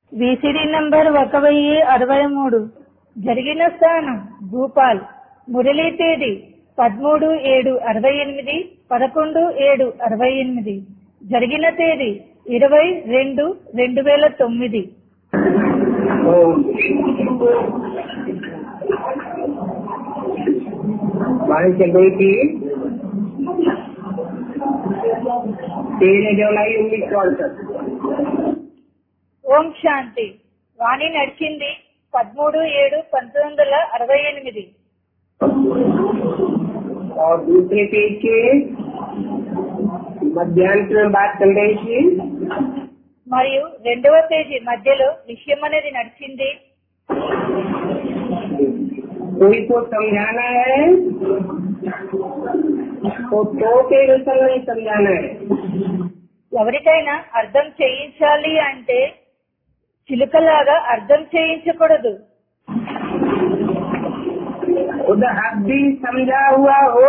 VCD number ఒక వెయ్యి అరవై మూడు జరిగిన స్థానం భూపాల్ మురళీ తేదీ పదమూడు ఏడు అరవై ఎనిమిది పదకొండు ఏడు అరవై ఎనిమిది జరిగిన తేదీ ఇరవై రెండు రెండు వేల తొమ్మిది వాణిజ్య గోయికి तेरह जुलाई उन्नीस सौ अड़सठ ఓం శాంతి వాణి నడిచింది పదమూడు ఏడు పంతొమ్మిది వందల అరవై ఎనిమిది और दूसरे पेज के मध्यांश में बात चल रही थी మరియు రెండవ పేజీ మధ్యలో విషయం అనేది నడిచింది कोई को समझाना है तो तो के विषय नहीं समझाना है ఎవరికైనా అర్థం చేయించాలి అంటే చిలుకలాగా అర్థం చేయించకూడదు खुद अब भी समझा हुआ हो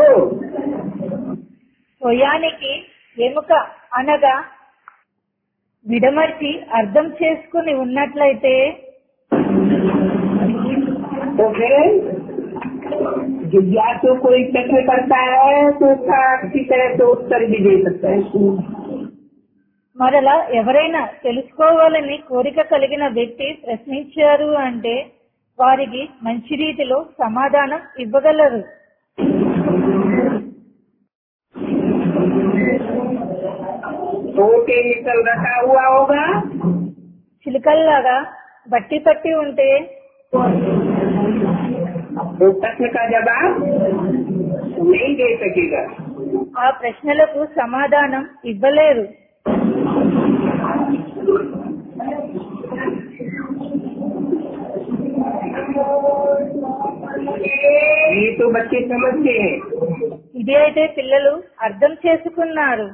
స్వయానికి ఎముక అనగా విడమర్చి అర్థం చేసుకుని ఉన్నట్లయితే तो फिर जिज्ञासु कोई प्रश्न करता है तो उसका अच्छी तरह से उत्तर भी दे सकता है మరలా ఎవరైనా తెలుసుకోవాలని కోరిక కలిగిన వ్యక్తి ప్రశ్నించారు అంటే వారికి మంచి రీతిలో సమాధానం ఇవ్వగలరు तो के निकल रखा हुआ होगा చిలుకల్లాగా బట్టి పట్టి ఉంటే तो प्रश्न का जवाब नहीं दे सकेगा ఆ ప్రశ్నలకు సమాధానం ఇవ్వలేరు ये तो बच्चे समझते हैं ఇది అయితే పిల్లలు అర్థం చేసుకున్నారు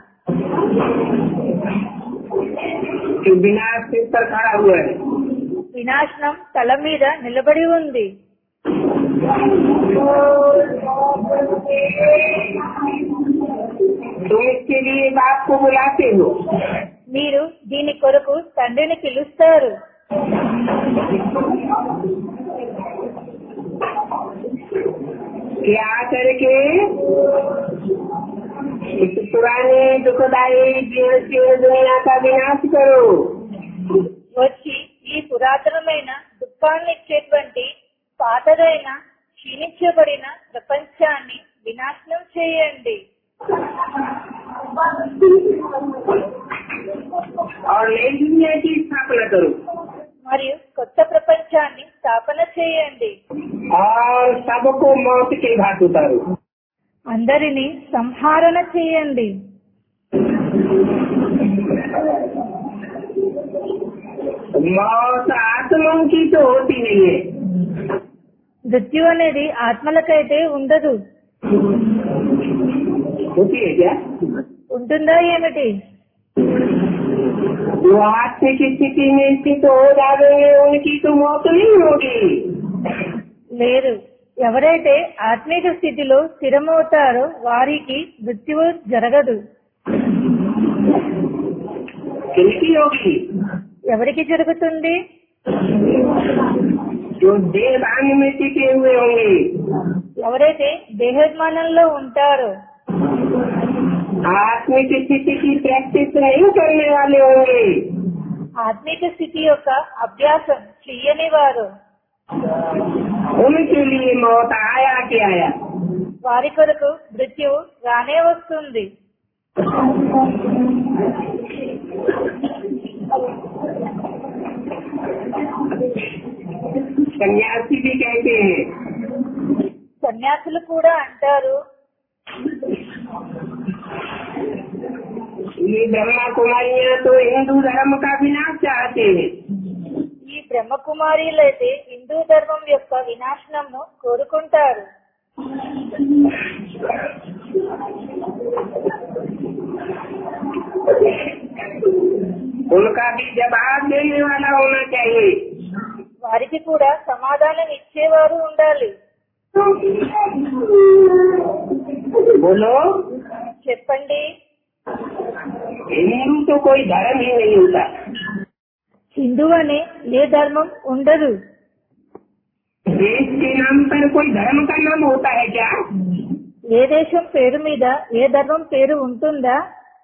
कि बिना सिर पर खड़ा हुआ है వినాశనం తల మీద నిలబడి ఉంది तुम इसके लिए बाप को बुलाते हो మీరు దీని కొరకు తండ్రిని పిలుస్తారు कि आकर के इस पुराने दुखदायी जीवन जीवन दुनिया का विनाश करो వచ్చి ఈ పురాతనమైన దుఃఖాన్ని ఇచ్చేటువంటి పాతదైన క్షీణించబడిన ప్రపంచాన్ని వినాశనం చేయండి और नई दुनिया की स्थापना करो మరియు కొత్త ప్రపంచాన్ని స్థాపన చేయండి और सबको मौत के घाट उतारो అందరినీ సంహారణ చేయండి मौत आत्माओं की तो होती नहीं है మృత్యు అనేది ఆత్మలకైతే ఉండదు होती है क्या ఉంటుందా ఏమిటి जो आत्मिक स्थिति में स्थित हो जाएंगे उनकी तो मौत नहीं होगी లేరు ఎవరైతే ఆత్మీక స్థితిలో స్థిరమవుతారో వారికి మృత్యువు జరగదు किनकी होगी ఎవరికి జరుగుతుంది जो देवान में टिके हुए होंगे ఎవరైతే దేహమానంలో ఉంటారో आत्मिक स्थिति की प्रैक्टिस नहीं करने वाले होंगे ఆత్మీక స్థితి యొక్క అభ్యాసం చెయ్యని వారు उनके लिए मौत आया कि आया వారి కొరకు మృత్యువు రానే వస్తుంది सन्यासी भी कहते हैं సన్యాసులు కూడా అంటారు ये ब्रह्मा कुमारियाँ तो हिंदू धर्म का विनाश चाहते हैं ఈ బ్రహ్మకుమారీలైతే హిందూ ధర్మం యొక్క వినాశనంను కోరుకుంటారు उनका भी जवाब देने वाला होना चाहिए వారికి కూడా సమాధానం ఇచ్చేవారు ఉండాలి बोलो చెప్పండి हिंदू तो कोई धर्म ही नहीं होता హిందూ అనే ఏ ధర్మం ఉండదు देश के नाम पर कोई धर्म का नाम होता है क्या ఏ దేశం పేరు మీద ఏ ధర్మం పేరు ఉంటుందా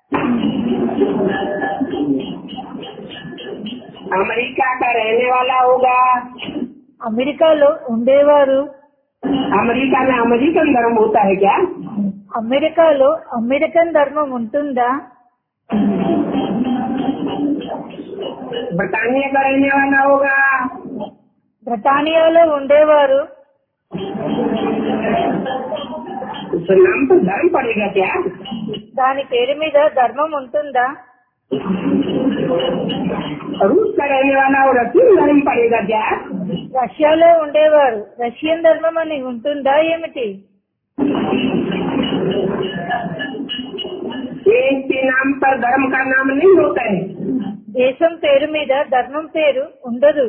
अमेरिका का रहने वाला होगा అమెరికాలో ఉండేవారు अमेरिका में अमेरिकन धर्म होता है क्या అమెరికాలో అమెరికన్ ధర్మం ఉంటుందా ब्रिटानिया का रहने वाला होगा బ్రిటానియాలో ఉండేవారు उसका नाम तो धर्म पड़ेगा क्या దాని పేరు మీద ధర్మం ఉంటుందా रूस का रहने वाला और रशियन धर्म पड़ेगा क्या రష్యాలో ఉండేవారు రష్యన్ ధర్మం అని ఉంటుందా ఏమిటి देश के नाम पर धर्म का नाम नहीं होता है దేశం పేరు మీద ధర్మం పేరు ఉండదు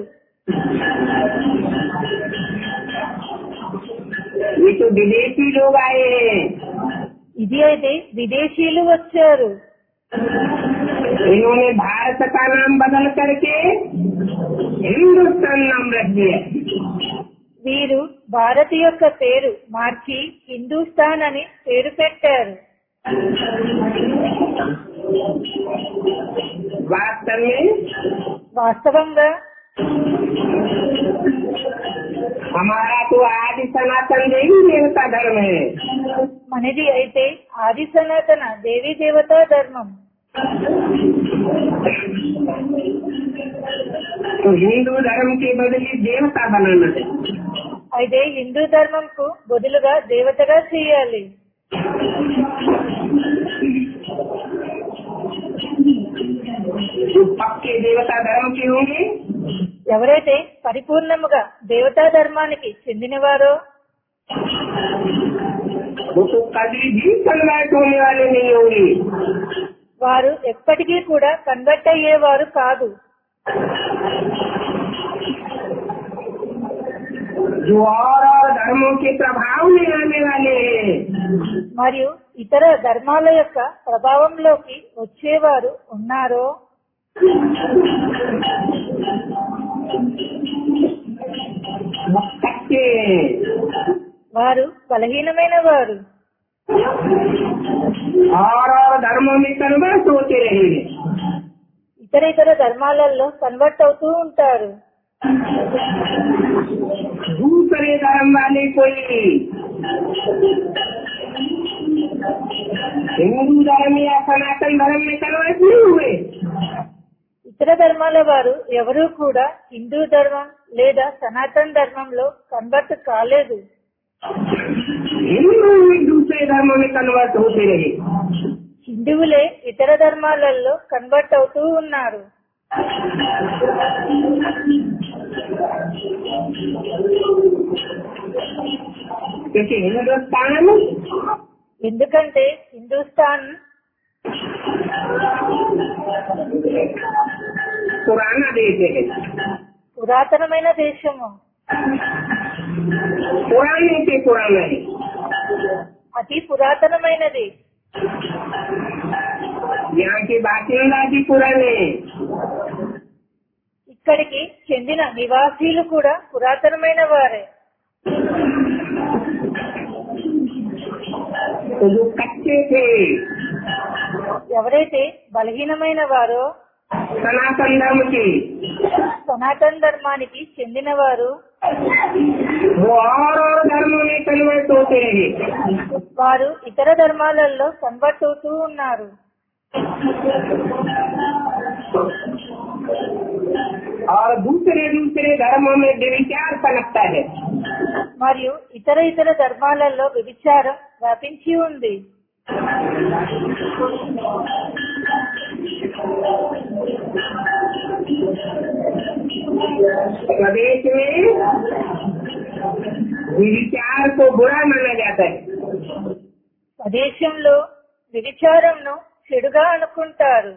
ये तो विदेशी लोग आए हैं ఇది అయితే విదేశీయులు వచ్చారు इन्होंने भारत का नाम बदल करके हिंदुस्तान नाम रख दिया వీరు భారత్ యొక్క పేరు మార్చి హిందూస్థాన్ అని పేరు పెట్టారు वास्तव में వాస్తవంగా हमारा तो आदि सनातन देवी देवता धर्म है మనది అయితే ఆది సనాతన దేవీ దేవతా ధర్మం तो हिंदू धर्म के बदले देवता बनाना है అయితే హిందూ ధర్మంకు బదులుగా దేవతగా చేయాలి जो पक्के देवता धर्म के होंगे ఎవరైతే పరిపూర్ణముగా దేవతా ధర్మానికి చెందినవారో वो तो कभी भी कन्वर्ट होने वाले नहीं होंगे వారు ఎప్పటికీ కూడా కన్వర్ట్ అయ్యేవారు కాదు जो और और धर्मों के प्रभाव में आने वाले हैं మరియు ఇతర ధర్మాల యొక్క ప్రభావంలోకి వచ్చేవారు ఉన్నారో वो कच्चे हैं వారు బలహీనమైన వారు और और धर्मों में कन्वर्ट होते रहे ఇతర ఇతర ధర్మాలలో కన్వర్ట్ అవుతూ ఉంటారు दूसरे धर्म वाले कोई हिंदू धर्म या सनातन धर्म में कन्वर्ट नहीं हुए ఇతర ధర్మాల వారు ఎవరూ కూడా హిందూ ధర్మం లేదా సనాతన్ ధర్మంలో కన్వర్ట్ కాలేదు हिंदू भी दूसरे धर्मों में कन्वर्ट होते रहे హిందువులే ఇతర ధర్మాలలో కన్వర్ట్ అవుతూ ఉన్నారు क्योंकि हिंदुस्तान ఎందుకంటే హిందుస్థాన్ पुराना देश है పురాతనమైన దేశము पुराने से पुराना है అతి పురాతనమైనది यहाँ के बासिंदा भी पुराने हैं ఇక్కడికి చెందిన నివాసీలు కూడా పురాతనమైన వారే तो जो कच्चे थे ఎవరైతే బలహీనమైన వారో सनातन धर्म के సనాతన్ ధర్మానికి చెందినవారు वो और और धर्मों में कन्वर्ट होते रहे వారు ఇతర ధర్మాలలో కన్వర్ట్ అవుతూ ఉన్నారు और दूसरे दूसरे धर्मों में विचार पनपता है మరియు ఇతర ఇతర ధర్మాలలో వ్యభిచారం వ్యాపించి ఉంది प्रदेश में विचार को बुरा माना जाता है స్వదేశంలో వ్యభిచారంను చెడుగా అనుకుంటారు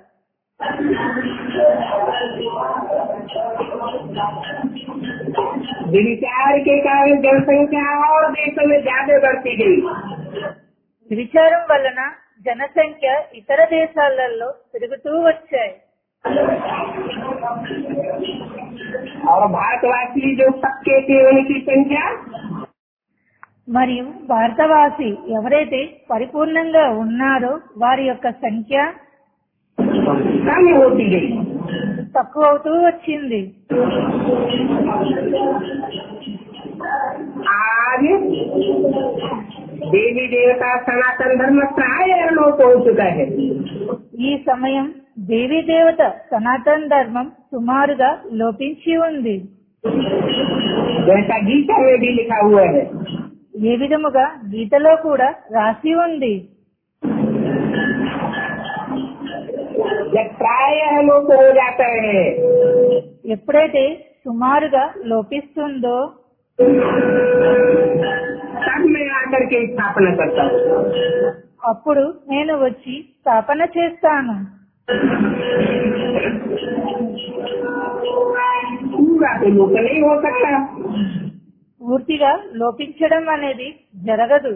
विचार के कारण जनसंख्या और देशों में ज्यादा बढ़ती गई వ్యభిచారం వలన జనసంఖ్య ఇతర దేశాలలో పెరుగుతూ వచ్చాయి और भारतवासी जो सबके थे उनकी संख्या మరియు భారతవాసి ఎవరైతే పరిపూర్ణంగా ఉన్నారో వారి యొక్క సంఖ్య कम होती गई తక్కువ అవుతూ వచ్చింది आज देवी देवता सनातन धर्म प्राय लोप हो चुका है ఈ సమయం దేవీ దేవత సనాతన ధర్మం సుమారుగా లోపించి ఉంది जैसा गीता में भी लिखा हुआ है ఏ విధముగా గీతలో కూడా రాసి ఉంది जब प्राय लोप हो जाता है ఎప్పుడైతే సుమారుగా లోపిస్తుందో तब मैं आकर के स्थापना करता हूँ అప్పుడు నేను వచ్చి స్థాపన చేస్తాను पूरा तो लोप नहीं हो सकता పూర్తిగా లోపించడం అనేది జరగదు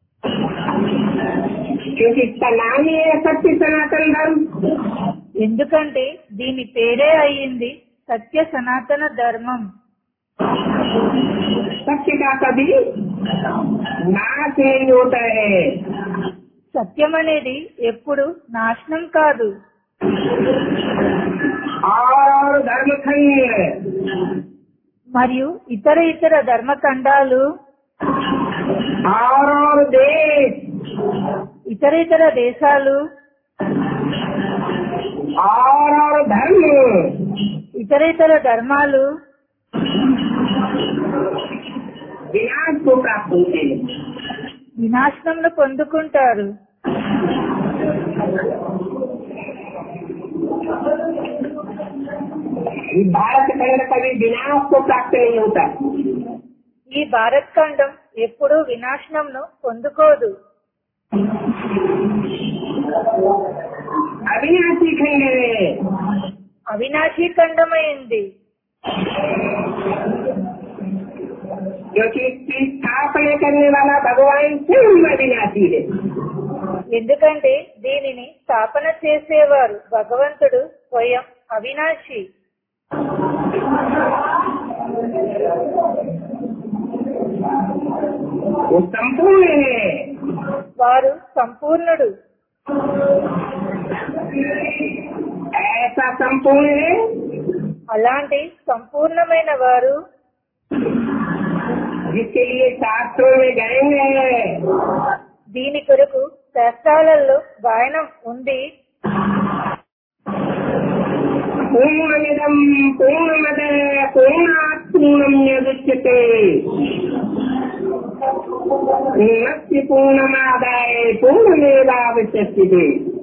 क्योंकि इसका नाम ही है सत्य सनातन धर्म ఎందుకంటే దీని పేరే అయ్యింది సత్య సనాతన ధర్మం सत्य का कभी नाश नहीं होता है సత్యం అనేది ఎప్పుడు నాశనం కాదు और धर्मखंड మరియు ఇతర ఇతర ధర్మఖండాలు और और देश ఇతర ఇతర దేశాలు और और धर्म ఇతర ఇతర ధర్మాలు विनाश को प्राप्त होते हैं వినాశనంను పొందుకుంటారు ये भारत खंड कभी विनाश को प्राप्त नहीं होता ఈ భారత్ ఖండం ఎప్పుడూ వినాశనంను పొందుకోదు अविनाशी खंड है అవినాశీ ఖండమైంది क्योंकि इसकी स्थापना करने वाला भगवान स्वयं अविनाशी है ఎందుకంటే దీనిని స్థాపన చేసేవారు భగవంతుడు స్వయం అవినాశి वो संपूर्ण है వారు సంపూర్ణుడు ऐसा संपूर्ण है అలాంటి సంపూర్ణమైన వారు जिसके लिए शास्त्रों में गाएंगे దీని కొరకు శాస్త్రాలలో గాయనం ఉంది पूर्णमिदम पूर्णमद पूर्णात् पूर्णम्यदुच्यते पूर्णस्य पूर्णमादाय पूर्णमेवावशिष्यते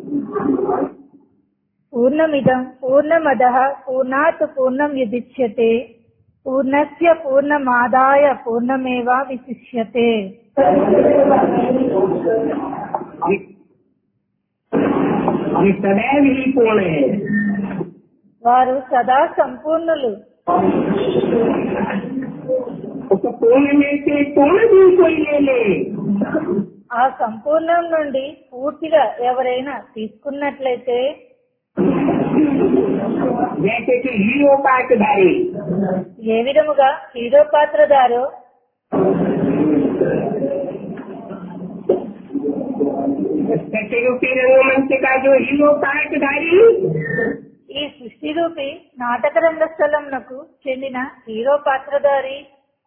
పూర్ణమిదం పూర్ణమద పూర్ణాత్ పూర్ణం విదిశ్యతే పూర్ణస్య పూర్ణమాదాయ పూర్ణమేవా విశిష్యతే ये सदैव ही पूर्ण है వారు సదా సంపూర్ణులు उसको पूर्ण में से पूर्ण भी कोई ले ले ఆ సంపూర్ణం నుండి పూర్తిగా ఎవరైనా తీసుకున్నట్లయితే जैसे कि हीरो पाठधारी ఏ విధముగా హీరో పాత్రదారో सत्य रूपी रंगमंच का जो हीरो पाठधारी ఈ సృష్టి రూపి నాటక రంగస్థలంనకు చెందిన హీరో పాత్రధారి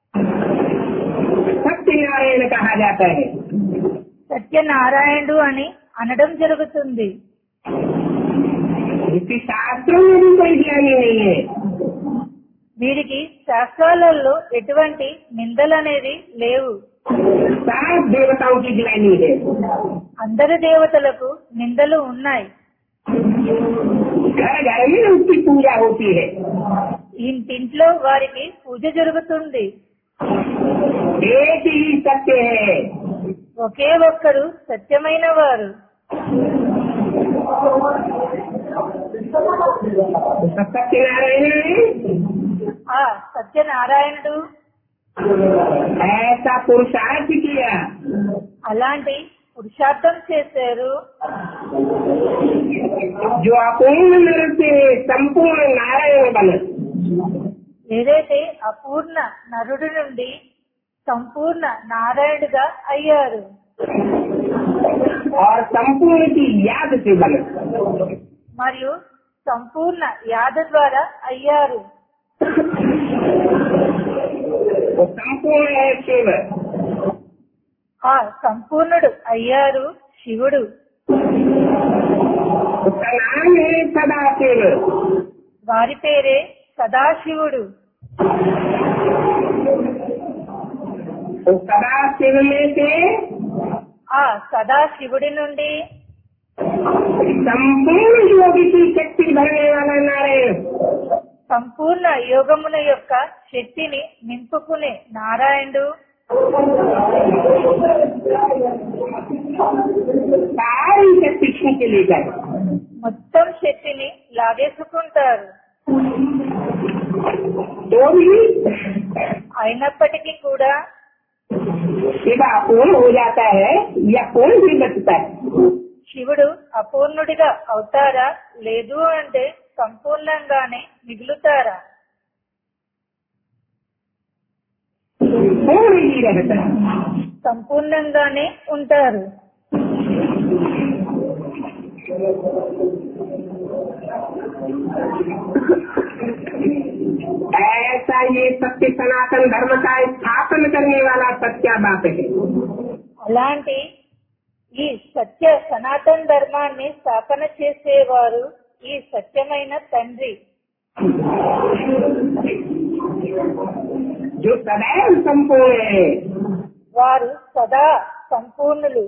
सत्यनारायण कहा जाता है సత్యనారాయణుడు అని అనడం జరుగుతుంది इसकी शास्त्रों में भी कोई ज्ञानी नहीं है వీరికి శాస్త్రాలలో ఎటువంటి నిందలనేవి లేవు सात देवताओं की ज्ञानी है అందరి దేవతలకు నిందలు ఉన్నాయి घर घर में उसकी पूजा होती है ఇంటింట్లో వారికి పూజ జరుగుతుంది एक ही सत्य है ఒకే ఒక్కరు సత్యమైన వారు उसका सत्यनारायण ने ఆ సత్యనారాయణుడు ऐसा पुरुषार्थ किया అలాంటి పురుషార్థం చేశారు जो अपूर्ण नर से संपूर्ण नारायण बने ఏదైతే అపూర్ణ నరుడి నుండి సంపూర్ణ నారాయణుడిగా అయ్యారు और संपूर्ण की याद से बने మరియు సంపూర్ణ యాద ద్వారా అయ్యారు वो संपूर्ण है शिव ఆ సంపూర్ణుడు అయ్యారు శివుడు उसका नाम है सदा शिव వారి పేరే సదాశివుడు तो सदा शिव में से ఆ సదాశివుడి నుండి संपूर्ण योगी की शक्ति भरने वाला नारायण సంపూర్ణ యోగమున యొక్క శక్తిని నింపుకునే నారాయణుడు सारी शक्ति खींच लेकर మొత్తం శక్తిని లాగేసుకుంటారు तो भी అయినప్పటికీ కూడా शिव अपूर्ण हो जाता है या पूर्ण भी बचता है శివుడు అపూర్ణుడిగా అవుతారా లేదు అంటే సంపూర్ణంగానే మిగులుతారా पूर्ण ही रहता है సంపూర్ణంగానే ఉంటారు ऐसा ये सत्य सनातन धर्म का स्थापन करने वाला सच्चा बाप है అలాంటి ఈ సత్య సనాతన ధర్మాన్ని స్థాపన చేసేవారు ఈ సత్యమైన తండ్రి जो सदैव संपूर्ण है వారు సదా సంపూర్ణులు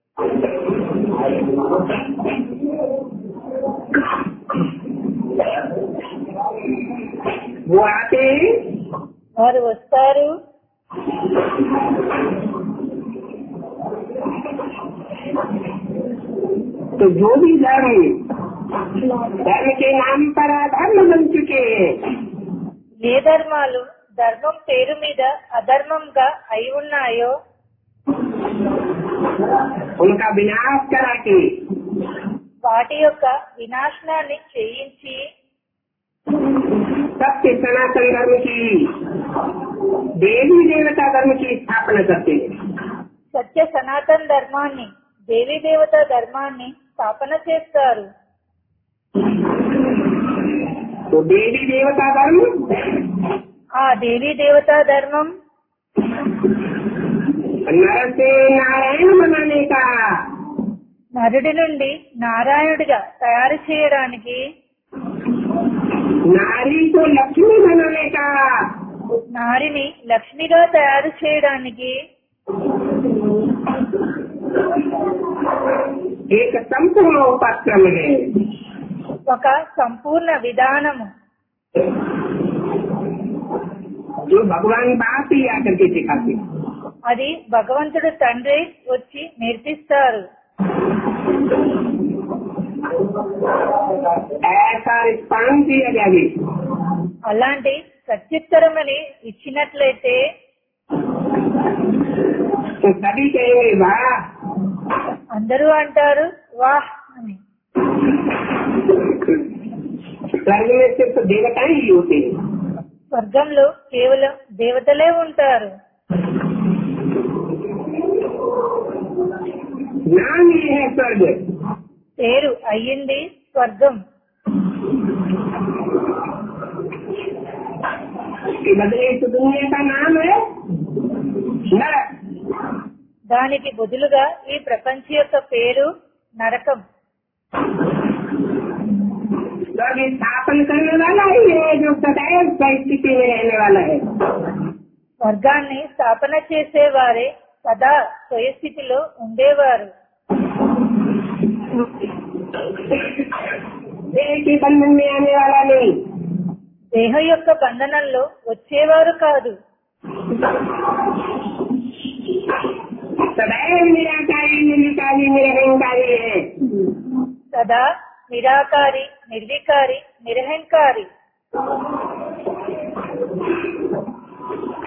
वो आते हैं వారు వస్తారు तो जो भी धर्म धर्म के नाम पर अधर्म बन चुके हैं ఏ ధర్మాలు ధర్మం పేరు మీద అధర్మంగా అయి ఉన్నాయో उनका विनाश करा के వాటి యొక్క వినాశనాన్ని చేయించి सत्य सनातन धर्म की देवी देवता धर्म की स्थापना करते हैं సత్య సనాతన ధర్మాన్ని దేవీ దేవత ధర్మాన్ని స్థాపన చేస్తారు तो देवी देवता धर्म ఆ దేవీ దేవతా ధర్మం नर से नारायण बनाने का నరుడి నుండి నారాయణుడిగా తయారు చేయడానికి नारी को लक्ष्मी बनाने का నారిని లక్ష్మిగా తయారు చేయడానికి एक संपूर्ण उपक्रम है ఒక సంపూర్ణ విధానము जो भगवान बाप ही आकर के सिखाते हैं। అది భగవంతుడు తండ్రి వచ్చి నేర్పిస్తారు ऐसा रिस्पांस दिया जाए అలాంటి ప్రత్యుత్తరమని ఇచ్చినట్లయితే तो सभी कहेंगे वाह అందరూ అంటారు వాహ్ అని स्वर्ग में सिर्फ देवता ही होते हैं స్వర్గంలో కేవలం దేవతలే ఉంటారు नाम ही है स्वर्ग పేరు అయ్యింది స్వర్గం के बदले इस दुनिया का नाम है नरक దానికి బదులుగా ఈ ప్రపంచ యొక్క పేరు నరకం स्वर्ग स्थापन करने वाला ही है जो सदैव परिस्थिति में रहने वाला है స్వర్గాన్ని స్థాపన చేసేవారే సదా స్వయస్థితిలో ఉండేవారు देह के बंधन में आने वाला नहीं దేహ యొక్క బంధనంలో వచ్చేవారు కాదు सदैव निराकारी निर्विकारी निरहंकारी है సదా నిరాకారి నిర్వికారి నిరహంకారి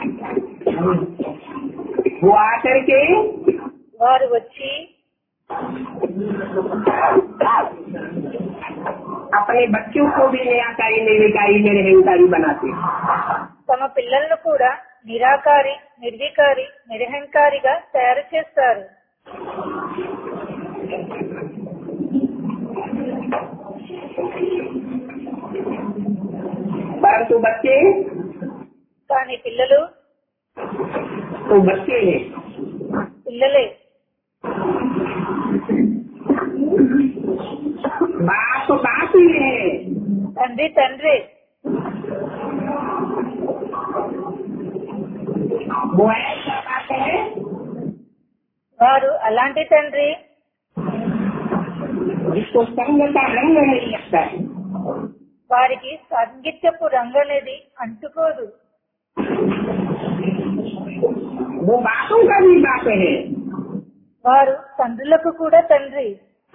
वो आकर के వారు వచ్చి अपने बच्चों को भी निराकारी निर्विकारी निरहंकारी बनाते తమ పిల్లలను కూడా నిరాకారి నిర్వికారి నిరహంకారిగా తయారు చేస్తారు परंतु बच्चे కానీ పిల్లలు तो बच्चे हैं పిల్లలే बाप बाप ही है తండ్రి తండ్రే वो ऐसा बात है వారు అలాంటి తండ్రి जिसको संग का रंग नहीं लगता है వారికి సాంగిత్యపు రంగు అనేది అంటుకోదు वो बापों का भी बाप है వారు తండ్రులకు కూడా తండ్రి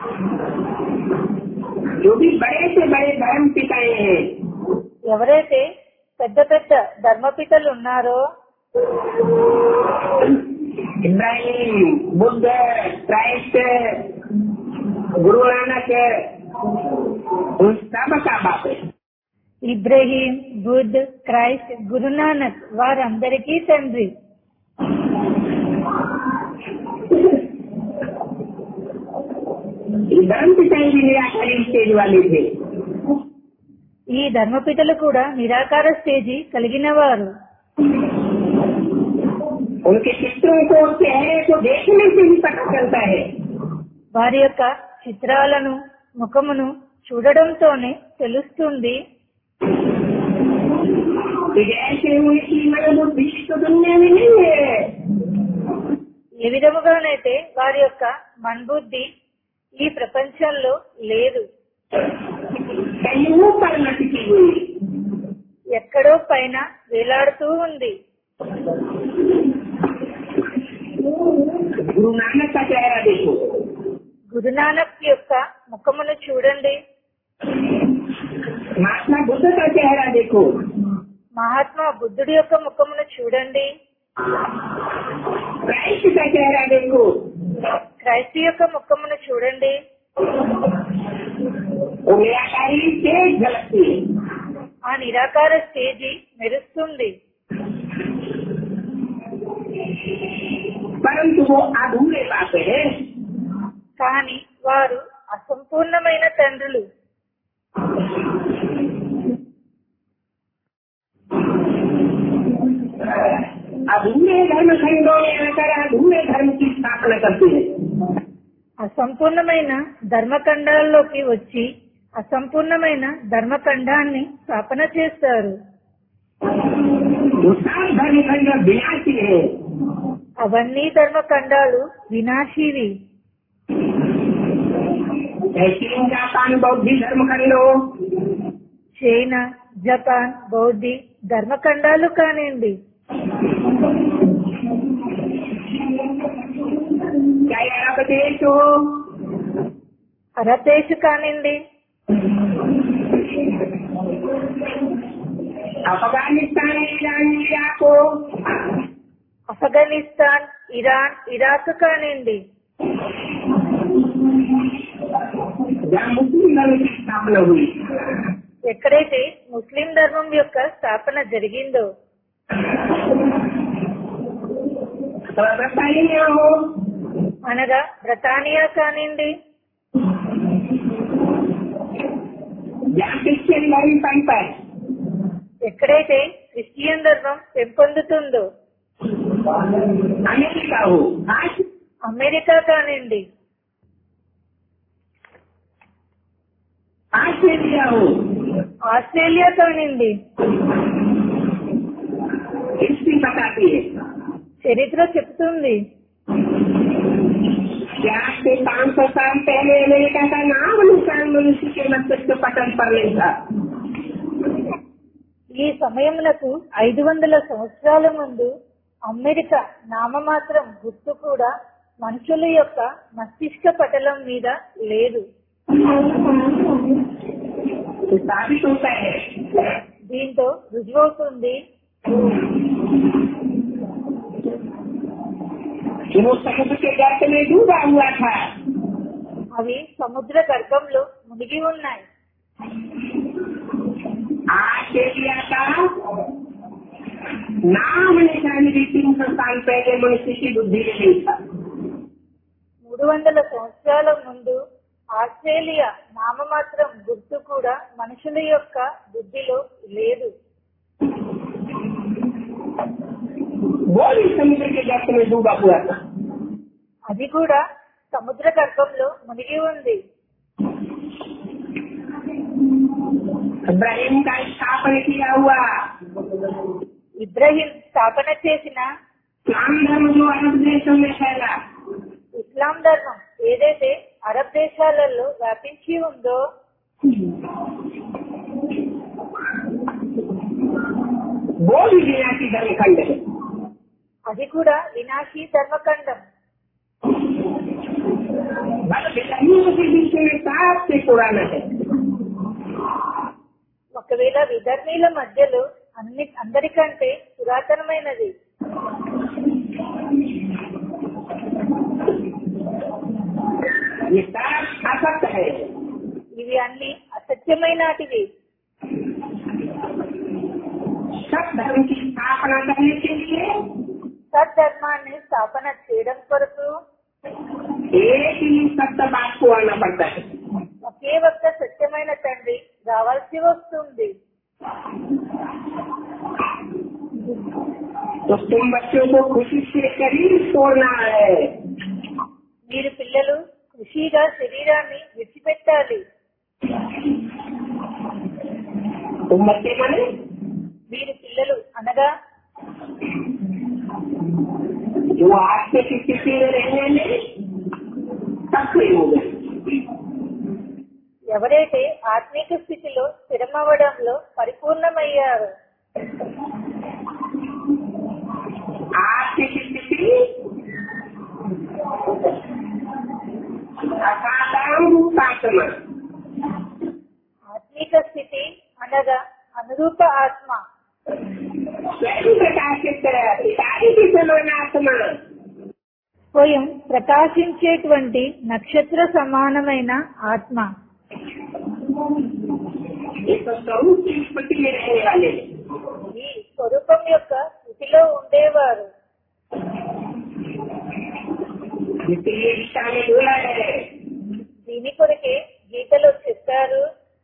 जो भी बड़े से बड़े धर्म पिताएं हैं ఎవరైతే పెద్ద పెద్ద ధర్మపితలు ఉన్నారో इब्राहिम बुद्ध क्राइस्ट गुरु नानक उन सब का बाप है ఇబ్రహీం బుద్ధ్ క్రైస్ట్ గురునానక్ వారందరికీ తండ్రి ये धर्म पिताएं भी निराकारी स्टेज वाले थे ఈ ధర్మపితలు కూడా నిరాకార స్టేజి కలిగిన వారు उनके चित्रों को चेहरे को देखने से ही पता चलता है వారి యొక్క చిత్రాలను ముఖమును చూడడంతోనే తెలుస్తుంది कि जैसे उनकी मन बुद्धि तो दुनिया में नहीं है ఏ విధముగానైతే వారి యొక్క మన్బుద్ధి ఈ ప్రపంచంలో లేదు कहीं ऊपर लटकी हुई ఎక్కడో పైన వేలాడుతూ ఉంది गुरु नानक का चेहरा देखो గురునానక్ యొక్క ముఖమును చూడండి महात्मा बुद्ध का चेहरा देखो మహాత్మా బుద్ధుడి యొక్క ముఖమును చూడండి क्राइस्ट का चेहरा देखो క్రైస్తు యొక్క ముఖమును చూడండి वो निराकारी से झलकती है ఆ నిరాకార స్టేజి మెరుస్తుంది परंतु वो अधूरे बाप है కానీ వారు అసంపూర్ణమైన తండ్రులు अधूरे धर्म खंडों में आकर अधूरे धर्म की स्थापना करते हैं అసంపూర్ణమైన ధర్మఖండాల్లోకి వచ్చి అసంపూర్ణమైన ధర్మఖండాన్ని స్థాపన చేస్తారు वो सब धर्म खंड विनाशी है అవన్నీ ధర్మఖండాలు వినాశీవి चाहे चीन जापान बौद्ध धर्म खंड हो చైనా జపాన్ బౌద్ధి ధర్మఖండాలు కానివ్వండి चाहे अरब देश हो అరబ్ కానివ్వండి अफगानिस्तान ईरान इराक हो ఆఫ్ఘనిస్తాన్ ఇరాన్ ఇరాక్ కానివ్వండి जहाँ मुस्लिम धर्म की स्थापना हुई ఎక్కడైతే ముస్లిం ధర్మం యొక్క స్థాపన జరిగిందో तो ब्रिटानिया हो అనగా బ్రతానియా కానివ్వండి जहाँ क्रिश्चियन धर्म पंप है ఎక్కడైతే క్రిస్టియన్ ధర్మం పెంపొందుతుందో अमेरिका हो आज అమెరికా కానివ్వండి ऑस्ट्रेलिया हो ఆస్ట్రేలియా కానివ్వండి हिस्ट्री बताती है చరిత్ర చెప్తుంది कि आज से पाँच सौ साल पहले अमेरिका का नाम निशान मनुष्य के मस्तिष्क पटल पर नहीं था ఈ సమయములకు ఐదు వందల సంవత్సరాల ముందు అమెరికా నామమాత్రం గుర్తు కూడా మనుషుల యొక్క మస్తిష్క పటలం మీద లేదు तो साबित होता है దీంతో రుజువవుతుంది कि वो समुद्र के गर्त में डूबा हुआ था అవి సముద్ర గర్భంలో మునిగి ఉన్నాయి आश्चर्य का नाम निशान भी तीन सौ साल पहले मनुष्य की बुद्धि में नहीं था మూడు వందల సంవత్సరాల ముందు ఆస్ట్రేలియా నామమాత్రం గుర్తు కూడా మనుషుల యొక్క బుద్ధిలో లేదు वो भी समुद्र के गर्त में डूबा हुआ था అది కూడా సముద్ర గర్భంలో మునిగి ఉంది इब्राहिम का स्थापन किया हुआ ఇబ్రహీం స్థాపన చేసిన इस्लाम धर्म जो अरब देशों में फैला ఇస్లాం ధర్మం ఏదైతే అరబ్ దేశాలలో వ్యాపించి ఉందో वो भी विनाशी धर्म खंड है అది కూడా వినాశీ ధర్మఖండం बस विधर्मियों के बीच में सबसे पुराना है ఒకవేళ విధర్మీల మధ్యలో అన్ని అందరికంటే పురాతనమైనది ये सब असत्य है ఇవి అన్ని అసత్యమైనటివి सब धर्म की स्थापना करने के लिए సద్ధర్మాన్ని స్థాపన చేయడం కొరకు एक ही सत्य बात को आना पड़ता है ఒకే ఒక్క సత్యమైన తండ్రి రావాల్సి వస్తుంది तो तुम बच्चों को खुशी से शरीर छोड़ना है మీరు పిల్లలు ఖుషీగా శరీరాన్ని విడిచిపెట్టాలి तुम बच्चे माने మీరు పిల్లలు అనగా जो आत्म की स्थिति में रहने में सक्रिय हो गए ఎవరైతే ఆత్మీక స్థితిలో స్థిరమవ్వడంలో పరిపూర్ణమయ్యారో आत्म की स्थिति असाधारण रूपात्मा ఆత్మీక స్థితి అనగా అనురూప ఆత్మ स्वयं प्रकाशित पिताजी की समान आत्मा స్వయం ప్రకాశించేటువంటి నక్షత్ర సమానమైన ఆత్మ एक स्वरूप की स्मृति में रहने वाले ఈ స్వరూపం యొక్క స్థితిలో ఉండేవారు इसलिए गीता में बोला है దీని కొరకే గీతలో చెప్పారు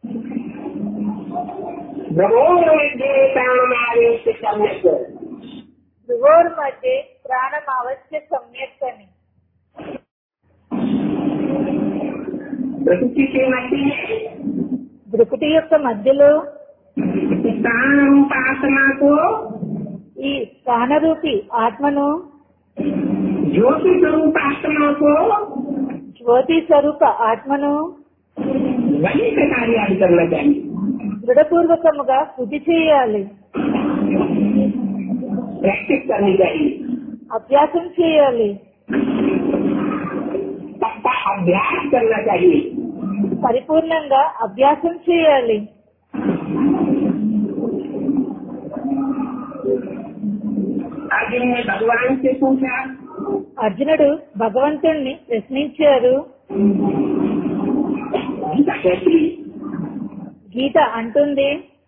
भगवान में प्राण में आवेश करने को ధ్రువోర్ మధ్య ప్రాణం అవశ్య సమ్యక్ అని प्रकृति के मध्य में దృకుటి యొక్క మధ్యలో प्राण रूप आत्मा को ఈ ప్రాణరూపి ఆత్మను ज्योति स्वरूप आत्मा को జ్యోతి స్వరూప ఆత్మను वही प्रकार याद करना चाहिए దృఢపూర్వకముగా శుద్ధి చేయాలి प्रैक्टिस करनी चाहिए అభ్యాసం చేయాలి सबका अभ्यास करना चाहिए పరిపూర్ణంగా అభ్యాసం చేయాలి अर्जुन ने भगवान से पूछा అర్జునుడు భగవంతుణ్ణి ప్రశ్నించారు गीता कहती గీత అంటుంది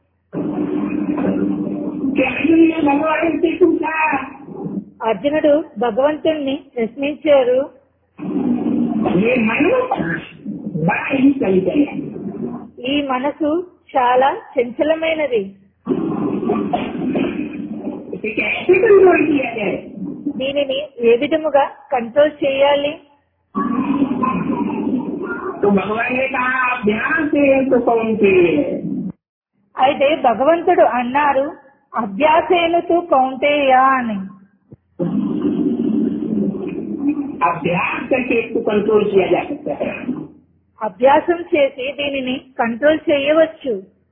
कि अर्जुन ने भगवान से पूछा అర్జునుడు భగవంతుణ్ణి ప్రశ్నించారు ये मन बड़ा ही चंचल है ఈ మనసు చాలా చంచలమైనది इसे कैसे कंट्रोल किया जाए దీనిని ఏ విధముగా కంట్రోల్ చేయాలి तो भगवान ने कहा अभ्यास से तो कौन से అయితే భగవంతుడు అన్నారు అభ్యాసేనుతూ కౌంటేయా అని अभ्यास करके इसको कंट्रोल किया जा सकता है అభ్యాసం చేసి దీనిని కంట్రోల్ చేయవచ్చు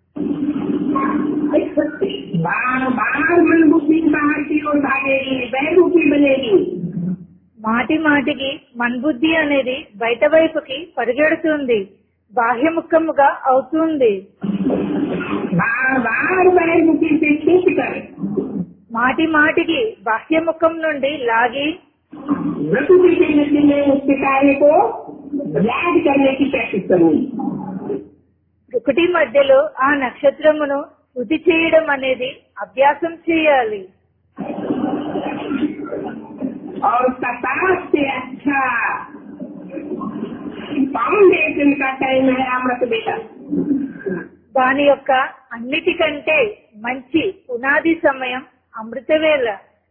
बार बार मन बुद्धि बाहर की ओर भागेगी बैरूपी बनेगी మాటి మాటికి మన్బుద్ధి అనేది బయట వైపుకి పరిగెడుతుంది బాహ్యముఖముగా అవుతుంది बार बार बैरूपी से खींच कर మాటి మాటికి బాహ్యముఖం నుండి లాగి प्रकृति के नदी में उस कार्य को याद करने की प्रैक्टिस करनी ఒకటి మధ్యలో ఆ నక్షత్రమును శృతి చేయడం అనేది అభ్యాసం చేయాలి और कपास से अच्छा फाउंडेशन का टाइम है अमृत बेटा దాని యొక్క అన్నిటికంటే మంచి పునాది సమయం అమృతవేళ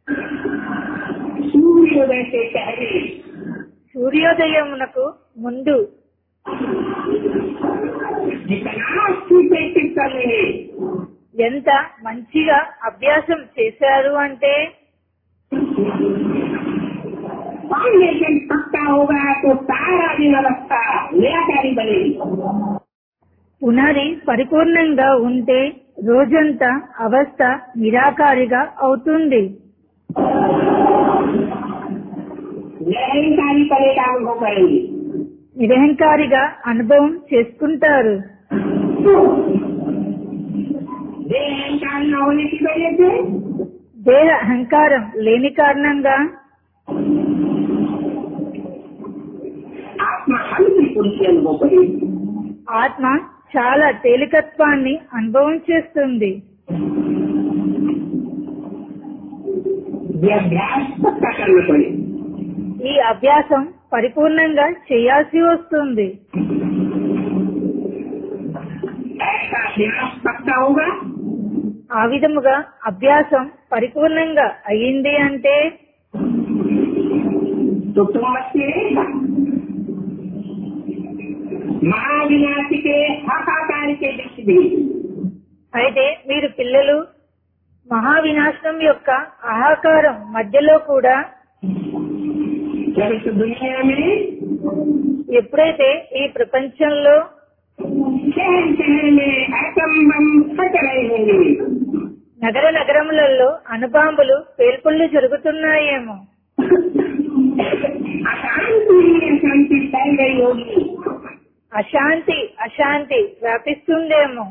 सूर्योदय से पहले సూర్యోదయమునకు ముందు जितना अच्छी प्रैक्टिस कर लेंगे ఎంత మంచిగా అభ్యాసం చేశారు అంటే फाउंडेशन पक्का होगा तो सारा दिन अवस्था निराकारी बनेगी పునాది పరిపూర్ణంగా ఉంటే రోజంతా అవస్థ నిరాకారిగా అవుతుంది निरहंकारी पने का अनुभव करेंगे నిరహంకారిగా అనుభవం చేసుకుంటారు देह अहंकार न होने की वजह से దేహ అహంకారం లేని కారణంగా आत्मा हल्की पुरुषी अनुभव करेगी ఆత్మ చాలా తేలికత్వాన్ని అనుభవం చేస్తుంది ये अभ्यास पक्का करना पड़ेगा ఈ అభ్యాసం పరిపూర్ణంగా చేయాల్సి వస్తుంది ऐसा अभ्यास पक्का होगा ఆ విధముగా అభ్యాసం పరిపూర్ణంగా అయ్యింది అంటే तो तुम बच्चे महाविनाशी के हाहाकार के बीच भी అయితే మీరు పిల్లలు మహావినాశనం యొక్క ఆహాకారం మధ్యలో కూడా जब इस दुनिया में ఎప్పుడైతే ఈ ప్రపంచంలో शहर शहर में एटम बम फट रहे होंगे నగర నగరములలో అణుబాంబులు పేల్పుళ్ళు జరుగుతున్నాయేమో अशांति अशांति फैल गई होगी అశాంతి అశాంతి వ్యాపిస్తుందేమో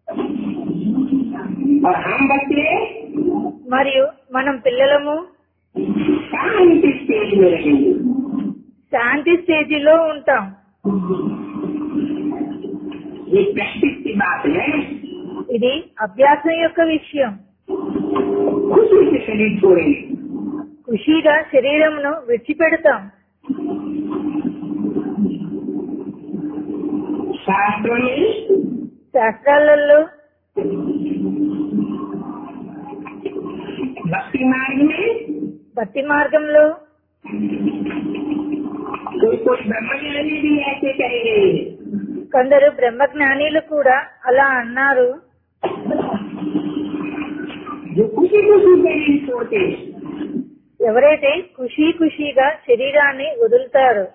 और हम बच्चे మరియు మనం పిల్లలము शांति स्टेज में रहेंगे శాంతి స్టేజిలో ఉంటాం ये प्रैक्टिस की बात है ఇది అభ్యాసం యొక్క విషయం खुशी से शरीर छोड़ेंगे ఖుషీగా శరీరమును విడిచిపెడతాం शास्त्रों में శాస్త్రాలలో भक्ति मार्ग में భక్తి మార్గంలో कोई कोई ब्रह्मज्ञानी भी ऐसे कहेंगे కొందరు బ్రహ్మజ్ఞానీలు కూడా అలా అన్నారు जो खुशी खुशी शरीर छोड़ते हैं, ఎవరైతే ఖుషీ ఖుషీగా శరీరాన్ని వదులుతారో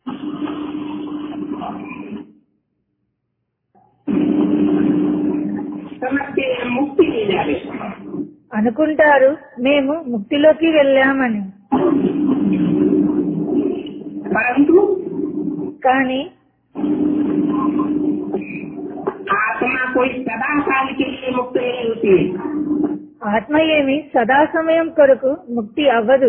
समझते हैं मुक्ति नहीं जावे అనుకుంటారు మేము ముక్తిలోకి వెళ్ళామని परंतु కానీ आत्मा कोई सदा काल के लिए मुक्त नहीं होती ఆత్మ ఏమి సదా సమయం కొరకు ముక్తి అవ్వదు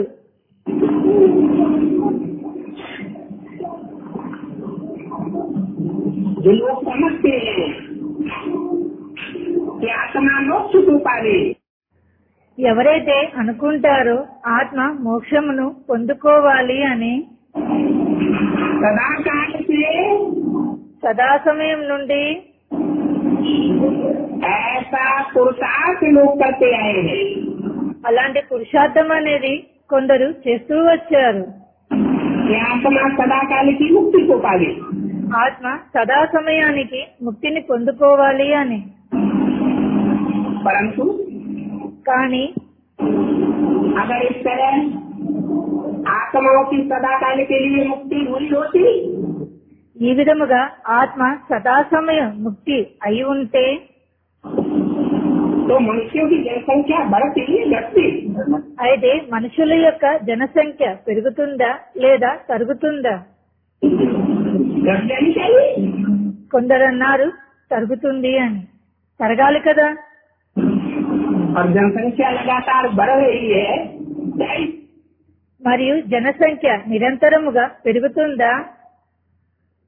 जो लोग समझते हैं कि आत्मा मोक्ष को पावे ఎవరైతే అనుకుంటారో ఆత్మ మోక్షమును పొందుకోవాలి అని सदा काल से సదా సమయం నుండి ऐसा पुरुषार्थ लोग करते आए हैं అలాంటి పురుషార్థం అనేది కొందరు చేస్తూ వచ్చారు कि आत्मा सदा काल की मुक्ति को पावे ఆత్మ సదా సమయానికి ముక్తిని పొందుకోవాలి అని परंतु కానీ अगर इस तरह आत्माओं की सदा काल के लिए मुक्ति हुई होती ఈ విధముగా ఆత్మ సదా సమయం ముక్తి అయి ఉంటే तो मनुष्यों की जनसंख्या बढ़ती घटती అయితే మనుషుల యొక్క జనసంఖ్య పెరుగుతుందా లేదా తరుగుతుందా घट जानी चाहिए కొందరు అన్నారు తరుగుతుంది అని తరగాలి కదా और जनसंख्या लगातार बढ़ रही है మరియు జనసంఖ్య నిరంతరముగా పెరుగుతుందా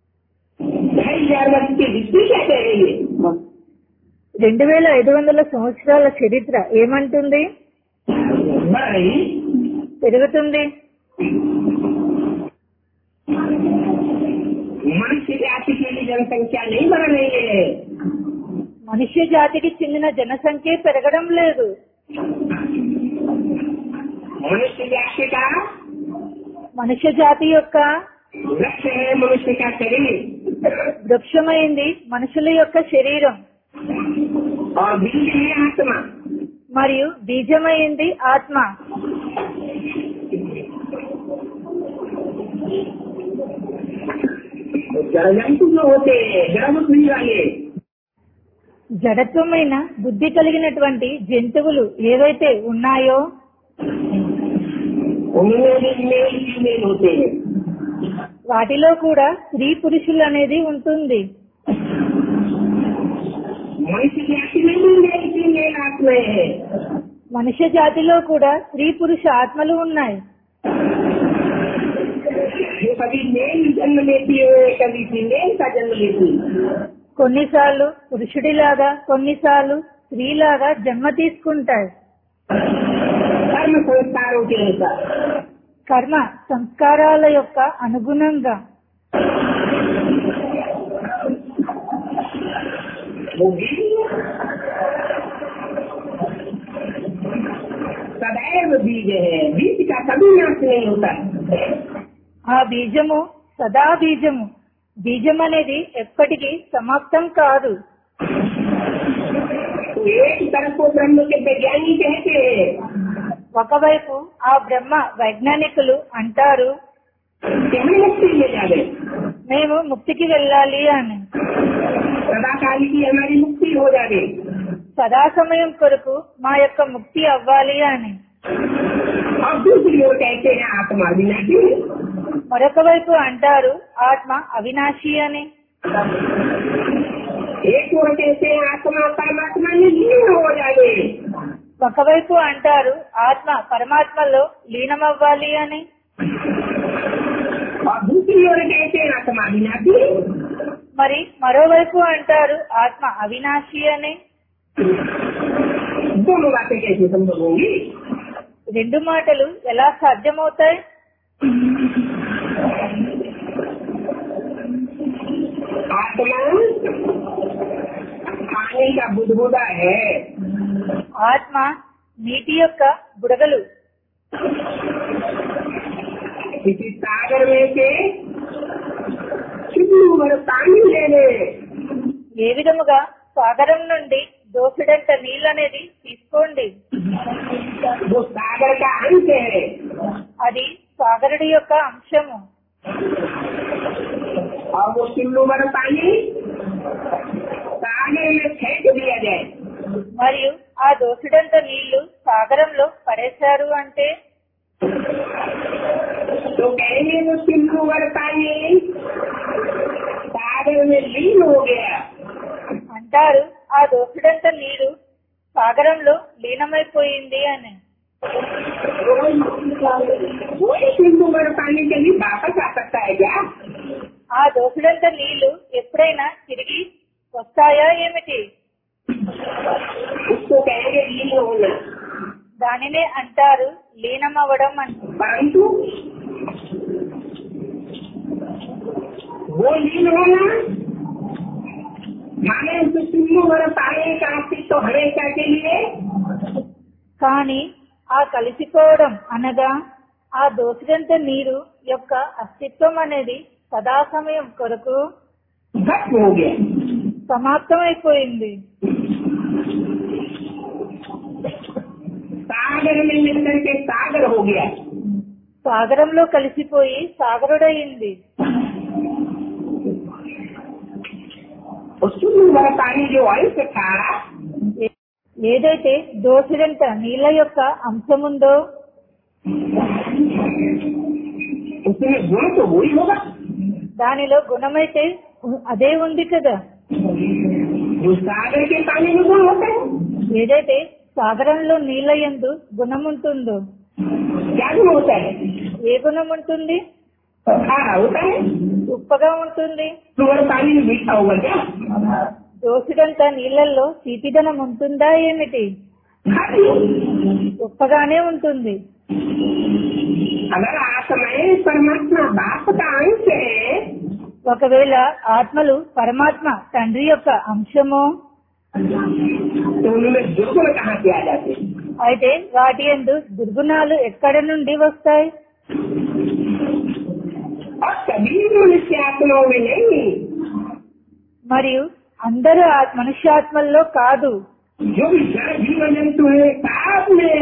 ढाई हजार वर्ष की हिस्ट्री क्या कह रही है రెండు వేల ఐదు వందల సంవత్సరాల చరిత్ర ఏమంటుంది बढ़ रही పెరుగుతుంది मनुष्य जाति के लिए जनसंख्या नहीं बढ़ रही है మనుష్య జాతికి చెందిన జనసంఖ్య పెరగడం లేదు मनुष्य जाति का మనుష్య జాతి యొక్క लक्ष्य है मनुष्य का शरीर వృక్షమైంది మనుషుల యొక్క శరీరం और बीज है आत्मा మరియు బీజమైంది ఆత్మ तो जड़ जंतु जो होते हैं जड़ बुद्धि वाले జడత్వమైన బుద్ధి కలిగినటువంటి జంతువులు ఏవైతే ఉన్నాయో उनमें भी मेल फीमेल होते हैं వాటిలో కూడా స్త్రీ పురుషులు అనేది ఉంటుంది मनुष्य जाति में भी मेल फीमेल आत्माएं हैं మనుష్య జాతిలో కూడా స్త్రీ పురుష ఆత్మలు ఉన్నాయి जो कभी मेल जन्म लेती है कभी फीमेल का जन्म लेती है కొన్నిసార్లు పురుషుడిలాగా కొన్నిసార్లు స్త్రీలాగా జన్మ తీసుకుంటాయి कर्म संस्कारों के अनुसार కర్మ సంస్కారాల యొక్క అనుగుణంగా वो भी सदैव बीज है बीज का कभी नाश नहीं होता ఆ బీజము సదా బీజము బీజం అనేది ఎప్పటికీ సమాప్తం కాదు तो एक तरफ को ब्रह्म के वैज्ञानिक कहते हैं ఒకవైపు ఆ బ్రహ్మ వైజ్ఞానికులు అంటారు कि हम मुक्ति ले जावे మేము ముక్తికి వెళ్ళాలి అని सदा काल की हमारी मुक्ति हो जावे సదా సమయం కొరకు మా యొక్క ముక్తి అవ్వాలి అని और दूसरी ओर कहते हैं आत्मा विनाशी మరొక వైపు అంటారు ఆత్మ అవినాశి అని एक ओर कहते हैं आत्मा परमात्मा में लीन हो जावे ఒకవైపు అంటారు ఆత్మ పరమాత్మలో లీనమవ్వాలి అని और दूसरी ओर कहते हैं आत्मा विनाशी మరి మరోవైపు అంటారు ఆత్మ అవినాశి అని दोनों बातें कैसे संभव होंगी రెండు మాటలు ఎలా సాధ్యమవుతాయి आत्मा पानी का बुदबुदा है ఆత్మ నీటి యొక్క బుడగలు किसी सागर में से चुल्लू भर पानी ले ले ఏ విధముగా సాగరం నుండి దోసుడంత నీళ్ళు అనేది తీసుకోండి वो सागर का अंश है అది సాగరుడి యొక్క అంశము और वो चुल्लू भर पानी सागर में फेंक दिया जाए మరియు ఆ దోసుడంత నీళ్లు సాగరంలో పడేశారు అంటే तो कहेंगे वो चुल्लू भर पानी सागर में लीन हो गया అంటారు ఆ దోసుడంత నీరు సాగరంలో లీనమైపోయింది అని वही चुल्लू भर पानी कभी वापस आ सकता है क्या ఆ దోసుడంత నీళ్లు ఎప్పుడైనా తిరిగి వస్తాయా ఏమిటి उसको कहेंगे लीन होना దానినే అంటారు లీనమవ్వడం అని परंतु वो लीन होना माने उस चुल्लू भर पानी का अस्तित्व हमेशा के लिए కానీ ఆ కలిసిపోవడం అనగా ఆ దోసిడంత నీరు యొక్క అస్తిత్వం అనేది సదా సమయం కొరకు भस्म हो गया సమాప్తమైపోయింది सागर में मिलकर के सागर हो गया సాగరంలో కలిసిపోయి సాగరుడయింది उस चुल्लू भर पानी जो अंश था ఏ- ఏదైతే దోసిడంత నీళ్ళ యొక్క అంశముందో उसमें गुण तो वही होगा దానిలో గుణమైతే ఉ- అదే ఉంది కదా जो सागर के पानी में गुण होता है ఏదైతే సాగరంలో నీళ్ళ యందు గుణం ఉంటుందో क्या गुण होता है ఏ గుణం ఉంటుంది खारा होता है ఉప్పగా ఉంటుంది सुअर पानी में मीठा होगा क्या దోసిడంత నీళ్ళల్లో తీపిదనం ఉంటుందా ఏమిటి खाली ఉప్పగానే ఉంటుంది अगर आत्माएं परमात्मा बाप का अंश है ఒకవేళ ఆత్మలు పరమాత్మ తండ్రి యొక్క అంశమో तो उनमें दुर्गुण कहाँ से आ जाते हैं? అయితే వాటి ఎందు దుర్గుణాలు ఎక్కడ నుండి వస్తాయి और सभी मनुष्य आत्माओं में नहीं మరియు అందరూ ఆ- మనుష్యాత్మల్లో కాదు जो भी जड़ जीव जंतु है साथ में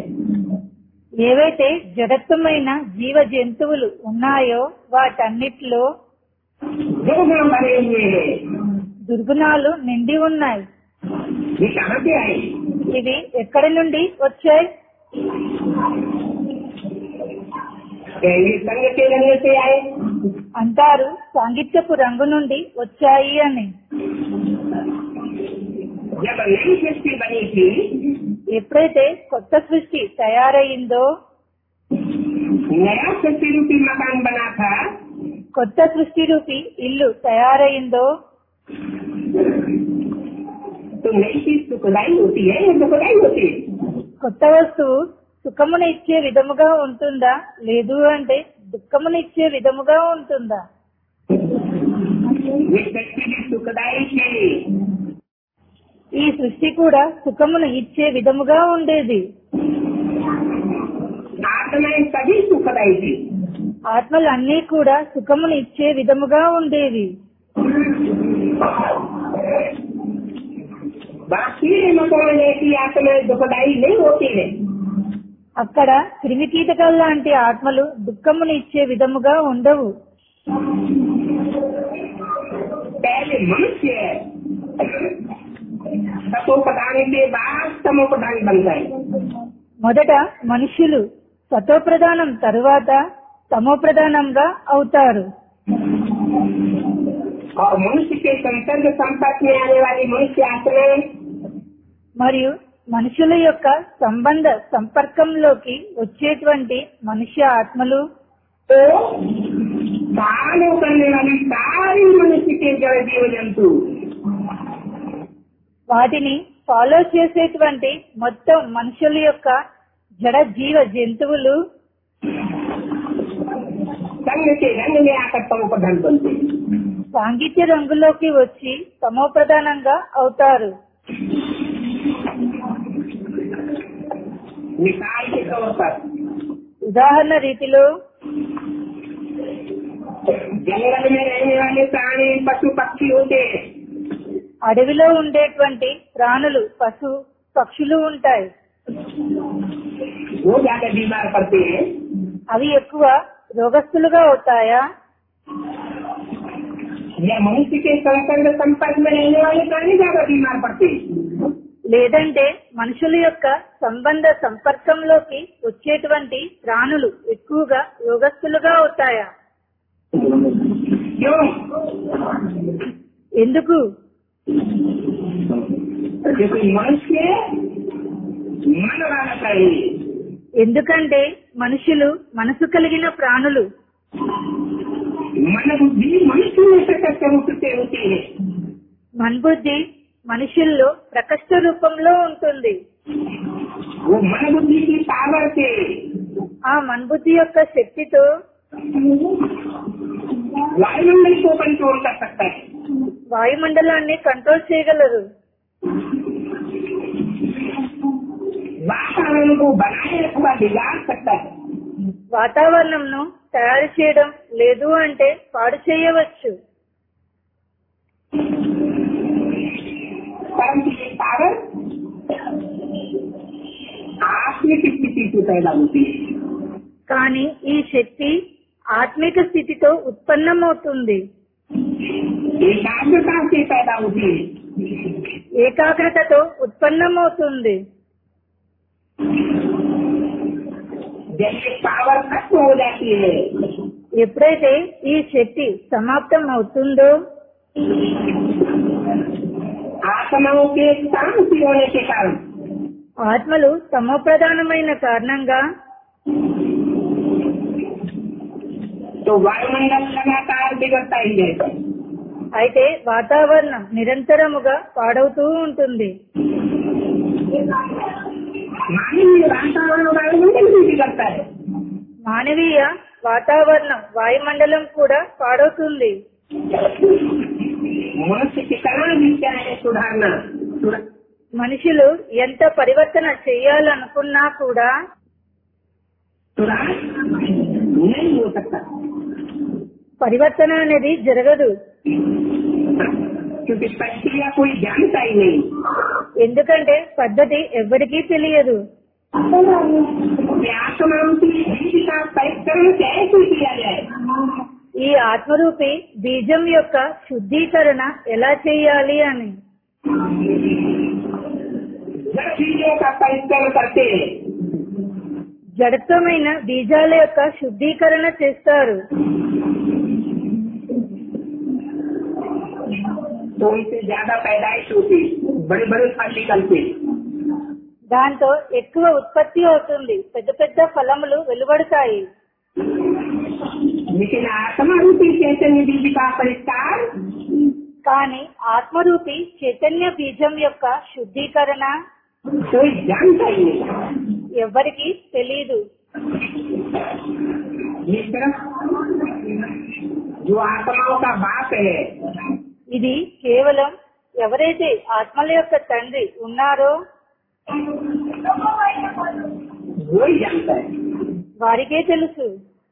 ఏవైతే జగత్తుమైన జీవ జంతువులు ఉన్నాయో వాటన్నిటిలో दुर्गुण भरे हुए हैं దుర్గుణాలు నిండి ఉన్నాయి ये कहाँ से आए ఇవి ఎక్కడి నుండి వచ్చాయి क्या ये संग के रंग से आए అంటారు సాంగిత్యపు రంగు నుండి వచ్చాయి అని जब नई सृष्टि बनी थी ఎప్పుడైతే కొత్త సృష్టి తయారయిందో नया सृष्टि रूपी मकान बना था కొత్త సృష్టి రూపి ఇల్లు తయారయిందో तो नई चीज सुखदाई होती है या दुखदाई होती है కొత్త వస్తువు సుఖమును ఇచ్చే విధముగా ఉంటుందా లేదు అంటే దుఃఖమును ఇచ్చే విధముగా ఉంటుందా ये सृष्टि भी सुखदाई थी ఈ సృష్టి కూడా సుఖమును ఇచ్చే విధముగా ఉండేది आत्माएं सभी सुखदाई थी ఆత్మలు అన్నీ కూడా సుఖమును ఇచ్చే విధముగా ఉండేవి बाकी मकान ऐसी आत्माएं दुखदाई नहीं होती है అక్కడ క్రిమికీటకాల లాంటి ఆత్మలు దుఃఖమును ఇచ్చే విధముగా ఉండవు पहले मनुष्य तपोप्रधान के बाद तमोप्रधान बन गए మొదట మనుషులు సతోప్రధానం తరువాత తమోప్రధానంగా అవుతారు और मनुष्य के संसर्ग संपर्क में आने वाली मनुष्य आत्माएं మరియు మనుషుల యొక్క సంబంధ సంపర్కంలోకి వచ్చేటువంటి మనుష్య ఆత్మలు तो फॉलो करने वाली सारी मनुष्य के जड़ जीव जंतु వాటిని ఫాలో చేసేటువంటి మొత్తం మనుషుల యొక్క జడ జీవ జంతువులు संग के रंग में आकर तमोप्रधान बनते हैं సాంగిత్య రంగులోకి వచ్చి తమోప్రధానంగా అవుతారు मिसाल के तौर पर ఉదాహరణ రీతిలో जंगल में रहने वाले प्राणी पशु पक्षी होते हैं అడవిలో ఉండేటువంటి ప్రాణులు పశు పక్షులు ఉంటాయి वो ज्यादा बीमार पड़ते हैं అవి ఎక్కువ రోగస్తులుగా అవుతాయా या मनुष्य के संसर्ग संपर्क में रहने वाले प्राणी ज्यादा बीमार पड़ते हैं లేదంటే మనుషుల యొక్క సంబంధ సంపర్కంలోకి వచ్చేటువంటి ప్రాణులు ఎక్కువగా రోగస్తులుగా అవుతాయా क्यों ఎందుకు क्योंकि मनुष्य मन वाला चाहिए ఎందుకంటే మనుషులు మనసు కలిగిన ప్రాణులు मन बुद्धि मनुष्य में सतत रूपते होती है మన్బుద్ధి మనుషుల్లో ప్రకష్ట రూపంలో ఉంటుంది वो मन बुद्धि की पावर से ఆ మన్బుద్ధి యొక్క శక్తితో वायुमंडल को कंट्रोल कर सकता है వాయుమండలాన్ని కంట్రోల్ చేయగలరు वातावरण को बनाए अथवा बिगाड़ सकता है వాతావరణంను తయారు చేయడం లేదు అంటే పాడు చేయవచ్చు परंतु ये पावर आत्मिक स्थिति से पैदा होती है కానీ ఈ శక్తి ఆత్మిక స్థితితో ఉత్పన్నమవుతుంది एकाग्रता से पैदा होती है ఏకాగ్రతతో ఉత్పన్నమవుతుంది जब ये पावर खत्म हो जाती है ఎప్పుడైతే ఈ శక్తి సమాప్తం అవుతుందో आत्माओं के शांति होने के कारण ఆత్మలు తమోప్రధానమైన కారణంగా तो वायुमंडल लगातार बिगड़ता ही रहता है అయితే వాతావరణం నిరంతరముగా పాడవుతూ ఉంటుంది मानवीय वातावरण वायुमंडल भी बिगड़ता है మానవీయ వాతావరణం వాయుమండలం కూడా పాడవుతుంది मनुष्य कितना भी चाहे सुधारना सुधार- మనుషులు ఎంత పరివర్తన చేయాలనుకున్నా కూడా सुधार नहीं हो सकता పరివర్తన అనేది జరగదు क्योंकि प्रक्रिया कोई जानता ही नहीं ఎందుకంటే పద్ధతి ఎవ్వరికీ తెలియదు कि आत्मा की बीज का परिक्रम कैसे किया जाए ఈ ఆత్మరూపి బీజం యొక్క శుద్ధీకరణ ఎలా చేయాలి అని जब बीजों का परिक्रम करते हैं జడత్వమైన బీజాల యొక్క శుద్ధీకరణ చేస్తారు तो उनसे ज्यादा पैदाइश होती बड़े बड़े फल निकलते దాంతో ఎక్కువ ఉత్పత్తి అవుతుంది పెద్ద పెద్ద ఫలములు వెలువడతాయి लेकिन आत्मा रूपी चैतन्य बीज का परिष्कार కానీ ఆత్మరూపి చైతన్య బీజం యొక్క శుద్ధీకరణ कोई जानता ही नहीं ఎవ్వరికీ తెలియదు ये सिर्फ जो आत्माओं का बाप है ఇది కేవలం ఎవరైతే ఆత్మల యొక్క తండ్రి ఉన్నారో वो ही जानता है వారికే తెలుసు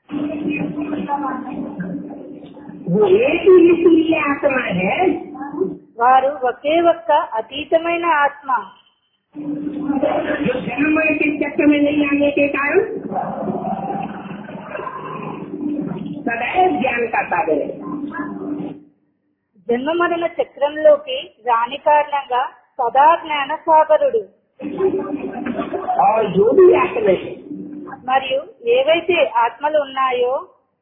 वो एक ही इसलिए आत्मा है వారు ఒకే ఒక్క అతీతమైన ఆత్మ जो जन्म के चक्र में नहीं आने के कारण सदैव ज्ञान का सागर है జన్మ మరణ చక్రంలోకి రాని కారణంగా సదా జ్ఞాన సాగరుడు और जो भी आत्मा है మరియు ఏవైతే ఆత్మలు ఉన్నాయో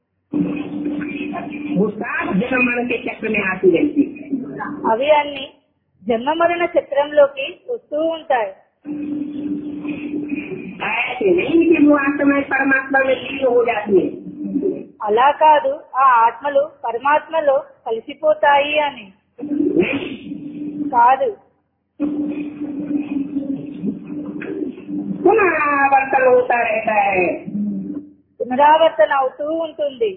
वो सात जन्म मरण के चक्र में आती रहती है అవి అన్ని జన్మ మరణ చక్రంలోకి వస్తూ ఉంటాయి ऐसे नहीं कि वो आत्मा परमात्मा में लीन हो जाती है అలా కాదు ఆ ఆత్మలు పరమాత్మలో కలిసిపోతాయి అని नहीं కాదు पुनरावर्तन होता रहता है పునరావర్తన అవుతూ ఉంటుంది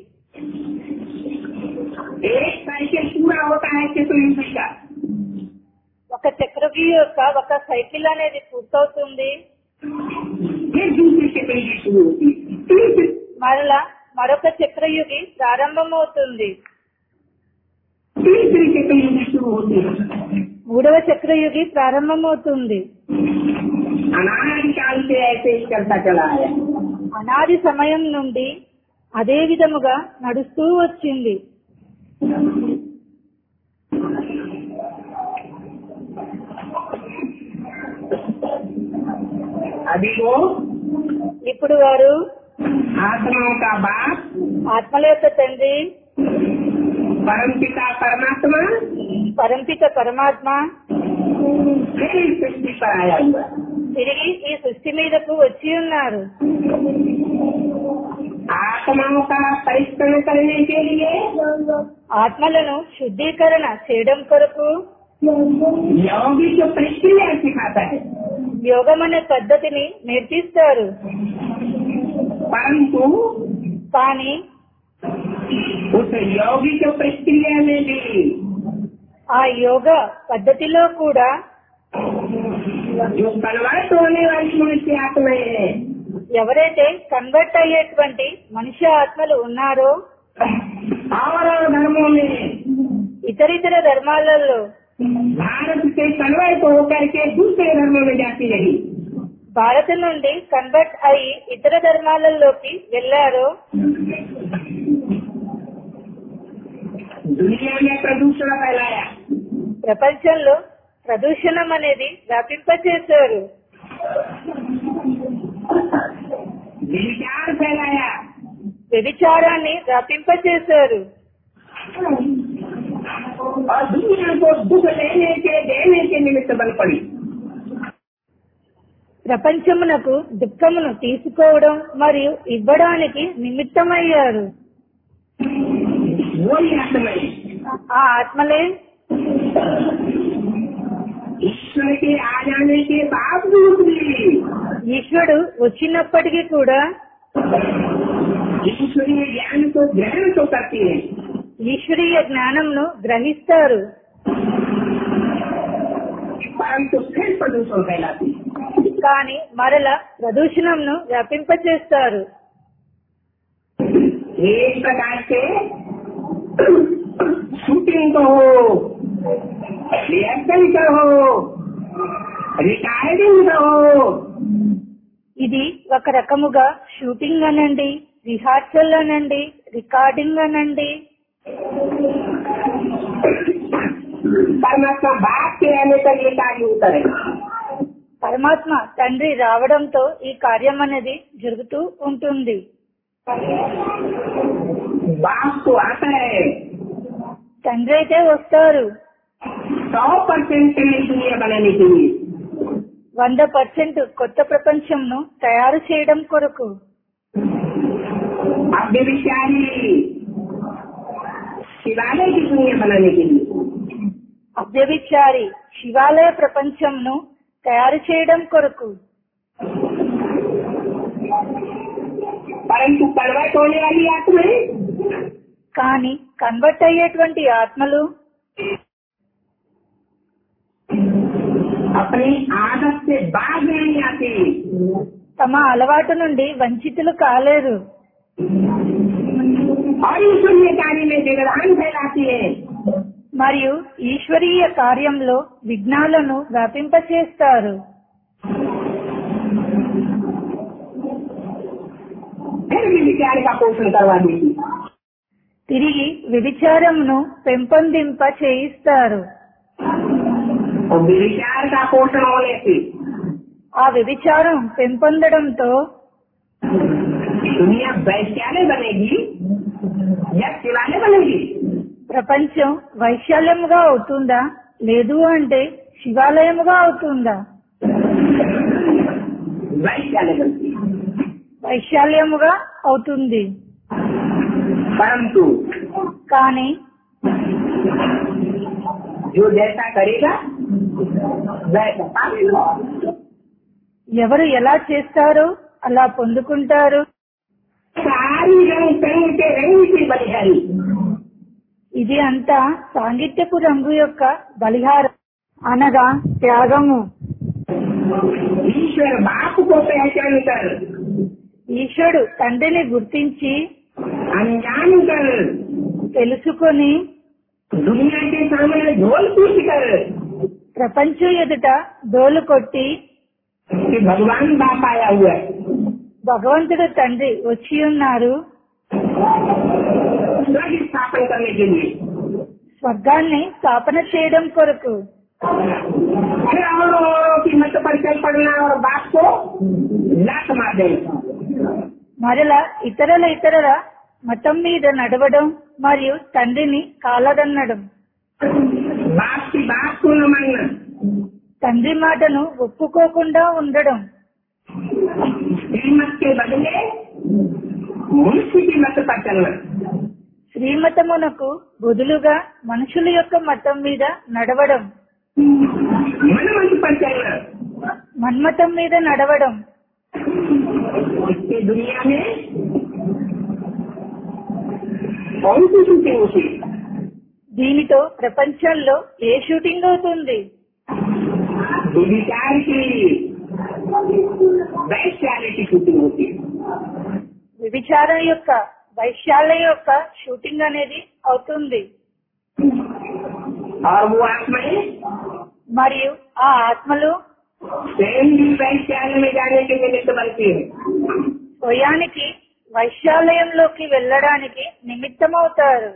एक साइकिल पूरा होता है चतुर्युगी का ఒక చక్రవ్యూహ యొక్క ఒక సైకిల్ అనేది పూర్తవుతుంది फिर दूसरी चतुर्युगी शुरू होती है तीसरी మరలా మరొక చక్రయుగి ప్రారంభమవుతుంది तीसरी चतुर्युगी शुरू होती है మూడవ చక్రయుగి ప్రారంభమవుతుంది अनादिकाल से ऐसे ही चलता चला है అనాది సమయం నుండి అదే విధముగా నడుస్తూ వచ్చింది अभी वो ఇప్పుడు వారు आत्माओं का बाप ఆత్మల యొక్క తండ్రి परम पिता परमात्मा పరంపిత పరమాత్మ फिर इस सृष्टि पर आया हुआ है। తిరిగి ఈ సృష్టి మీదకు వచ్చి ఉన్నారు आत्माओं का परिश्रम करने के लिए ఆత్మలను శుద్ధీకరణ చేయడం కొరకు यौगिक प्रक्रिया सिखाता है యోగం అనే పద్ధతిని నేర్పిస్తారు परंतु కానీ उस यौगिक प्रक्रिया में भी ఆ యోగ పద్ధతిలో కూడా जो कन्वर्ट होने वाली मनुष्य आत्माएं हैं ఎవరైతే కన్వర్ట్ అయ్యేటువంటి మనిషి ఆత్మలు ఉన్నారో और धर्मों में ఇతరితర ధర్మాలలో भारत से कन्वर्ट होकर के दूसरे धर्मों में जाती रही భారత్ నుండి కన్వర్ట్ అయి ఇతర ధర్మాలలోకి వెళ్లారో दुनिया में प्रदूषण फैलाया ప్రపంచంలో ప్రదూషణం అనేది వ్యాపింపచేశారు विचार फैलाया వ్యభిచారాన్ని వ్యాపింపచేశారు और दुनिया को दुख लेने के देने के निमित्त बन पड़ी ప్రపంచమునకు దుఃఖమును తీసుకోవడం మరియు ఇవ్వడానికి నిమిత్తమయ్యారు वही आत्माएं ఆ ఆత్మలే ईश्वर के आ जाने के बावजूद भी ఈశ్వరుడు వచ్చినప్పటికీ కూడా ईश्वरीय ज्ञान को ग्रहण तो करती है ఈశ్వరీయ జ్ఞానంను గ్రహిస్తారు परंतु फिर प्रदूषण फैलाती है కానీ మరల ప్రదూషణంను వ్యాపింపచేస్తారు एक प्रकार से शूटिंग को हो रिहर्सल का हो रिटायरिंग का हो ఇది ఒక రకముగా షూటింగ్ అనండి రిహార్సల్ అనండి రికార్డింగ్ అనండి परमात्मा बाप के रहने पर ये कार्य उतर है పరమాత్మ తండ్రి రావడంతో ఈ కార్యం అనేది జరుగుతూ ఉంటుంది बाप तो आता है తండ్రి అయితే వస్తారు सौ परसेंट दुनिया बनाने के लिए వంద పర్సెంట్ కొత్త ప్రపంచంను తయారు చేయడం కొరకు अब विचारी शिवालय की दुनिया बनाने के लिए అవ్యవిచారి శివాలయ ప్రపంచంను తయారు చేయడం కొరకు परंतु कन्वर्ट होने वाली आत्माएं కానీ కన్వర్ట్ అయ్యేటువంటి ఆత్మలు अपनी आदत से बाहर नहीं आती తమ అలవాటు నుండి వంచితులు కాలేరు और ईश्वरीय कार्य में विग्रहण फैलाती है మరియు ఈశ్వరీయ కార్యంలో విఘ్నాలను వ్యాపింపచేస్తారు फिर भी विचार का पोषण करवा देती తిరిగి వ్యభిచారమును పెంపొందింప చేయిస్తారు और विचार का पोषण होने से ఆ వ్యభిచారం పెంపొందడంతో दुनिया वैश्यालय बनेगी या शिवालय बनेगी ప్రపంచం వైశాల్యముగా అవుతుందా లేదు అంటే శివాలయముగా అవుతుందా वैश्यालय बनती है వైశాల్యముగా అవుతుంది परंतु కానీ जो जैसा करेगा वैसा पालेगा ఎవరు ఎలా చేస్తారో అలా పొందుకుంటారు सारी रंग संग के रंग की बलिहारी ఇది అంతా సాంగిత్యపు రంగు యొక్క బలిహారం అనగా త్యాగము ईश्वर बाप को पहचान कर ఈశ్వరుడు తండ్రిని గుర్తించి अनजान कर తెలుసుకొని दुनिया के सामने ढोल पीट कर ప్రపంచం ఎదుట దోలు కొట్టి कि भगवान बाप आया हुआ है భగవంతుడు తండ్రి వచ్చి ఉన్నారు स्वर्ग स्थापन करने के लिए స్వర్గాన్ని స్థాపన చేయడం కొరకు फिर और औरों की मत पर चल पड़ना और बाप को लात मार देना మరలా ఇతరుల ఇతరుల మతం మీద నడవడం మరియు తండ్రిని కాలదన్నడం बाप की बात को न मानना తండ్రి మాటను ఒప్పుకోకుండా ఉండడం श्रीमत के बदले मनुष्य की मत पर चलना శ్రీమతమునకు బదులుగా మనుషుల యొక్క మతం మీద నడవడం मन मत पर चलना మన్మతం మీద నడవడం इससे दुनिया में कौन सी शूटिंग होती దీనితో ప్రపంచంలో ఏ షూటింగ్ అవుతుంది विचार की वैश्यालय की शूटिंग होती है విచారం యొక్క వైశాల్య యొక్క షూటింగ్ అనేది అవుతుంది और वो आत्माएं మరియు ఆ ఆత్మలు स्वयं भी वैश्यालय में जाने के निमित्त बनती है స్వయానికి వైశాలయంలోకి వెళ్ళడానికి నిమిత్తమవుతారు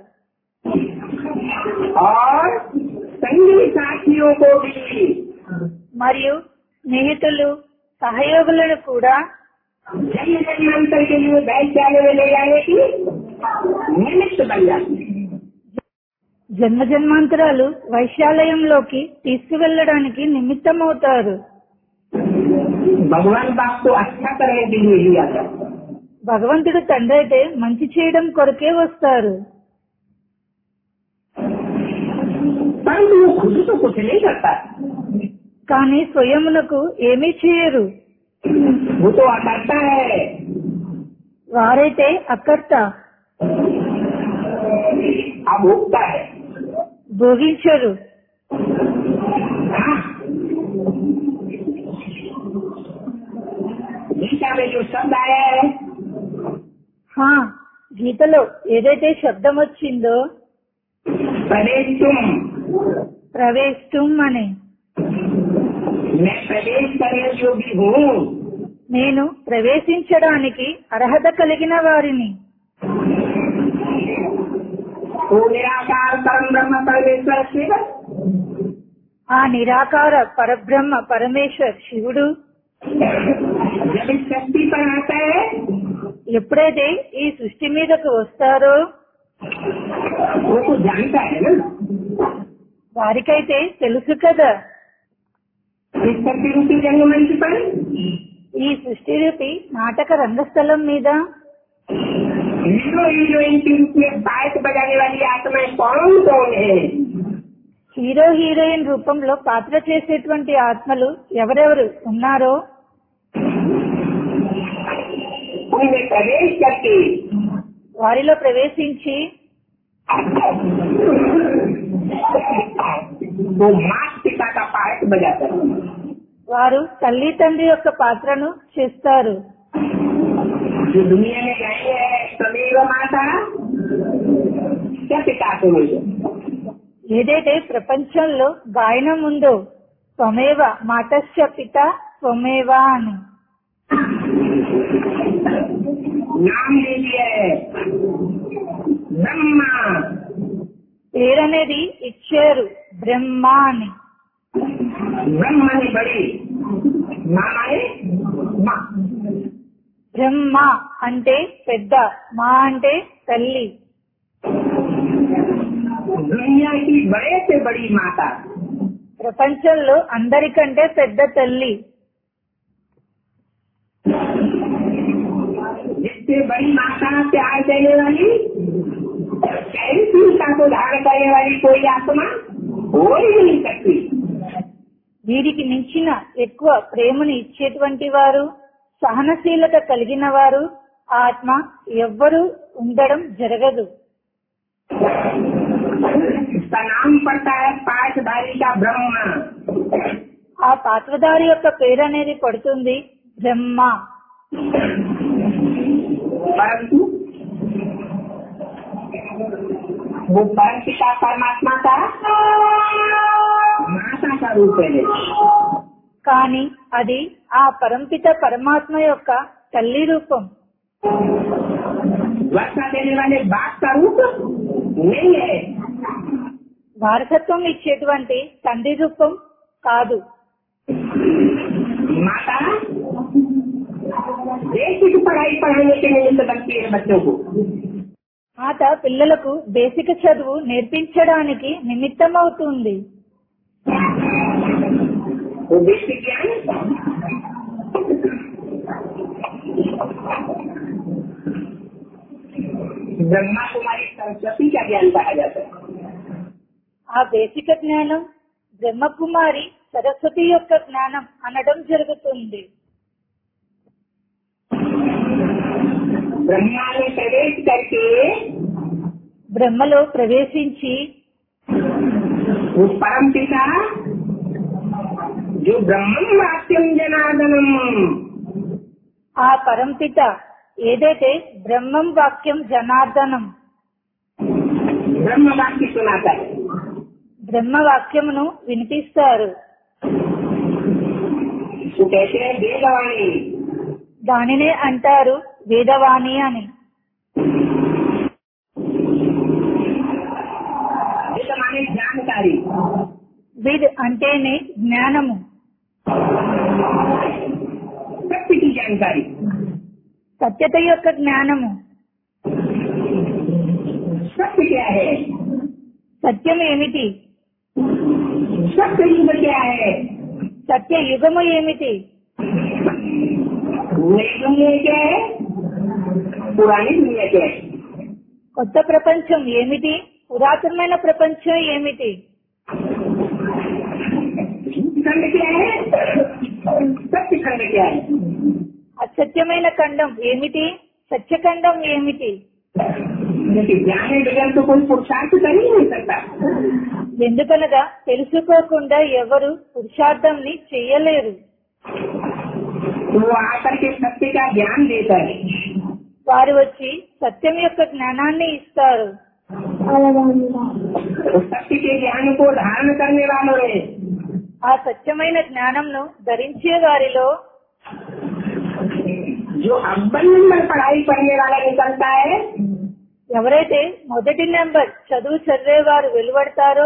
और संगी साथियों को भी మరియు స్నేహితులు సహయోగులను కూడా जन्म जन्मांतर के लिए वैश्यालय में ले जाने की निमित्त बन जाती है జన్మ జన్మాంతరాలు వైశాలయంలోకి తీసుకువెళ్ళడానికి నిమిత్తమవుతారు भगवान बाप को अच्छा करने के लिए लिया था భగవంతుడు తండ్రి అయితే మంచి చేయడం కొరకే వస్తారు परंतु वो खुद तो कुछ नहीं करता కానీ స్వయమునకు ఏమీ చేయరు वो तो अकर्ता है వారైతే అకర్త अभोक्ता है భోగించరు हाँ। गीता में जो शब्द आया है హా గీతలో ఏదైతే శబ్దం వచ్చిందో प्रवेश तुम ప్రవేశం అని मैं प्रवेश करने योगी हूँ నేను ప్రవేశించడానికి అర్హత కలిగిన వారిని वो निराकार परम ब्रह्म परमेश्वर शिव ఆ నిరాకార పరబ్రహ్మ పరమేశ్వర్ శివుడు जब इस शक्ति पर आता है ఎప్పుడైతే ఈ సృష్టి మీదకు వస్తారో वो तो जानता है ना వారికైతే తెలుసు కదా इस शक्ति रूपी रंगमंच पर ఈ సృష్టి రూపి నాటక రంగస్థలం మీద हीरो हीरोइन के रूप में बाइक बजाने वाली आत्माएं कौन कौन है హీరో హీరోయిన్ రూపంలో పాత్ర చేసేటువంటి ఆత్మలు ఎవరెవరు ఉన్నారో उनमें प्रवेश करके వారిలో ప్రవేశించి वो मात पिता का पायक बजाता है వారు తల్లి తండ్రి యొక్క పాత్రను చేస్తారు जो दुनिया में गए हैं सदैव माता क्या पिता को मिले ఏదైతే ప్రపంచంలో గాయనం ఉందో త్వమేవ మాతస్య పిత త్వమేవ అని नाम लीजिए ब्रह्मा పేరనేది ఇచ్చారు బ్రహ్మ అని ब्रह्म ने बड़ी माँ माने माँ బ్రహ్మ అంటే పెద్ద మా అంటే తల్లి दुनिया की बड़े से बड़ी माता ప్రపంచంలో అందరికంటే పెద్ద తల్లి जिससे बड़ी माता से आ जाने वाली सहनशीलता को धारण करने वाली कोई आत्मा हो ही नहीं सकती వీరికి మించిన ఎక్కువ ప్రేమను ఇచ్చేటువంటి వారు సహనశీలత కలిగిన వారు ఆత్మ ఎవ్వరూ ఉండడం జరగదు इसका नाम पड़ता है पाठधारी का ब्रह्म ఆ పాత్రధారి యొక్క పేరు అనేది పడుతుంది బ్రహ్మ परंतु वो परम पिता परमात्मा का माता का रूप है కానీ అది ఆ పరంపిత పరమాత్మ యొక్క తల్లి రూపం वर्षा देने वाले बाप का रूप नहीं है వారసత్వం ఇచ్చేటువంటి తండ్రి రూపం కాదు माता बेसिक पढ़ाई पढ़ाने के निमित्त बनती है बच्चों को మాత పిల్లలకు బేసిక చదువు నేర్పించడానికి నిమిత్తమవుతుంది वो बेसिक ज्ञान ब्रह्मा कुमारी सरस्वती का ज्ञान कहा जाता है ఆ బేసిక జ్ఞానం బ్రహ్మకుమారి సరస్వతి యొక్క జ్ఞానం అనడం జరుగుతుంది ब्रह्मा में प्रवेश करके బ్రహ్మలో ప్రవేశించి वो परम पिता जो ब्रह्मम वाक्यम जनार्दनम ఆ పరంపిత ఏదైతే బ్రహ్మం వాక్యం జనార్దనం ब्रह्म वाक्य सुनाता है బ్రహ్మ వాక్యమును వినిపిస్తారు वो कहते हैं वेदवाणी దానినే అంటారు వేదవాణి అని वेद माने जानकारी విద్ అంటేనే జ్ఞానము सत्य की जानकारी సత్యత యొక్క జ్ఞానము सत्य क्या है సత్యం ఏమిటి सत्य युग क्या है సత్య యుగము ఏమిటి नई दुनिया क्या है पुरानी दुनिया क्या है కొత్త ప్రపంచం ఏమిటి పురాతనమైన ప్రపంచం ఏమిటి खंड क्या है सत्य खंड क्या है అసత్యమైన ఖండం ఏమిటి సత్యఖండం ఏమిటి क्योंकि ज्ञान बगैर तो कोई पुरुषार्थ कर ही नहीं सकता ఎందుకనగా తెలుసుకోకుండా ఎవరు పురుషార్థంని చెయ్యలేరు तो वो आकर के सत्य का ज्ञान देता है వారు వచ్చి సత్యం యొక్క జ్ఞానాన్ని ఇస్తారు तो सत्य के ज्ञान को धारण करने वालों ने ఆ సత్యమైన జ్ఞానంను ధరించే వారిలో जो अव्वल नंबर पढ़ाई करने वाला निकलता है ఎవరైతే మొదటి నెంబర్ చదువు చదివేవారు వెలువడతారో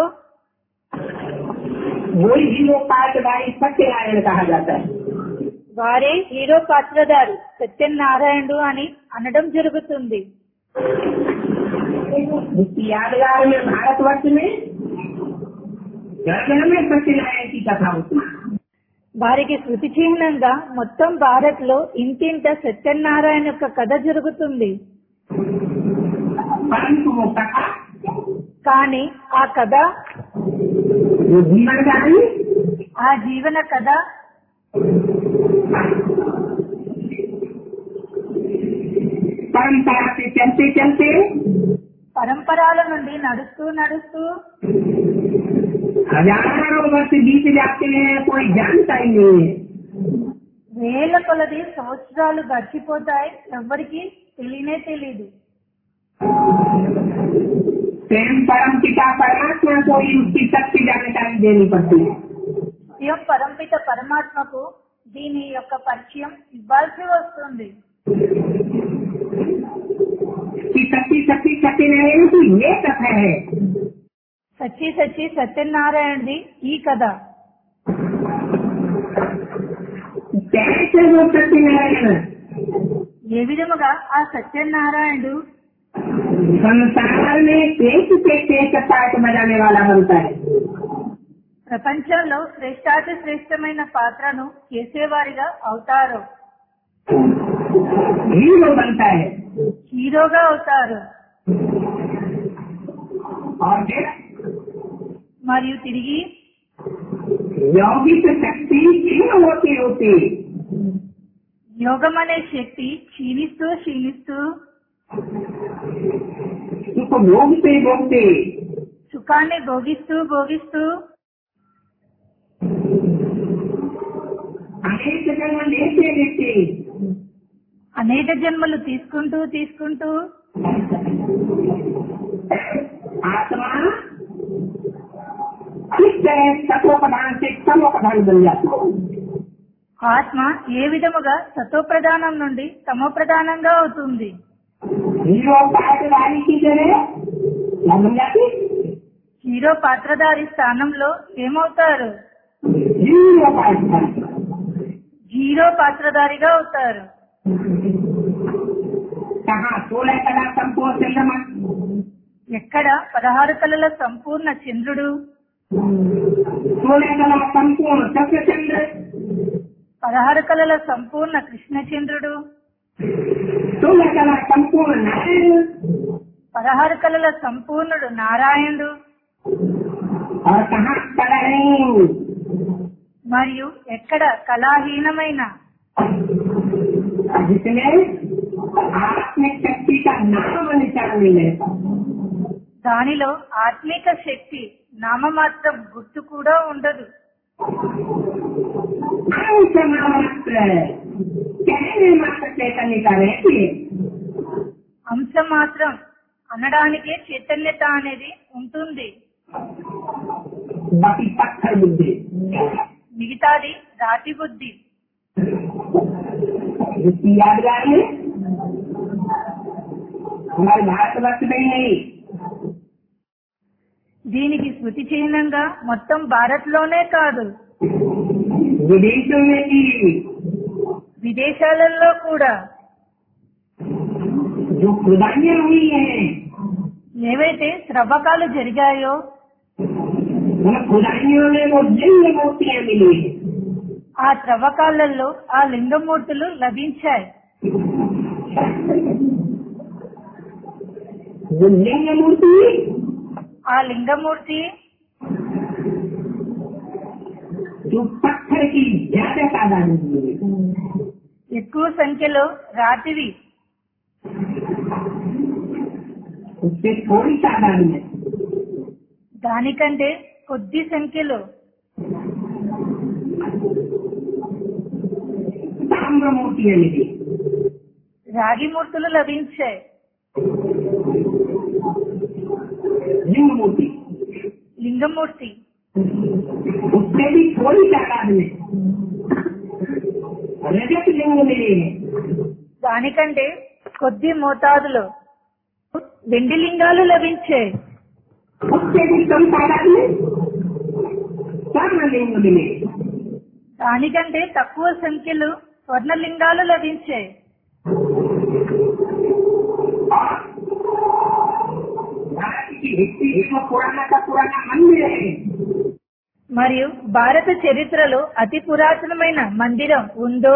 वही जीरो पाठदारी सत्यनारायण कहा जाता है వారే హీరో పాత్రధారి సత్యనారాయణుడు అని అనడం జరుగుతుంది जिसकी यादगार में भारतवर्ष में घर घर में सत्यनारायण की कथा होती है వారికి శృతి చిహ్నంగా మొత్తం భారత్ లో ఇంటింట సత్యనారాయణ యొక్క కథ జరుగుతుంది परंतु वो कथा కానీ ఆ కథ वो जीवन कहानी ఆ జీవన కథ परंपरा से चलते चलते పరంపరాల నుండి నడుస్తూ నడుస్తూ हजारों वर्ष बीत जाते हैं कोई जानता ही नहीं है వేల కొలది సంవత్సరాలు గడిచిపోతాయి ఎవ్వరికి తెలియనే తెలీదు स्वयं परम पिता परमात्मा को ही उसकी सत्य जानकारी देनी पड़ती है స్వయం పరంపిత పరమాత్మకు దీని యొక్క పరిచయం ఇవ్వాల్సి వస్తుంది कि सच्ची सच्ची सत्यनारायण की ये कथा है సచ్చి సచ్చి సత్యనారాయణది ఈ కథ कैसे वो सत्यनारायण ఏ విధముగా ఆ సత్యనారాయణుడు संसार में एक से एक पाठ बजाने वाला बनता है ప్రపంచంలో శ్రేష్టాతి శ్రేష్టమైన పాత్రను చేసేవారిగా అవుతారు हीरो बनता है హీరోగా అవుతారు और फिर మరియు తిరిగి यौगिक शक्ति क्षीण होती होती యోగం అనే శక్తి క్షీణిస్తూ క్షీణిస్తూ सुख भोगते भोगते సుఖాన్ని భోగిస్తూ భోగిస్తూ अनेक जन्म लेते लेते అనేక జన్మలు తీసుకుంటూ తీసుకుంటూ आत्मा किस तरह सतोप्रधान से समोप्रधान बन जाती है ఆత్మ ఏ విధముగా సతోప్రధానం నుండి తమోప్రధానంగా అవుతుంది हीरो पाठदारी की जगह क्या बन जाती హీరో పాత్రధారి స్థానంలో ఏమవుతారు हीरो पाठदारी హీరో పాత్రధారిగా అవుతారు कहाँ सोलह कला संपूर्ण चंद्रमा ఎక్కడ పదహారు కళల సంపూర్ణ చంద్రుడు सोलह कला संपूर्ण चक्र चंद्र పదహారు కళల సంపూర్ణ కృష్ణచంద్రుడు सोलह कला संपूर्ण नारायण పదహారు కళల సంపూర్ణుడు నారాయణుడు और कहाँ कलाहीन మరియు ఎక్కడ కళాహీనమైన जिसमें आत्मिक शक्ति का नाम निशान नहीं रहता దానిలో ఆత్మిక శక్తి నామమాత్రం గుర్తు కూడా ఉండదు अंश मात्र कहने मात्र चैतन्य का रहती है అంశ మాత్రం అనడానికే చైతన్యత అనేది ఉంటుంది बाकी पत्थर बुद्धि మిగతాది రాతి బుద్ధి जिसकी यादगार है हमारे भारतवर्ष में ही नहीं దీనికి స్మృతి చిహ్నంగా మొత్తం భారత్ లోనే కాదు विदेशों में भी విదేశాలలో కూడా जो खुदाइयाँ हुई हैं ఏవైతే శ్రవ్వకాలు జరిగాయో उन खुदाइयों में वो दिव्य मूर्तियाँ मिली हैं ఆ త్రవ్వకాలలో ఆ లింగమూర్తులు లభించాయి वो लिंग मूर्ति ఆ లింగమూర్తి जो पत्थर की ज्यादा तादाद में है। ఎక్కువ సంఖ్యలో రాతివి उससे थोड़ी तादाद में దానికంటే కొద్ది సంఖ్యలో ताम्र मूर्तियां मिली రాగి మూర్తులు లభించాయి लिंग मूर्ति లింగమూర్తి उससे भी थोड़ी तादाद में रजत लिंग मिले हैं దానికంటే కొద్ది మోతాదులో వెండి లింగాలు లభించాయి उससे भी कम तादाद में स्वर्ण लिंग मिले దానికంటే తక్కువ సంఖ్యలో స్వర్ణలింగాలు లభించాయి और भारत की हिस्ट्री इसमें पुराना का पुराना मंदिर है మరియు భారత చరిత్రలో అతి పురాతనమైన మందిరం ఉందో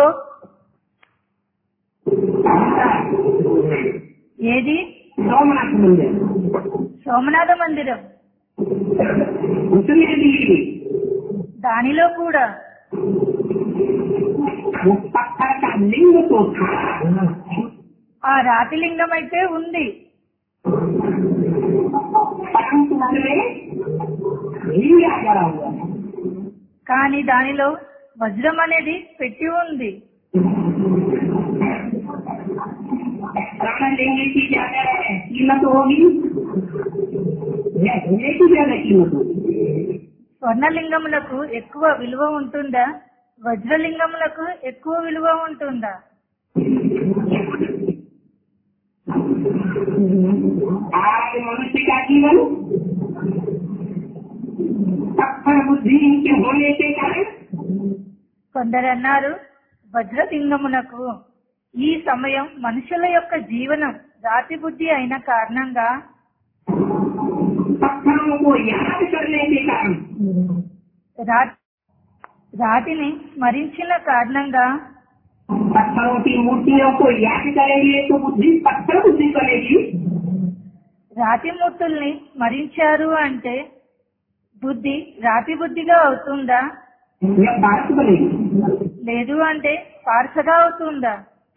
ఏది सोमनाथ मंदिर సోమనాథ మందిరం उसमें भी దానిలో కూడా वो पत्थर का लिंग तो था ఆ రాతి లింగం అయితే ఉంది परंतु उसमें हीरा जड़ा हुआ है కానీ దానిలో వజ్రం అనేది పెట్టి ఉంది स्वर्ण लिंग की ज्यादा कीमत होगी या सोने की ज्यादा कीमत होगी స్వర్ణలింగములకు ఎక్కువ విలువ ఉంటుందా వజ్రలింగములకు ఎక్కువ విలువ ఉంటుందా आज मनुष्य का जीवन पत्थर बुद्धि के होने के कारण కొందరు అన్నారు వజ్రలింగమునకు ఈ సమయం మనుషుల యొక్క జీవనం రాతి బుద్ధి అయిన కారణంగా पत्थरों को याद करने के कारण రా- రాతిని స్మరించిన కారణంగా पत्थरों की मूर्तियों को याद करेंगे तो बुद्धि पत्थर बुद्धि बनेगी రాతి మూర్తుల్ని స్మరించారు అంటే బుద్ధి రాతి బుద్ధిగా అవుతుందా या भारत बनेगी లేదు అంటే పార్సగా అవుతుందా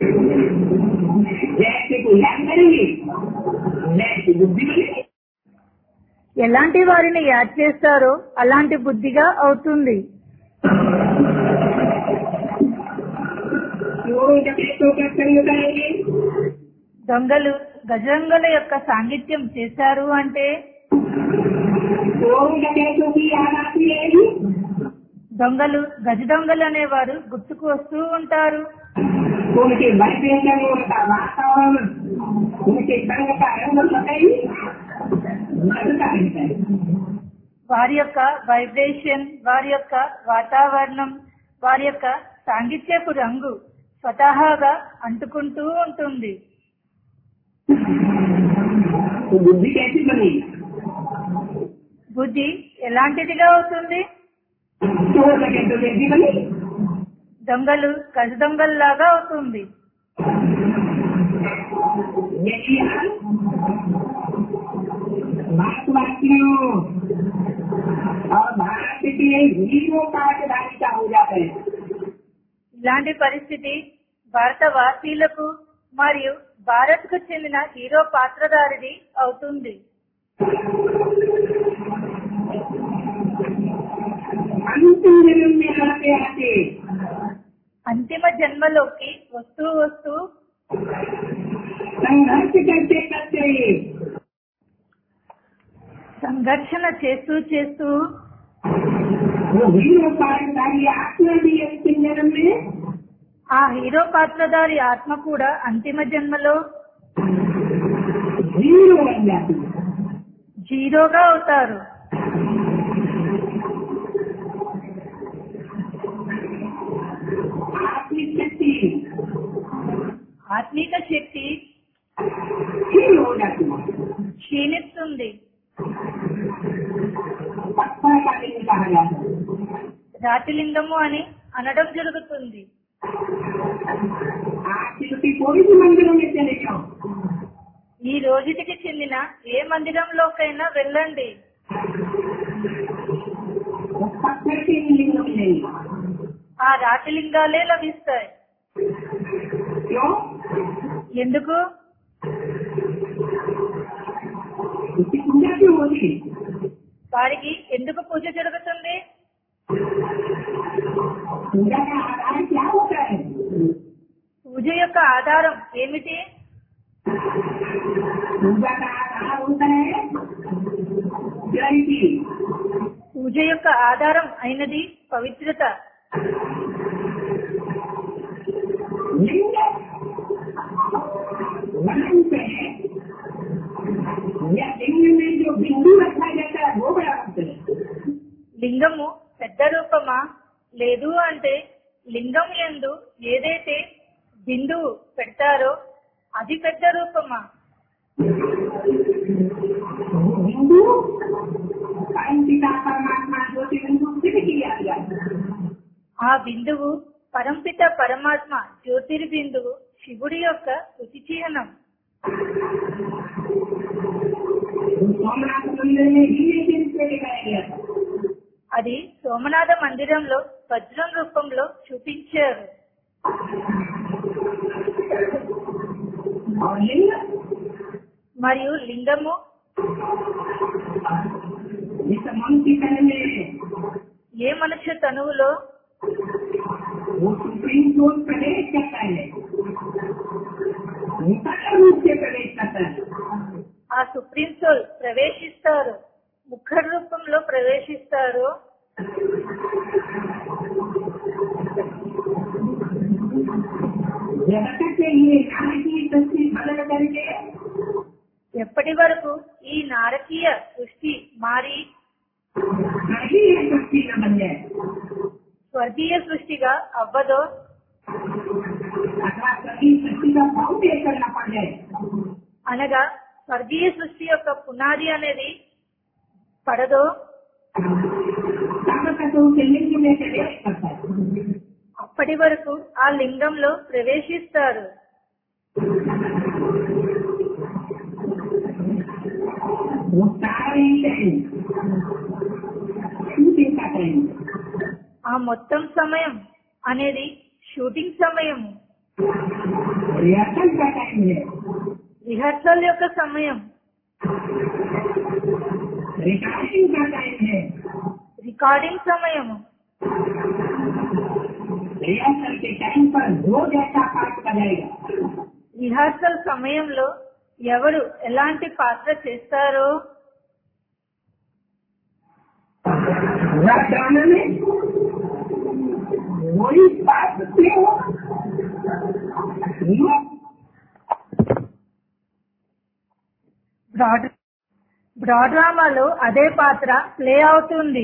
जैसे को याद करेंगे वैसे बुद्धि बनेगी ఎలాంటి వారిని యాడ్ చేస్తారో అలాంటి బుద్ధిగా అవుతుంది चोरों डकैतों का संग करेंगे దొంగలు గజరంగుల యొక్క సాంగిత్యం చేశారు అంటే चोरों डकैतों की याद आती रहेगी దొంగలు గజ దొంగలు అనేవారు గుర్తుకు వస్తూ ఉంటారు तो उनके वाइब्रेशन उनका वातावरण उनके संग का रंग बताइए लगता रहता है వారి యొక్క వైబ్రేషన్ వారి యొక్క వాతావరణం వారి యొక్క సాంగిత్యపు రంగు స్వతహాగా అంటుకుంటూ ఉంటుంది तो बुद्धि कैसी बनेगी బుద్ధి ఎలాంటిదిగా అవుతుంది चोर डकैतों कैसी बनेगी దొంగలు గజ దొంగల్లాగా అవుతుంది यही हाल भारतवासियों और भारत के हीरो पाठधारी का हो जाता है ఇలాంటి పరిస్థితి భారతవాసీలకు మరియు భారత్ కు చెందిన హీరో పాత్రధారిది అవుతుంది अंतिम जन्म में आते आते అంతిమ జన్మలోకి వస్తూ వస్తూ संघर्ष करते करते సంఘర్షణ చేస్తూ చేస్తూ वो हीरो पाठधारी आत्मा भी अंतिम जन्म में ఆ హీరో పాత్రధారి ఆత్మ కూడా అంతిమ జన్మలో हीरो बन जाती है జీరోగా అవుతారు आत्मिक शक्ति ఆత్మిక శక్తి हीरो हो जाती है క్షీణిస్తుంది पत्थर का लिंग कहा जाता है రాతిలింగము అని అనడం జరుగుతుంది आज किसी कोई भी मंदिरों में चले जाओ ఈ రోజుటికి చెందిన ఏ మందిరంలోకైనా వెళ్ళండి वो पत्थर के भी लिंग मिलेंगे ఆ రాతి లింగాలే లభిస్తాయి क्यों ఎందుకు उसकी पूजा क्यों होगी వారికి ఎందుకు పూజ జరుగుతుంది पूजा का आधार क्या होता है పూజ యొక్క ఆధారం ఏమిటి पूजा का आधार होता है प्योरिटी పూజ యొక్క ఆధారం అయినది పవిత్రత लिंग वर्ण से या लिंग में जो बिंदु रखा जाता है वो बड़ा होता है లింగము పెద్ద రూపమా లేదు అంటే లింగం ఎందు ఏదైతే బిందువు పెడతారో అది పెద్ద రూపమా वो बिंदु परम पिता परमात्मा ज्योति बिंदु सिद्ध किया गया ఆ బిందువు పరంపిత పరమాత్మ జ్యోతిర్బిందువు శివుడి యొక్క రుచి చిహ్నం सोमनाथ मंदिर में हीरे के रूप में दिखाया गया था అది సోమనాథ మందిరంలో వజ్రం రూపంలో చూపించారు और लिंग మరియు లింగము इस मन की तरह में ఏ మనుష్య తనువులో वो सुप्रीम कोर्ट प्रवेश करता है निकट रूप से प्रवेश करता है ఆ సుప్రీం సోల్ ప్రవేశిస్తారు ముఖ రూపంలో ప్రవేశిస్తారు जब तक के ये ज्ञान की तस्वीर बदल करके ఎప్పటి వరకు ఈ నారకీయ సృష్టి మారి सही ये तस्वीर न बन जाए స్వర్గీయ సృష్టిగా అవ్వదో अथवा सभी सृष्टि का फाउंडेशन न पड़ जाए అనగా స్వర్గీయ సృష్టి యొక్క పునాది అనేది పడదో तब तक उसे लिंग में प्रवेश करता है అప్పటి వరకు ఆ లింగంలో ప్రవేశిస్తారు वो सारे टाइम शूटिंग का टाइम ఆ మొత్తం సమయం అనేది షూటింగ్ సమయం रिहर्सल का टाइम है రిహర్సల్ యొక్క సమయం रिकॉर्डिंग का टाइम है రికార్డింగ్ సమయం रिहर्सल के टाइम पर दो जैसा पाठ बजाएगा రిహార్సల్ సమయంలో ఎవరు ఎలాంటి పాత్ర చేస్తారో गाना में वही बात क्यों हो బ్రాడ్ బ్రాడ్ డ్రామాలో అదే పాత్ర ప్లే అవుతుంది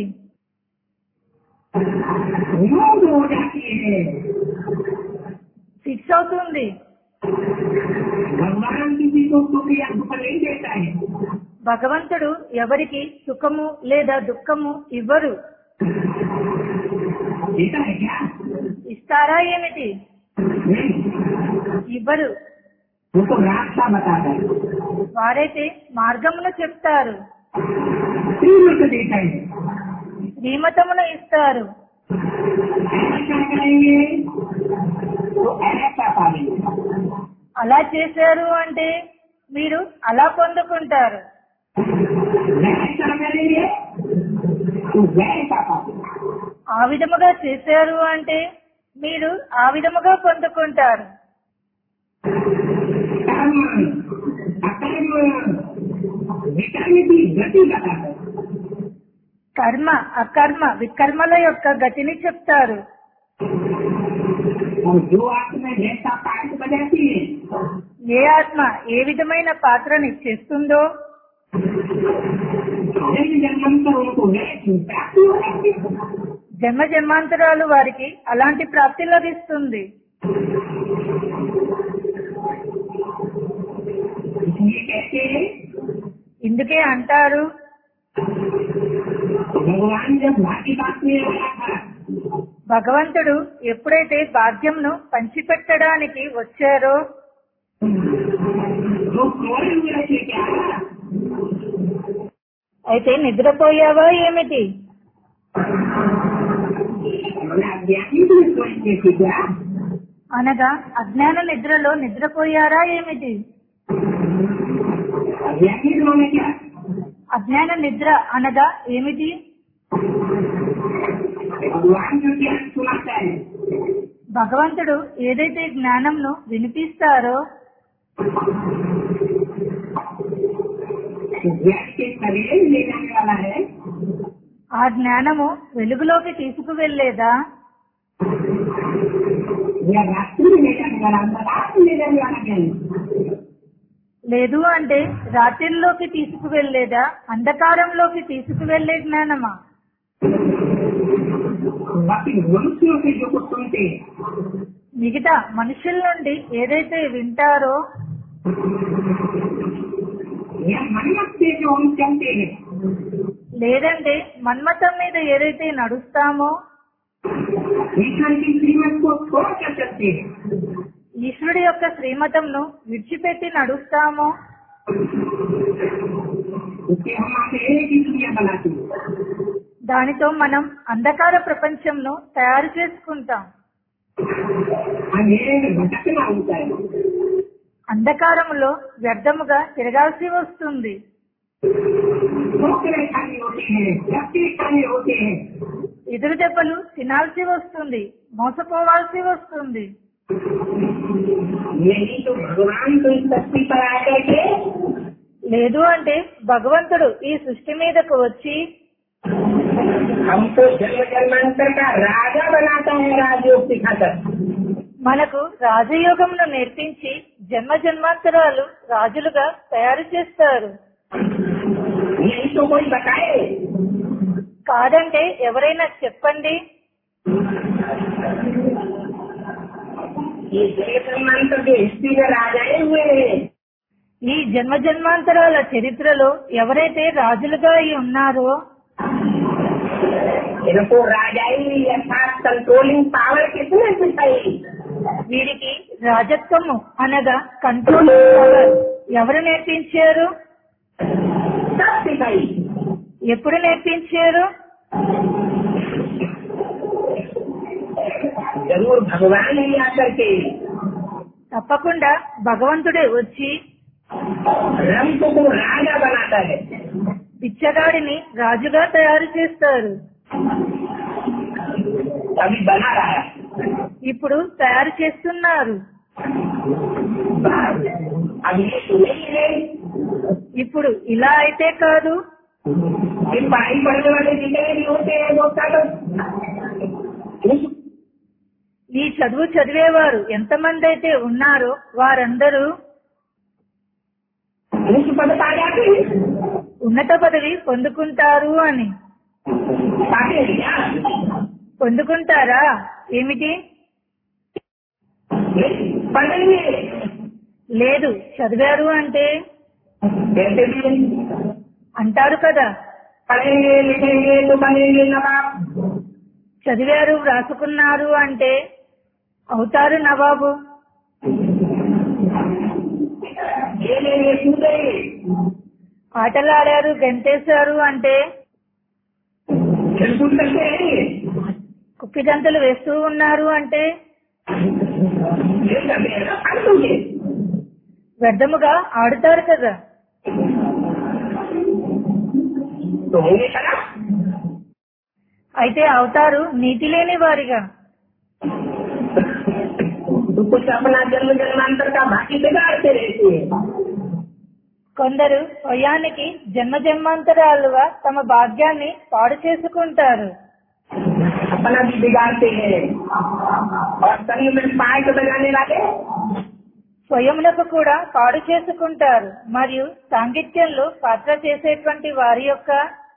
रोग हो जाती है ఫిక్స్ అవుతుంది भगवान किसी को सुख या दुख नहीं देता है భగవంతుడు ఎవరికి సుఖము లేదా దుఃఖము ఇవ్వరు देता है क्या ఇస్తారా ఏమిటి नहीं ఇవ్వరు वो तो रास्ता बताता है వారైతే మార్గమును చెప్తారు श्रीमत देता है శ్రీమతమును ఇస్తారు ऐसा करेंगे तो ऐसा पालेंगे అలా చేశారు అంటే మీరు అలా పొందుకుంటారు ऐसा करेंगे तो वैसा पालेंगे ఆ విధముగా చేశారు అంటే మీరు ఆ విధముగా పొందుకుంటారు कर्म अकर्म विकर्म की गति बताता है కర్మ అకర్మ వికర్మల యొక్క గతిని చెప్తారు और जो आत्मा जैसा पाठ बजाती है ఏ ఆత్మ ఏ విధమైన పాత్రని చేస్తుందో जन्म जन्मांतरों को है प्राप्ति हो जाती है జన్మ జన్మాంతరాలు వారికి అలాంటి ప్రాప్తి లభిస్తుంది इसलिए कहते हैं ఇందుకే అంటారు भगवान जब भाग्य बात में आया था భగవంతుడు ఎప్పుడైతే భాగ్యంను పంచిపెట్టడానికి వచ్చారో जो सोए हुए थे क्या అయితే నిద్రపోయావా ఏమిటి हमने अज्ञानी भी सोचते थे क्या అనగా అజ్ఞాన నిద్రలో నిద్రపోయారా ఏమిటి अज्ञानी लोगों क्या అజ్ఞాన నిద్ర అనగా ఏమిటి भगवान जो क्या सुनाता है భగవంతుడు ఏదైతే జ్ఞానంను వినిపిస్తారో ज्ञान के शरीर ले जाने वाला है ఆ జ్ఞానము వెలుగులోకి తీసుకువెళ్లేదా या रात्रि में ले जाने वाला अंधकार में ले जाने वाला ज्ञान లేదు అంటే రాత్రిలోకి తీసుకువెళ్లేదా అంధకారంలోకి తీసుకువెళ్లే జ్ఞానమా बाकी मनुष्यों से जो कुछ सुनते हैं మిగతా మనుషుల నుండి ఏదైతే వింటారో या मनमत से जो हम चलते हैं లేదంటే మన్మతం మీద ఏదైతే నడుస్తామో ईश्वर की श्रीमत को छोड़कर चलते हैं ఈశ్వరుడి యొక్క శ్రీమతంను విడిచిపెట్టి నడుస్తామో उसके हम आगे एक ही दुनिया बनाते हैं దానితో మనం అంధకార ప్రపంచంను తయారు చేసుకుంటాం अंधेरे में भटकना होता है అంధకారములో వ్యర్థముగా తిరగాల్సి వస్తుంది ठोकरें खानी होती है झटके खाने होते हैं ఎదురు దెబ్బలు తినాల్సి వస్తుంది మోసపోవాల్సి వస్తుంది यही तो भगवान को इस धरती पर आकर के లేదు అంటే భగవంతుడు ఈ సృష్టి మీదకు వచ్చి हमको जन्म जन्मांतर का राजा बनाता है राजयोग सिखाकर మనకు రాజయోగమును నేర్పించి జన్మ జన్మాంతరాలు రాజులుగా తయారు చేస్తారు यही तो कोई बताए కాదంటే ఎవరైనా చెప్పండి ये जन्म जन्मांतर के हिस्ट्री में राजाए हुए हैं ఈ జన్మ జన్మాంతరాల చరిత్రలో ఎవరైతే రాజులుగా అయి ఉన్నారో इनको राजाई अर्थात कंट्रोलिंग पावर किसने सिखाई వీరికి రాజత్వము అనగా కంట్రోల్ పవర్ ఎవరు నేర్పించారు सब सिखाई ఎప్పుడు నేర్పించారు जरूर भगवान ही आकर के తప్పకుండా భగవంతుడే వచ్చి रंग को राजा बनाता है పిచ్చగాడిని రాజుగా తయారు చేస్తారు अभी बना रहा है ఇప్పుడు తయారు చేస్తున్నారు अब ये तो नहीं है ఇప్పుడు ఇలా అయితే కాదు कि पढ़ाई पढ़ने वाले जितने भी होते हैं वो सब ఈ చదువు చదివేవారు ఎంతమంది అయితే ఉన్నారో వారందరూ उच्च पद पा जाते हैं ఉన్నత పదవి పొందుకుంటారు అని पाते हैं क्या పొందుకుంటారా ఏమిటి पढ़ेंगे లేదు చదివారు అంటే कैसे भी అంటారు కదా पढ़ेंगे लिखेंगे तो बनेंगे नवाब చదివారు వ్రాసుకున్నారు అంటే అవుతారు నవాబు खेलेंगे कूदेंगे ఆటలాడారు గంటేశారు అంటే खेलकूद करते रहेंगे కుప్పిగంతలు వేస్తూ ఉన్నారు అంటే खेल करते हैं ना फालतू के వ్యర్థముగా ఆడుతారు కదా तो होंगे खराब అయితే అవుతారు నీతి లేని వారిగా तो कुछ अपना जन्म जन्मांतर का भाग्य बिगाड़ते रहते हैं కొందరు స్వయానికి జన్మ జన్మాంతరాలుగా తమ భాగ్యాన్ని పాడు చేసుకుంటారు अपना भी बिगाड़ते हैं और संग में पाइप बजाने वाले స్వయములకు కూడా పాడు చేసుకుంటారు మరియు సాంగిత్యంలో పాత్ర చేసేటువంటి వారి యొక్క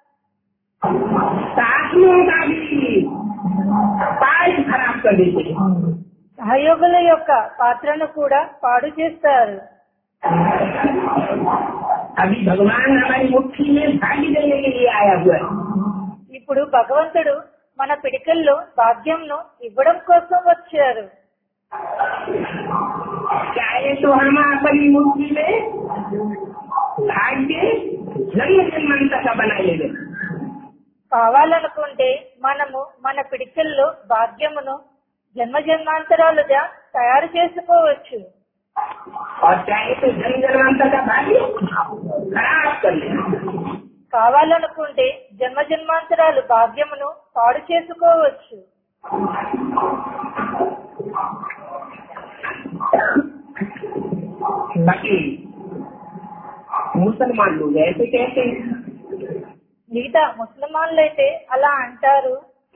साथियों का भी पाइप खराब कर देते हैं సహయోగుల యొక్క పాత్రను కూడా పాడు చేస్తారు अभी भगवान हमारी मुट्ठी में भागी देने के लिए आया हुआ है ఇప్పుడు భగవంతుడు మన పిడికల్లో భాగ్యంను ఇవ్వడం కోసం వచ్చారు चाहे तो हम अपनी मुट्ठी में भाग्य जन्म जन्मांत का बनाएगा కావాలనుకుంటే మనము మన పిడికిల్లో భాగ్యమును జన్మ జన్మాంతరాలుగా తయారు చేసుకోవచ్చు और चाहे तो जन्म जन्मांत का भाग्य खराब कर ले కావాలనుకుంటే జన్మ జన్మాంతరాలు భాగ్యమును పాడు చేసుకోవచ్చు बाकी मुसलमान लोग ऐसे कहते हैं మిగతా ముస్లిమాన్లు అయితే అలా అంటారు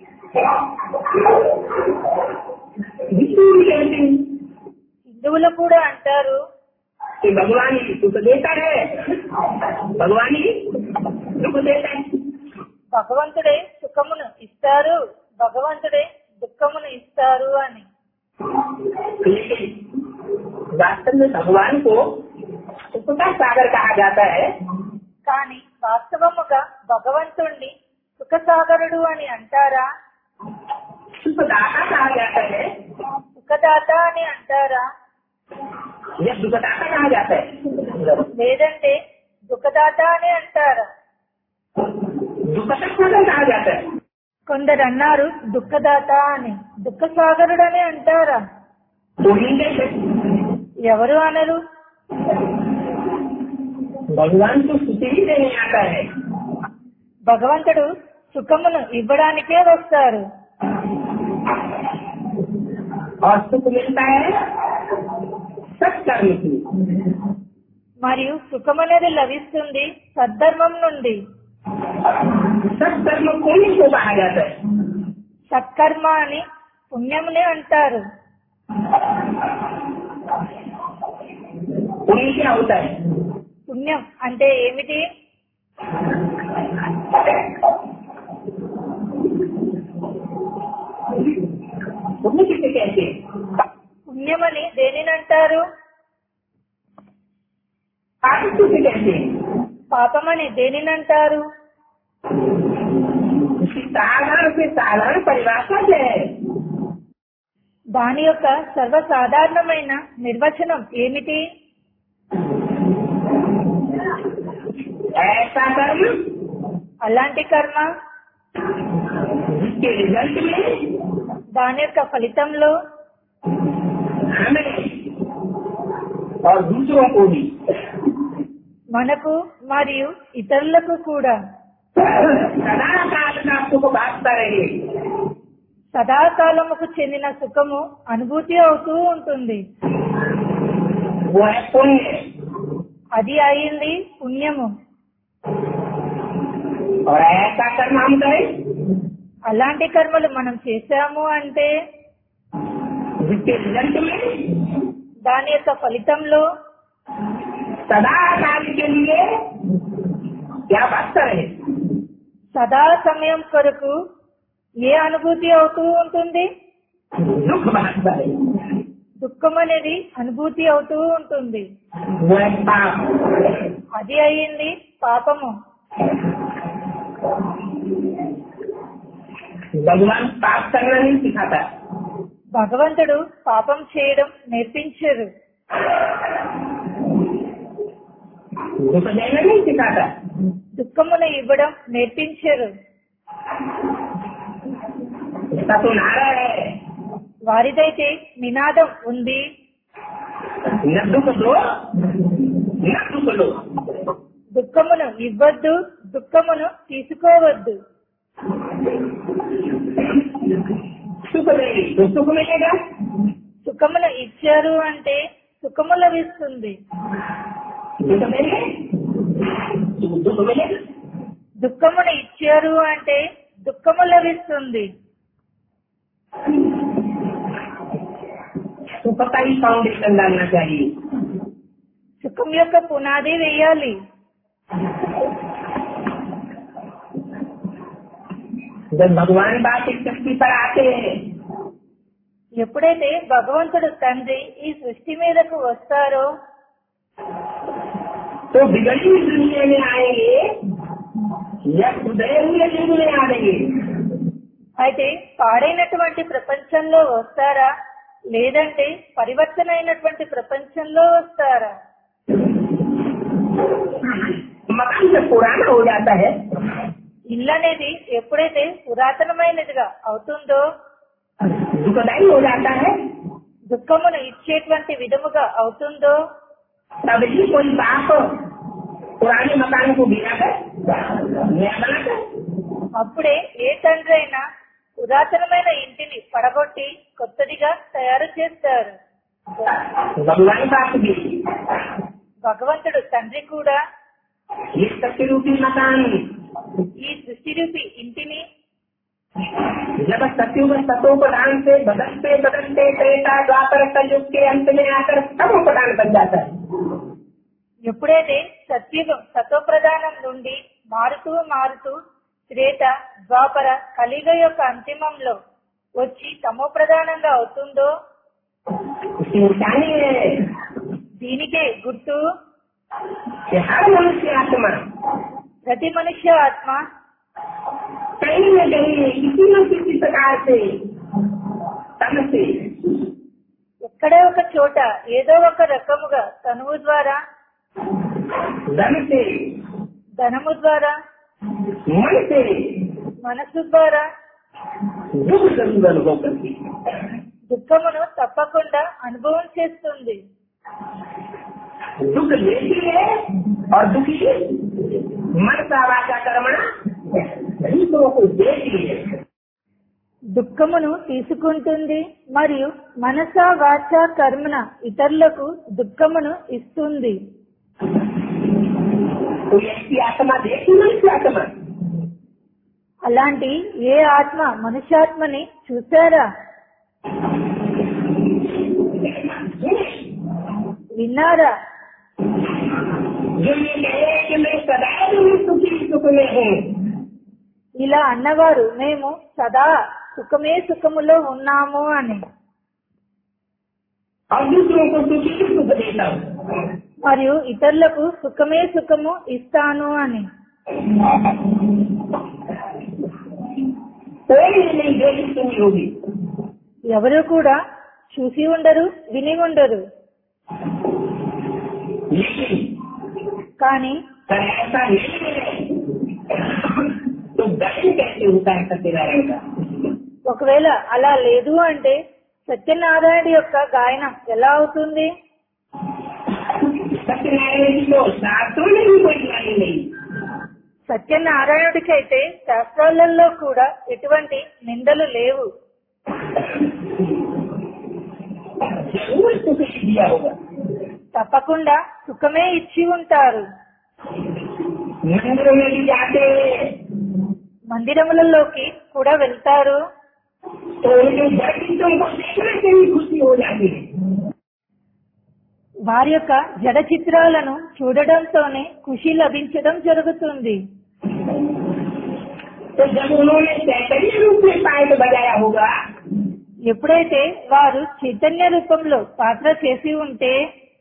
हिंदू भी कहते हैं హిందువులు కూడా అంటారు कि भगवान ही सुख देता है भगवान ही दुख देता है భగవంతుడే సుఖమును ఇస్తారు భగవంతుడే దుఃఖమును ఇస్తారు అని लेकिन वास्तव में भगवान को सुख का सागर कहा जाता है కానీ వాస్తవముగా భగవంతుణ్ణి సుఖసాగరుడు అని అంటారా सुखदाता कहा जाता है సుఖదాత అని అంటారా या दुखदाता कहा जाता है లేదంటే దుఃఖదాత అని అంటారా दुखदाता कहा जाता है కొందరు అన్నారు దుఃఖదాత అని దుఃఖసాగరుడు అని అంటారా तो हिंदे से ఎవరు అనరు भगवान तो सुख ही देने आता है భగవంతుడు సుఖమును ఇవ్వడానికే వస్తారు और सुख मिलता है सत्कर्म की మరియు సుఖం అనేది లభిస్తుంది సద్ధర్మం నుండి सत्कर्म पुण्य को कहा जाता है సత్కర్మ అని పుణ్యమునే అంటారు पुण्य क्या होता है పుణ్యం అంటే ఏమిటి पुण्य किसे कहते हैं పుణ్యమని దేనినంటారు पाप किसे कहते हैं పాపమని దేనినంటారు इसकी साधारण से साधारण परिभाषा क्या है దాని యొక్క సర్వసాధారణమైన నిర్వచనం ఏమిటి ऐसा कर्म అలాంటి కర్మ जिसके रिजल्ट में దాని యొక్క ఫలితంలో हमें और दूसरों को भी మనకు మరియు ఇతరులకు కూడా सदा काल का सुख भागता रहे సదాకాలముకు చెందిన సుఖము అనుభూతి అవుతూ ఉంటుంది वो है पुण्य అది అయింది పుణ్యము और ऐसा कर्म हम करें అలాంటి కర్మలు మనం చేశాము అంటే जिसके रिजल्ट में దాని యొక్క ఫలితంలో सदा काल के लिए क्या भागता रहे సదా సమయం కొరకు ఏ అనుభూతి అవుతూ ఉంటుంది दुख भागता रहे దుఃఖం అనేది అనుభూతి అవుతూ ఉంటుంది वो है पाप అది అయింది పాపము भगवान पाप करना नहीं सिखाता భగవంతుడు పాపం చేయడం నేర్పించరు दुख देना नहीं सिखाता దుఃఖమును ఇవ్వడం నేర్పించరు इसका तो नारा है వారిదైతే నినాదం ఉంది न दुख दो न दुख लो దుఃఖమును ఇవ్వద్దు దుఃఖమును తీసుకోవద్దు सुख देगी तो सुख मिलेगा సుఖమును ఇచ్చారు అంటే సుఖము లభిస్తుంది दुख देंगे तो दुख मिलेगा దుఃఖమును ఇచ్చారు అంటే దుఃఖము లభిస్తుంది सुख का ही फाउंडेशन डालना चाहिए సుఖం యొక్క పునాది వేయాలి जब भगवान बात इस शक्ति पर आते हैं ఎప్పుడైతే భగవంతుడు తండ్రి ఈ సృష్టి మీదకు వస్తారో तो बिगड़ी हुई दुनिया में आएंगे या सुधरे हुए युग में आएंगे అయితే పాడైనటువంటి ప్రపంచంలో వస్తారా లేదంటే పరివర్తన అయినటువంటి ప్రపంచంలో వస్తారా मकान जब पुराना हो जाता है ఇల్లు అనేది ఎప్పుడైతే పురాతనమైనదిగా అవుతుందో दुखदायी हो जाता है దుఃఖమును ఇచ్చేటువంటి విధముగా అవుతుందో तब ही कोई बाप पुराने मकान को गिरा कर नया बनाता है అప్పుడే ఏ తండ్రి అయినా పురాతనమైన ఇంటిని పడగొట్టి కొత్తదిగా తయారు చేస్తారు भगवान बाप भी భగవంతుడు తండ్రి కూడా ये सत्य रूपी मकान ఈ సృష్టి రూపి ఇంటిని जब सत्युग सतो प्रधान से बदलते बदलते त्रेता द्वापर कलयुग के अंत में आकर तमो प्रधान बन जाता है ఎప్పుడైతే సత్యుగం సతోప్రధానం నుండి మారుతూ మారుతూ త్రేత ద్వాపర కలిగ యొక్క అంతిమంలో వచ్చి తమో ప్రధానంగా అవుతుందో उसकी निशानी है దీనికే గుర్తు कि हर मनुष्य आत्मा ప్రతి మనుష్య ఆత్మ कहीं न कहीं किसी न किसी प्रकार से तन से ఎక్కడే ఒక చోట ఏదో ఒక రకముగా తనువు ద్వారా धन से ధనము ద్వారా मन से మనసు ద్వారా दुख जरूर अनुभव करती है దుఃఖమును తప్పకుండా అనుభవం చేస్తుంది दुख लेती है और दुखी मन का वाचा कर्मणा दूसरों को देती है దుఃఖమును తీసుకుంటుంది మరియు మనస వాచ కర్మన ఇతరులకు దుఃఖమును ఇస్తుంది कोई ऐसी आत्मा देखी मनुष्य आत्मा అలాంటి ఏ ఆత్మ మనుష్యాత్మని చూసారా విన్నారా जो ये कहे कि मैं सदैव ही सुखी सुख में हूँ ఇలా అన్నవారు మేము సదా సుఖమే సుఖములో ఉన్నాము అని और दूसरों को सुखी ही सुख देता हूँ మరియు ఇతరులకు సుఖమే సుఖము ఇస్తాను అని कोई नहीं देखी सुनी होगी ఎవరు కూడా చూసి ఉండరు విని ఉండరు लेकिन కానీ अगर ऐसा नहीं है तो दर्शन कैसे होता है सत्यनारायण का ఒకవేళ అలా లేదు అంటే సత్యనారాయణ యొక్క గాయనం ఎలా అవుతుంది सत्यनारायण जी को शास्त्रों में भी कोई गाली नहीं సత్యనారాయణుడికైతే శాస్త్రాలలో కూడా ఎటువంటి నిందలు లేవు जरूर सुख दिया होगा తప్పకుండా సుఖమే ఇచ్చి ఉంటారు मंदिरों में भी जाते हैं మందిరములలోకి కూడా వెళ్తారు तो उनके दर्शनों को देखने से ही खुशी हो जाती है వారి యొక్క జడ చిత్రాలను చూడడంతోనే ఖుషి లభించడం జరుగుతుంది तो जब उन्होंने चैतन्य रूप में पाइप बजाया होगा ఎప్పుడైతే వారు చైతన్య రూపంలో పాత్ర చేసి ఉంటే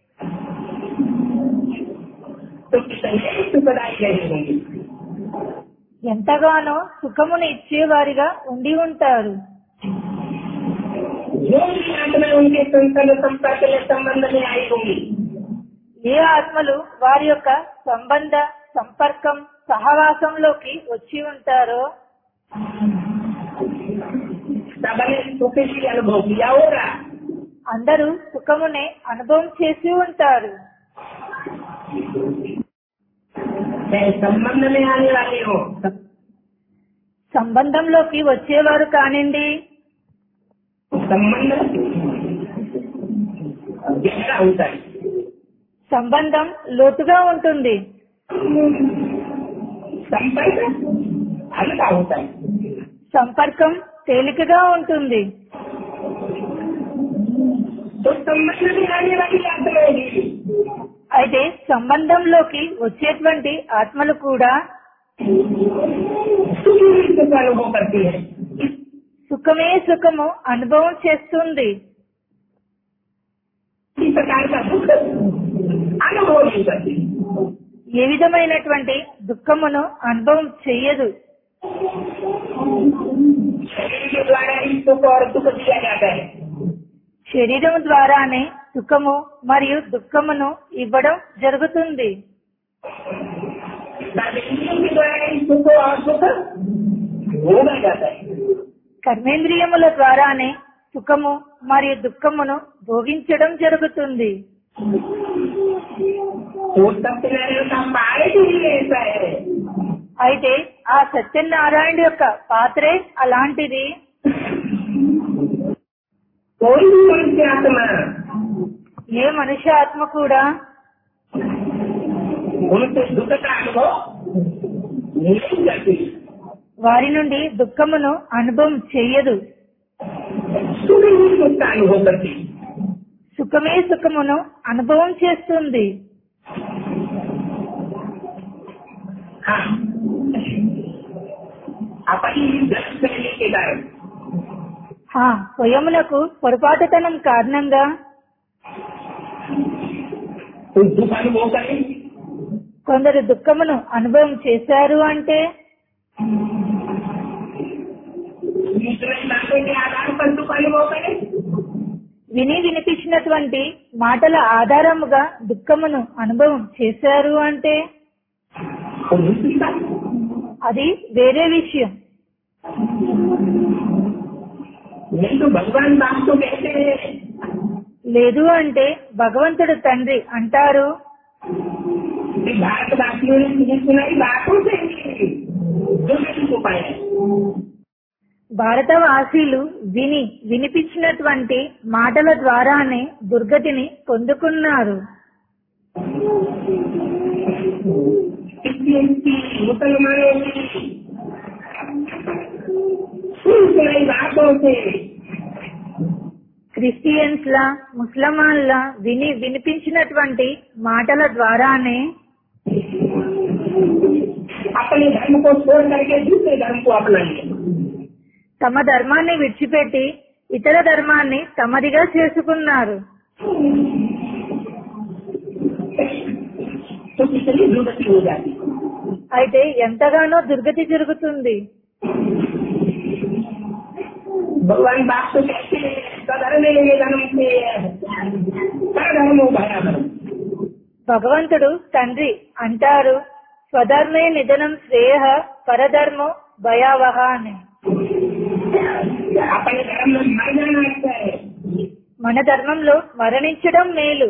तो कितने सुखदायी रहे होंगे ఎంతగానో సుఖమును ఇచ్చేవారిగా ఉండి ఉంటారు जो भी आत्मा उनके संसर्ग संपर्क में संबंध में आई होंगी ఏ ఆత్మలు వారి యొక్క సంబంధ సంపర్కం సహవాసంలోకి వచ్చి ఉంటారో सबने सुख की अनुभव किया होगा అందరూ సుఖమునే అనుభవం చేసి ఉంటారు चाहे संबंध में आने वाले हो సంబంధంలోకి వచ్చేవారు కానివ్వండి संबंध गहरा होता है సంబంధం లోతుగా ఉంటుంది संपर्क हल्का होता है సంపర్కం తేలికగా ఉంటుంది तो संबंध में आने वाली आत्माएं भी అయితే సంబంధంలోకి వచ్చేటువంటి ఆత్మలు కూడా सुखी हुई सुख अनुभव करती है సుఖమే సుఖము అనుభవం చేస్తుంది इस प्रकार का दुख अनुभव नहीं करती ఏ విధమైనటువంటి దుఃఖమును అనుభవం చెయ్యదు शरीर के द्वारा ही सुख और दुख दिया जाता है శరీరం ద్వారానే సుఖము మరియు దుఃఖమును ఇవ్వడం జరుగుతుంది ताकि इंद्रियों के द्वारा ही सुख और सुख भोगा जाता है కర్మేంద్రియముల ద్వారానే సుఖము మరియు దుఃఖమును భోగించడం జరుగుతుంది वो सत्यनारायण का पाए भी ऐसा है అయితే ఆ సత్యనారాయణ యొక్క పాత్రే అలాంటిది कोई भी मनुष्य आत्मा ఏ మనుష్య ఆత్మ కూడా उनसे दुख का अनुभव नहीं करती వారి నుండి దుఃఖమును అనుభవం చెయ్యదు सुख ही सुख का अनुभव करती సుఖమే సుఖమును అనుభవం చేస్తుంది हाँ अपनी दस शैली के कारण హా స్వయమునకు పొరపాటుతనం కారణంగా कोई दुख अनुभव करे కొందరు దుఃఖమును అనుభవం చేశారు అంటే दूसरे बातों के आधार पर दुख अनुभव करे విని వినిపించినటువంటి మాటల ఆధారముగా దుఃఖమును అనుభవం చేశారు అంటే और दूसरी बात అది వేరే విషయం नहीं तो भगवान बाप तो कहते हैं లేదు అంటే భగవంతుడు తండ్రి అంటారు कि भारतवासियों ने सुनी सुनाई बातों से जो नहीं को पाए భారతవాసీలు విని వినిపించినటువంటి మాటల ద్వారానే దుర్గతిని పొందుకున్నారు क्रिश्चियन की मुसलमानों की सुनी सुनाई बातों से క్రిస్టియన్స్ లా ముస్లమాన్ల విని వినిపించినటువంటి మాటల ద్వారానే अपने धर्म को छोड़ करके दूसरे धर्म को अपना लिया తమ ధర్మాన్ని విడిచిపెట్టి ఇతర ధర్మాన్ని తమదిగా చేసుకున్నారు तो कितनी दुर्गति हो जाती అయితే ఎంతగానో దుర్గతి జరుగుతుంది भगवान बाप तो कहते हैं सधर्म लेंगे धर्म से धर्म बराबर భగవంతుడు తండ్రి అంటారు స్వధర్మే నిధనం శ్రేయ పరధర్మో భయావహ అని अपने धर्म में मर जाना अच्छा है మన ధర్మంలో మరణించడం మేలు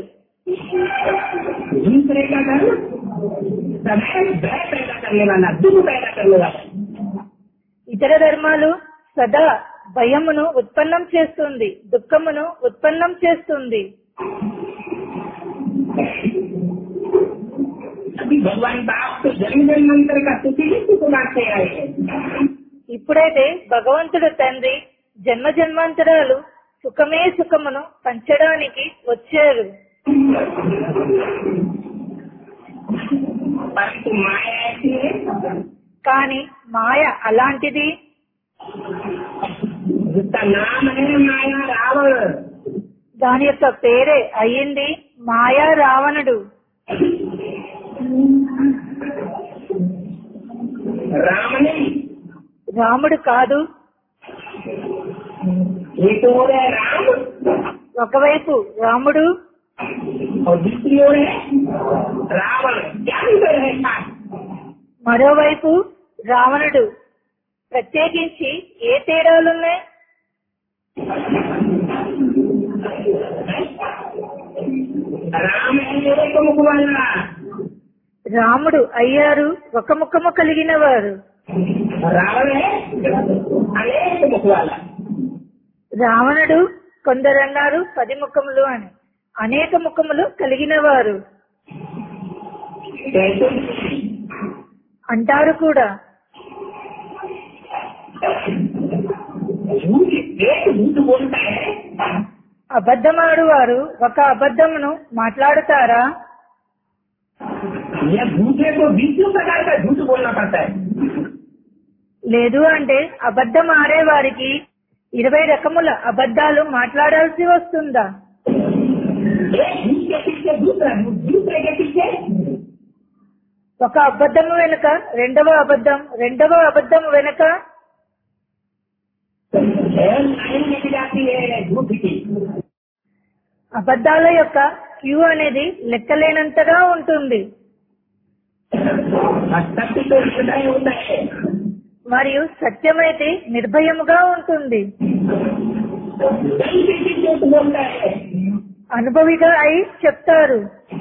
दूसरे का धर्म सदैव भय पैदा करने वाला दुख पैदा करने वाला ఇతర ధర్మాలు సదా భయమును ఉత్పన్నం చేస్తుంది దుఃఖమును ఉత్పన్నం చేస్తుంది अभी भगवान बाप तो जन्म जन्मांतर का सुख ही सुख बांटते आए हैं ఇప్పుడైతే భగవంతుడు తండ్రి జన్మ జన్మాంతరాలు సుఖమే సుఖమును పంచడానికి వచ్చారు परंतु माया ऐसी है కానీ మాయ అలాంటిది जिसका नाम है माया रावण దాని యొక్క పేరే అయ్యింది మాయా రావణుడు राम नहीं రాముడు కాదు एक ओर है राम ఒకవైపు రాముడు और दूसरी ओर है रावण क्या अंतर है साथ మరోవైపు రావణుడు ప్రత్యేకించి ఏ తేడాలున్నాయి राम है एक मुख वाला రాముడు అయ్యారు ఒక ముఖము కలిగిన వారు रावण है अनेक मुख वाला రావణుడు కొందరన్నారు పది ముఖములు అని అనేక ముఖములు కలిగిన వారు कैसे అంటారు కూడా झूठ एक झूठ बोलता है అబద్ధమాడు ఒక అబద్ధమును మాట్లాడుతారా यह झूठे को बीसों प्रकार का झूठ बोलना पड़ता है లేదు అంటే అబద్ధం ఆడే వారికి ఇరవై రకముల అబద్ధాలు మాట్లాడాల్సి వస్తుందా एक झूठ के पीछे दूसरा झूठ दूसरे के पीछे ఒక అబద్ధము వెనుక రెండవ అబద్ధం రెండవ అబద్ధం వెనుక लाइन लग जाती है झूठ की అబద్ధాల యొక్క క్యూ అనేది లెక్కలేనంతగా ఉంటుంది और सत्य तो हृदय होता है మరియు సత్యమైతే నిర్భయముగా ఉంటుంది जल की भी जोत बोलता है అనుభవిగా అయి చెప్తారు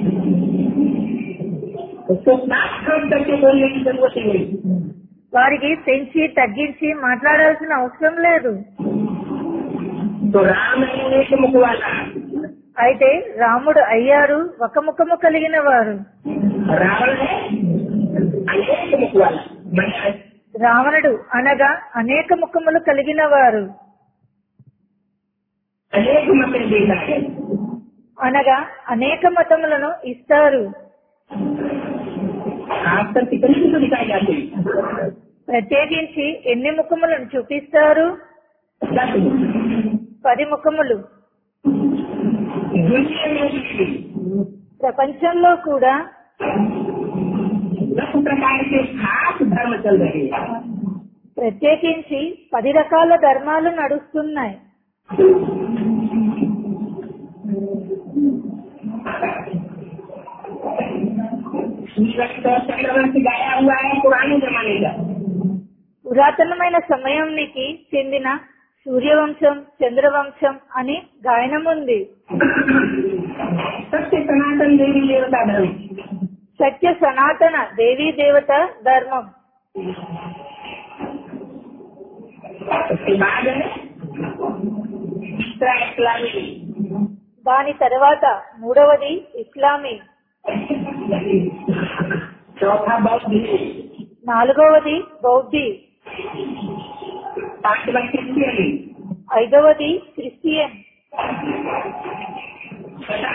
उसको नाक काम करके बोलने की जरूरत ही नहीं వారికి పెంచి తగ్గించి మాట్లాడాల్సిన అవసరం లేదు तो राम है एक मुख वाला అయితే రాముడు అయ్యారు ఒక ముఖము కలిగిన వారు रावण है अनेक मुख वाला बना రావణుడు అనగా అనేక ముఖములు కలిగిన వారు अनेक मत देता है అనగా అనేక మతములను ఇస్తారు खासकर कितनी भी दिखाई जाती है ప్రత్యేకించి ఎన్ని ముఖములను చూపిస్తారు दस मुख పది ముఖములు दुनिया में भी ప్రపంచంలో కూడా दस प्रकार के खास धर्म चल रहे हैं ప్రత్యేకించి పది రకాల ధర్మాలు నడుస్తున్నాయి सूरज तो चंद्रवंश गाया हुआ है पुराने जमाने का పురాతనమైన సమయానికి చెందిన సూర్యవంశం చంద్రవంశం అని గాయనం ఉంది सबसे सनातन देवी देवता धर्म సత్య సనాతన దేవీ దేవత ధర్మం उसके बाद है तीसरा इस्लामी దాని తర్వాత మూడవది ఇస్లామీ चौथा बौद्ध నాలుగవది బౌద్ధి पांचवा क्रिश्चियन ఐదవది క్రిస్టియన్ छठा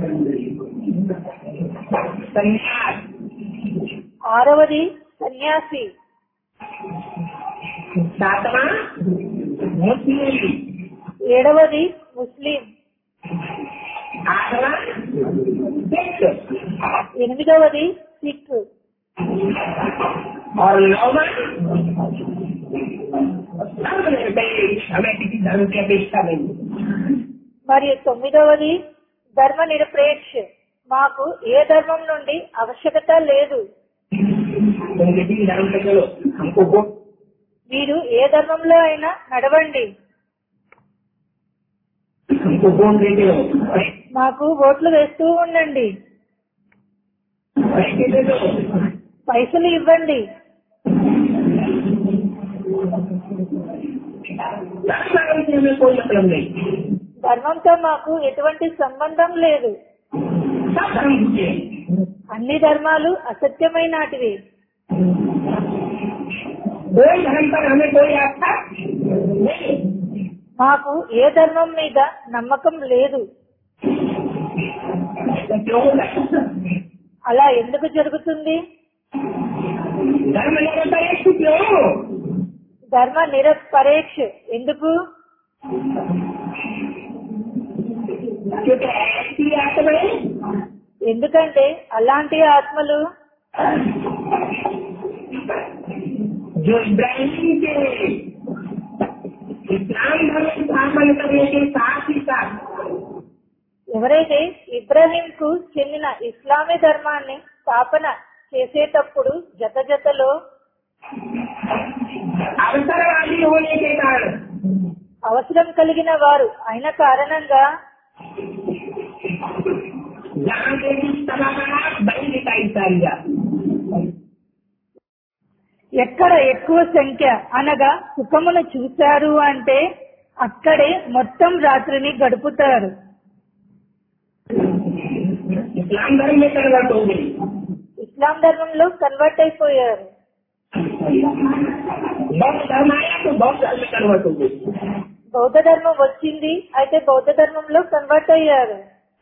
संन्यास ఆరవది సన్యాసి सातवां मुस्लिम ఏడవది ముస్లిం आठवां सिख ఎనిమిదవది సిక్ और नौवां धर्मनिरपेक्ष हमें किसी धर्म की अपेक्षा नहीं మరియు తొమ్మిదవది ధర్మ నిరపేక్ష మాకు ఏ ధర్మం నుండి ఆవశ్యకత లేదు तुम किसी भी धर्म से चलो हमको वोट మీరు ఏ ధర్మంలో అయినా నడవండి हमको वोट देते हो మాకు ఓట్లు వేస్తూ ఉండండి पैसे दे दो పైసలు ఇవ్వండి धर्म से हमें कोई मतलब नहीं ధర్మంతో మాకు ఎటువంటి సంబంధం లేదు सब धर्म झूठे हैं। అన్ని ధర్మాలు అసత్యమైనటివి कोई धर्म पर हमें कोई आस्था नहीं మాకు ఏ ధర్మం మీద నమ్మకం లేదు ऐसा क्यों होता है అలా ఎందుకు జరుగుతుంది धर्म निरपेक्ष क्यों ధర్మ నిరపరేక్ష ఎందుకు क्योंकि ऐसी आत्माएं ఎందుకంటే అలాంటి ఆత్మలు जो इब्राहिम के इस्लाम धर्म स्थापन करने के साथ ही साथ ఎవరైతే ఇబ్రహీం కు చెందిన ఇస్లామీ ధర్మాన్ని స్థాపన చేసేటప్పుడు జత జతలో अवसरवादी होने के कारण అవసరం కలిగిన వారు అయిన కారణంగా जहाँ देवी समागम बड़ी दिखाई सारिया ఎక్కడ ఎక్కువ సంఖ్య అనగా సుఖమును చూశారు అంటే అక్కడే మొత్తం రాత్రిని గడుపుతారు इस्लाम धर्म में कन्वर्ट हो गई ఇస్లాం ధర్మంలో కన్వర్ట్ అయిపోయారు बौद्ध धर्म आया तो बौद्ध धर्म में कन्वर्ट हो गई బౌద్ధ ధర్మం వచ్చింది అయితే బౌద్ధ ధర్మంలో కన్వర్ట్ అయ్యారు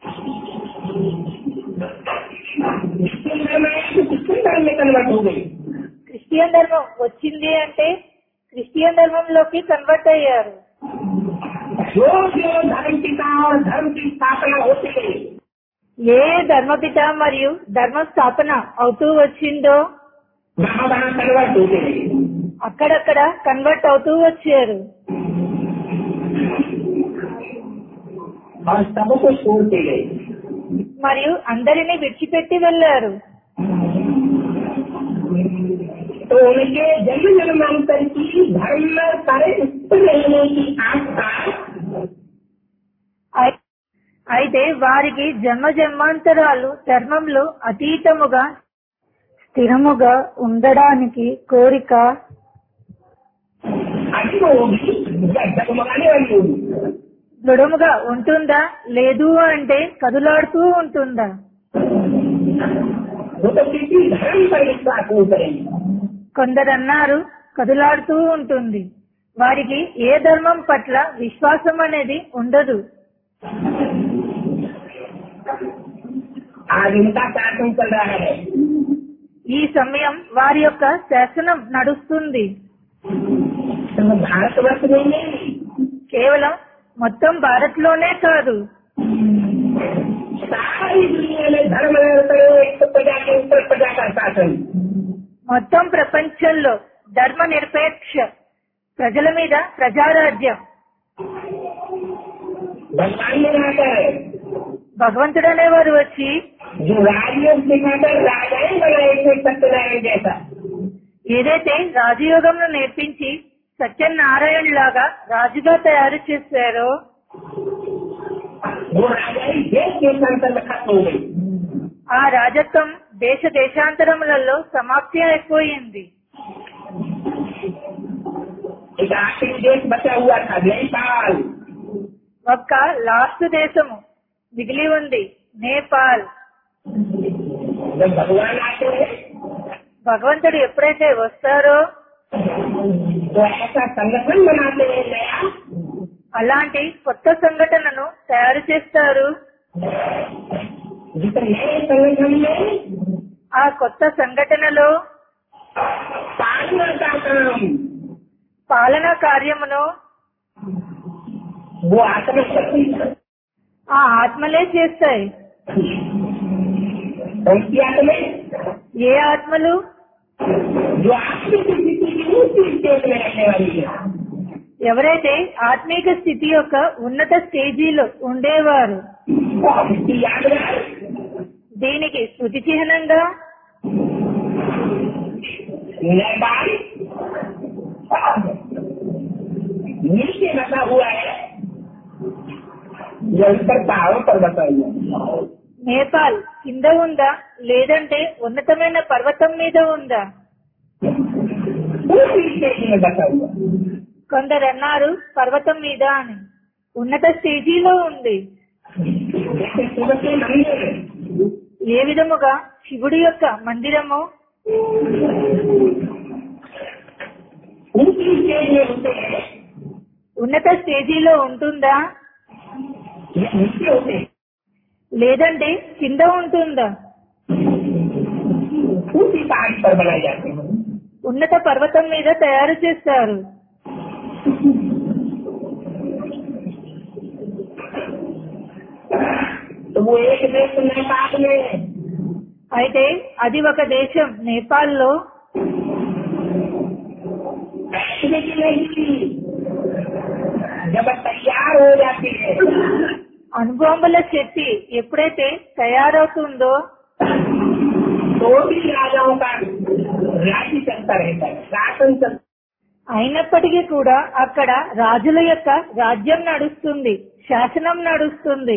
क्रिश्चियन धर्म आया तो क्रिश्चियन धर्म में कन्वर्ट हो गई క్రిస్టియన్ ధర్మం వచ్చింది అంటే క్రిస్టియన్ ధర్మంలోకి కన్వర్ట్ అయ్యారు जो जो धर्म पिता और धर्म की स्थापना होती गई ఏ ధర్మపిత మరియు ధర్మ స్థాపన అవుతూ వచ్చిందో वहाँ वहाँ कन्वर्ट होते गए అక్కడక్కడ కన్వర్ట్ అవుతూ వచ్చారు और सबको छोड़ते गए మరియు అందరినీ విడిచిపెట్టి వెళ్లారు तो उनके जन्म जन्मांतर की धर्म परिस्थित रहने की आस्था అయి- అయితే వారికి జన్మ జన్మాంతరాలు ధర్మంలో అతీతముగా స్థిరముగా ఉండడానికి కోరిక अभी तो होगी या जगमगाने वाली होगी దృఢముగా ఉంటుందా లేదు అంటే కదులాడుతూ ఉంటుందా वो तो किसी धर्म पर विश्वास नहीं करेंगे కొందరు అన్నారు కదులాడుతూ ఉంటుంది వారికి ఏ ధర్మం పట్ల విశ్వాసం అనేది ఉండదు आज उनका शासन चल रहा है ఈ సమయం వారి యొక్క శాసనం నడుస్తుంది तो भारतवर्ष में नहीं కేవలం మొత్తం భారత్ లోనే కాదు सारी दुनिया में धर्म निरंतर एक सौ प्रजा के ऊपर प्रजा का शासन మొత్తం ప్రపంచంలో ధర్మ నిరపేక్ష ప్రజల మీద ప్రజారాజ్యం भगवान ने लाकर భగవంతుడు అనేవారు వచ్చి जो राजयोग दिखाकर राजाएं बनाए थे सत्यनारायण जैसा ఏదైతే రాజయోగంను నేర్పించి సత్యనారాయణ లాగా రాజుగా తయారు చేశారో वो राजाई देश के अंतर में खत्म हो गई ఆ రాజత్వం దేశ దేశాంతరములలో సమాప్తి అయిపోయింది एक आखिरी देश बचा हुआ था नेपाल ఒక్క లాస్ట్ దేశము మిగిలి ఉంది నేపాల్ जब भगवान आते हैं భగవంతుడు ఎప్పుడైతే వస్తారో तो ऐसा संगठन बनाते हैं नया అలాంటి కొత్త సంఘటనను తయారు చేస్తారు जिस नए संगठन में ఆ కొత్త సంఘటనలో पालना का काम పాలన కార్యమును वो आत्मशक्ति ఆ ఆత్మలే చేస్తాయి उनकी आत्मा ఏ ఆత్మలు जो आत्मिक स्थिति की ऊंची स्टेज में रहने वाली है ఎవరైతే ఆత్మీక స్థితి యొక్క ఉన్నత స్టేజీలో ఉండేవారు इसकी यादगार దీనికి శృతి చిహ్నంగా नेपाल नीचे बसा हुआ है या ऊपर पहाड़ों पर बसा हुआ है నేపాల్ కింద ఉందా లేదంటే ఉన్నతమైన పర్వతం మీద ఉందా ऊपरी स्टेज में बसा हुआ है కొందరు అన్నారు పర్వతం మీద అని ఉన్నత స్టేజీలో ఉంది जैसे सूरत के मंदिर ఏ విధముగా శివుడి యొక్క మందిరము ऊपरी स्टेज में होते हैं ఉన్నత స్టేజీలో ఉంటుందా या नीचे होते हैं లేదంటే కింద ఉంటుందా ऊपरी पहाड़ पर बनाए जाते हैं ఉన్నత పర్వతం మీద తయారు చేస్తారు तो वो एक देश नेपाल में అయితే అది ఒక దేశం నేపాల్లో बैठने की नहीं थी जब तैयार हो जाती है అణుబాంబుల శక్తి ఎప్పుడైతే తయారవుతుందో तो भी राजाओं का राज्य चलता रहता है शासन चलता అయినప్పటికీ కూడా అక్కడ రాజుల యొక్క రాజ్యం నడుస్తుంది శాసనం నడుస్తుంది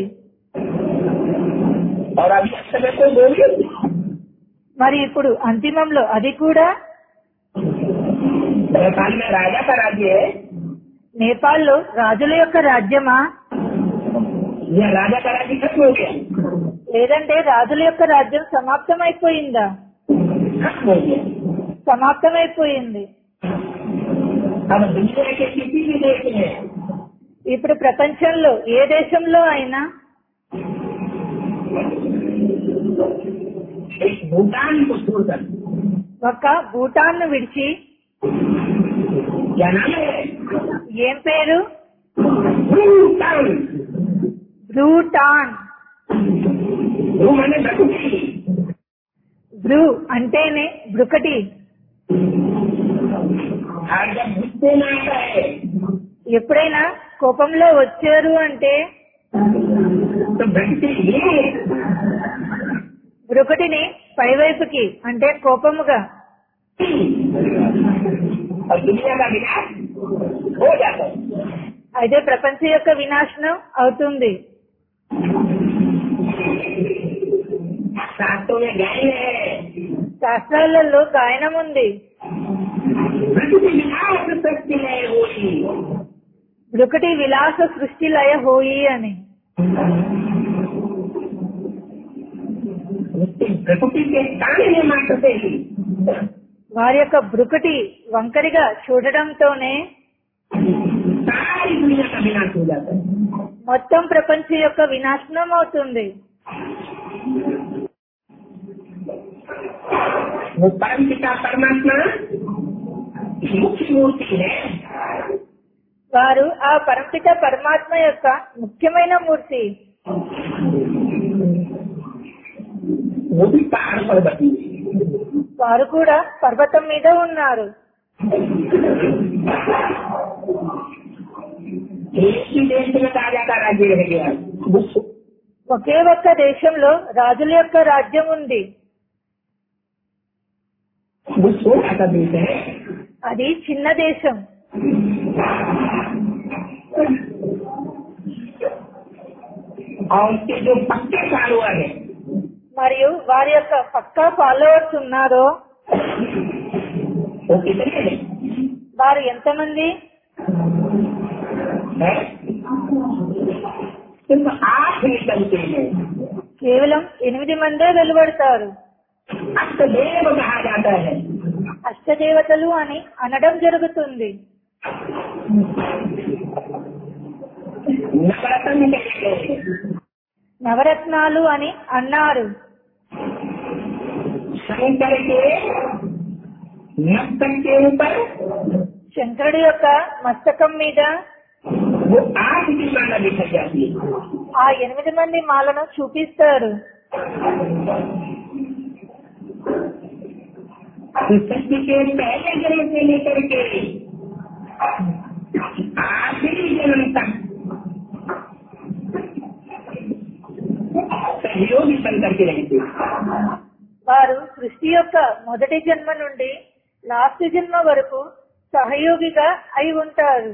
और अभी समय को बोलिए మరి ఇప్పుడు అంతిమంలో అది కూడా नेपाल में राजा का राज्य है నేపాల్లో రాజుల యొక్క రాజ్యమా या राजा का राज्य खत्म हो गया లేదంటే రాజుల యొక్క రాజ్యం సమాప్తమైపోయిందా खत्म हो गया సమాప్తమైపోయింది अब दुनिया के किसी भी देश में ఇప్పుడు ప్రపంచంలో ఏ దేశంలో అయినా एक भूटान को छोड़कर ఒక భూటాన్ ను విడిచి क्या नाम है ఏం పేరు भूटान భూటాన్ भू मैंने प्रकृति భ్రూ అంటేనే బ్రుకటి और जब गुस्से में आता है ఎప్పుడైనా కోపంలో వచ్చారు అంటే तो भक्ति ये బ్రుకటిని పైవైపుకి అంటే కోపముగా और दुनिया का विनाश हो जाता है అయితే ప్రపంచం యొక్క వినాశనం అవుతుంది शास्त्रों में गाय है శాస్త్రాలలో గాయనం ఉంది प्रकृति विनाश शक्ति है होती ఒకటి విలాస సృష్టి లయ హోయి అని प्रकृति के ताने मात्र से ही వారి యొక్క బ్రుకటి వంకరిగా చూడడంతోనే सारी दुनिया का विनाश हो जाता है మొత్తం ప్రపంచం యొక్క వినాశనం అవుతుంది वो परम पिता परमात्मा मुख्य मूर्ति है వారు ఆ పరమపిత పరమాత్మ యొక్క ముఖ్యమైన మూర్తి वो भी पहाड़ पर बनी వారు కూడా పర్వతం మీద ఉన్నారు एक ही देश में राजा का राज्य रह गया विश्व ఒకే ఒక్క దేశంలో రాజుల యొక్క రాజ్యం ఉంది वो छोटा सा देश है అది చిన్న దేశం और उसके जो पक्के फॉलोअर है మరియు వారి యొక్క పక్కా ఫాలోవర్స్ ఉన్నారో वो कितने हैं వారు ఎంతమంది है? सिर्फ आठ निकलते हैं కేవలం ఎనిమిది మందే వెలువడతారు अष्टदेव कहा जाता है అష్టదేవతలు అని అనడం జరుగుతుంది नवरत्न कहे गए నవరత్నాలు అని అన్నారు शंकर के मस्तक के ऊपर శంకరుడి యొక్క మస్తకం మీద वो आठ की माला दिखाई जाती है ఆ ఎనిమిది మంది మాలను చూపిస్తారు तो सृष्टि के पहले जन्म से लेकर के आखिरी जन्म तक सहयोगी बन करके रहते हैं। వారు సృష్టి యొక్క మొదటి జన్మ నుండి లాస్ట్ జన్మ వరకు సహయోగిగా అయి ఉంటారు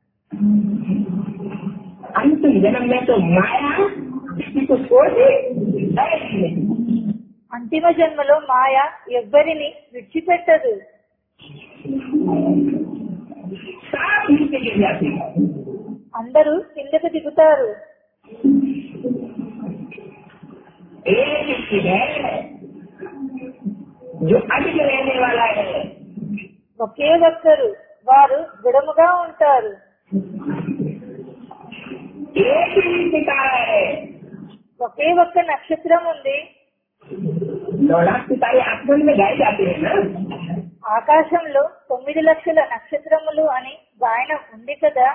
अंतिम जन्म में तो माया किसी को छोड़ दे जाएगी नहीं అంతిమ జన్మలో మాయ ఎవ్వరిని విడిచిపెట్టదు साफ नीचे गिर जाती है అందరూ కిందకు దిగుతారు एक ही है जो अडिग रहने वाला है ఒకే ఒక్కరు వారు దృఢముగా ఉంటారు एक ही सितारा है ఒకే ఒక్క నక్షత్రం ఉంది नौलाख सितारे आसमान में गाए जाते हैं ना ఆకాశంలో తొమ్మిది లక్షల నక్షత్రములు అని గాయనం ఉంది కదా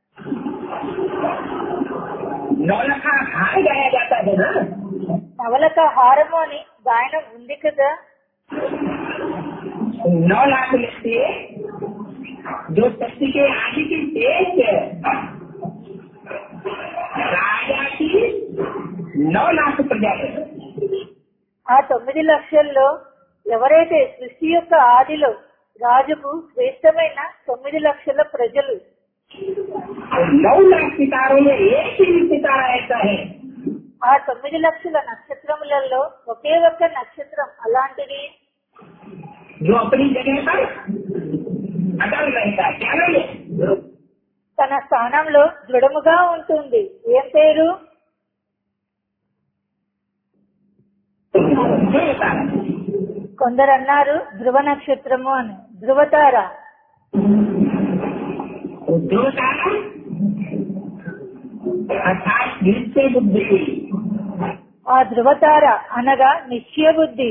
नौलखा हार गाया जाता है ना నవలక హారము అని గాయనం ఉంది కదా नौ लाख में से जो शक्ति के आदि की तेज है राजा की नौ लाख प्रजा है ఆ తొమ్మిది లక్షల్లో ఎవరైతే సృష్టి యొక్క ఆదిలో రాజుకు శ్రేష్టమైన తొమ్మిది లక్షల ప్రజలు और नौ लाख सितारों में एक ही सितारा ऐसा है ఆ తొమ్మిది లక్షల నక్షత్రములలో ఒకే ఒక్క నక్షత్రం అలాంటిది जो अपनी जगह पर अटल रहता है क्या नाम है తన స్థానంలో దృఢముగా ఉంటుంది ఏం పేరు जो तारा కొందరు అన్నారు ధ్రువ నక్షత్రము అని ధ్రువతార जो तारा अर्थात निश्चय बुद्धि ఆ ధ్రువతార అనగా నిశ్చయ బుద్ధి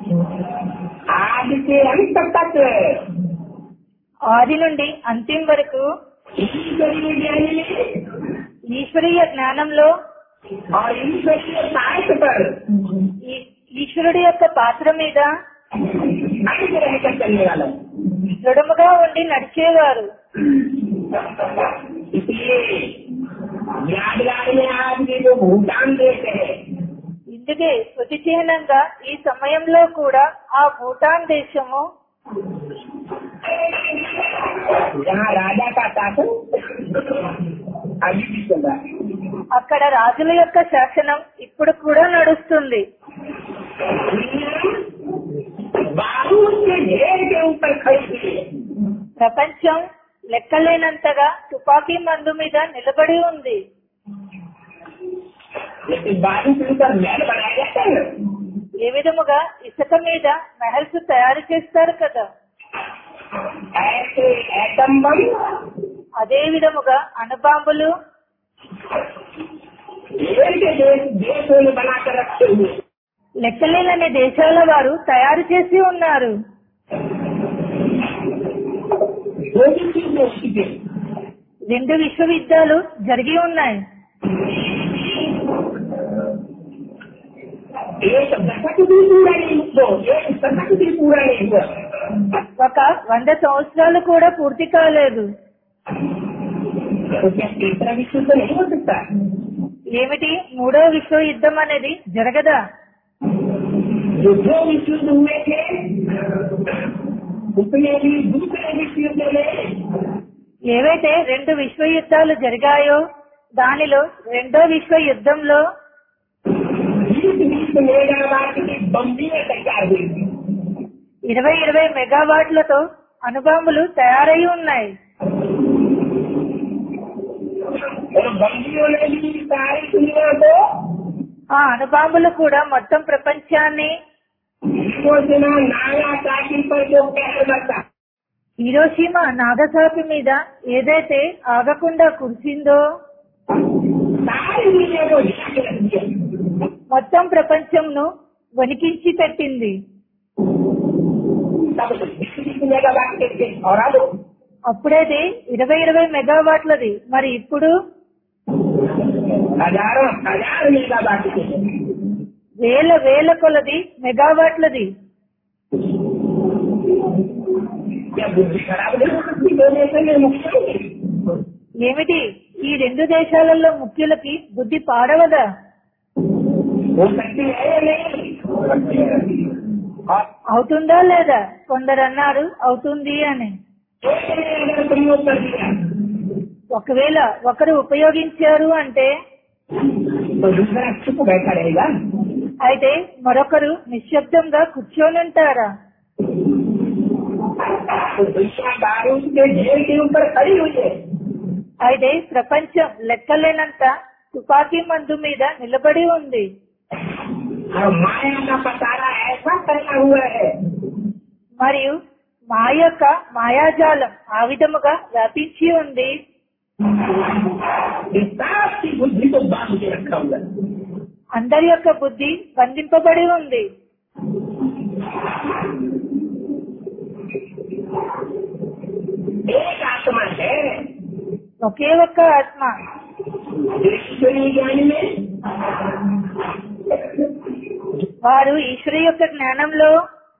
आज से अंत तक ఆది నుండి అంతిం వరకు ईश्वरीय ज्ञानी में ఈశ్వరీయ జ్ఞానంలో और ईश्वरीय साहित्य पर ఈ- ఈశ్వరుడి యొక్క పాత్ర మీద अंत रहकर चलने वाला है। దృఢముగా ఉండి నడిచేవారు इसलिए यादगार में आज के जो भूटान देश है ఇందుకే శృతి చిహ్నంగా ఈ సమయంలో కూడా ఆ భూటాన్ దేశము जहाँ राजा का शासन अभी भी चल रहा है అక్కడ రాజుల యొక్క శాసనం ఇప్పుడు కూడా నడుస్తుంది बारूद के ढेर के ऊपर खड़ी हुई है ప్రపంచం లెక్కలేనంతగా తుపాకీ మందు మీద నిలబడి ఉంది लेकिन बारूद के ऊपर महल बनाया जाता है ना ఏ విధముగా ఇసుక మీద మెహల్స్ తయారు చేస్తారు కదా ऐसे एटम बम అదే విధముగా అణుబాంబులు ढेर के देश देशों में बनाकर रखे हुए हैं। లెక్కలేనని దేశాల వారు తయారు చేసి ఉన్నారు दो ही चीज हो चुके రెండు విశ్వవిద్యాలు జరిగి ఉన్నాయి एक दशक भी पूरा नहीं हुआ एक दशक भी पूरा नहीं हुआ ఒక వంద సంవత్సరాలు కూడా పూర్తి కాలేదు तो क्या तीसरा विश्व तो नहीं हो सकता ఏమిటి మూడో విశ్వ యుద్ధం అనేది జరగదా जो दो विश्व युद्ध हुए थे उसमें भी दूसरे विश्व युद्ध में ఏవైతే రెండు విశ్వ యుద్ధాలు జరిగాయో దానిలో రెండో విశ్వ యుద్ధంలో बीस बीस मेगावाट की बम्बियां तैयार हुई थी ఇరవై ఇరవై మెగావాట్లతో అణుబాంబులు తయారై ఉన్నాయి और बम्बियों ने भी सारी दुनिया को ఆ అణుబాంబులు కూడా మొత్తం ప్రపంచాన్ని योजना नागा साकी पर जो कहर बरता హిరోషిమా నాగసాకి మీద ఏదైతే ఆగకుండా కురిసిందో सारी दुनिया को हिला के रख दिया మొత్తం ప్రపంచంను వణికించి పెట్టింది तब बीस बीस मेगावाट के थे और अब అప్పుడేది ఇరవై ఇరవై మెగావాట్లది మరి ఇప్పుడు हजारों हजार मेगावाट के थे వేల వేల కొలది మెగావాట్లది क्या बुद्धि खराब नहीं हो सकती दो देशों में मुख्य ఏమిటి ఈ రెండు దేశాలలో ముఖ్యులకి బుద్ధి పాడవదా हो सकती है या नहीं और అవుతుందా లేదా కొందరు అన్నారు అవుతుంది అని एक ने अगर प्रयोग कर दिया ఒకవేళ ఒకరు ఉపయోగించారు అంటే तो दूसरा चुप बैठा रहेगा అయితే మరొకరు నిశ్శబ్దంగా కూర్చొని ఉంటారా तो दुनिया बारूद के ढेर के ऊपर खड़ी हुई है అయితే ప్రపంచం లెక్కలేనంత తుపాకీ మందు మీద నిలబడి ఉంది और माया का पसारा ऐसा फैला हुआ है మరియు మా యొక్క మాయాజాలం ఆ విధముగా వ్యాపించి ఉంది कि सबकी बुद्धि को बांध के रखा हुआ है అందరి యొక్క బుద్ధి బంధింపబడి ఉంది एक आत्मा है ఒకే ఒక్క ఆత్మ ईश्वरीय ज्ञान में వారు ఈశ్వరు యొక్క జ్ఞానంలో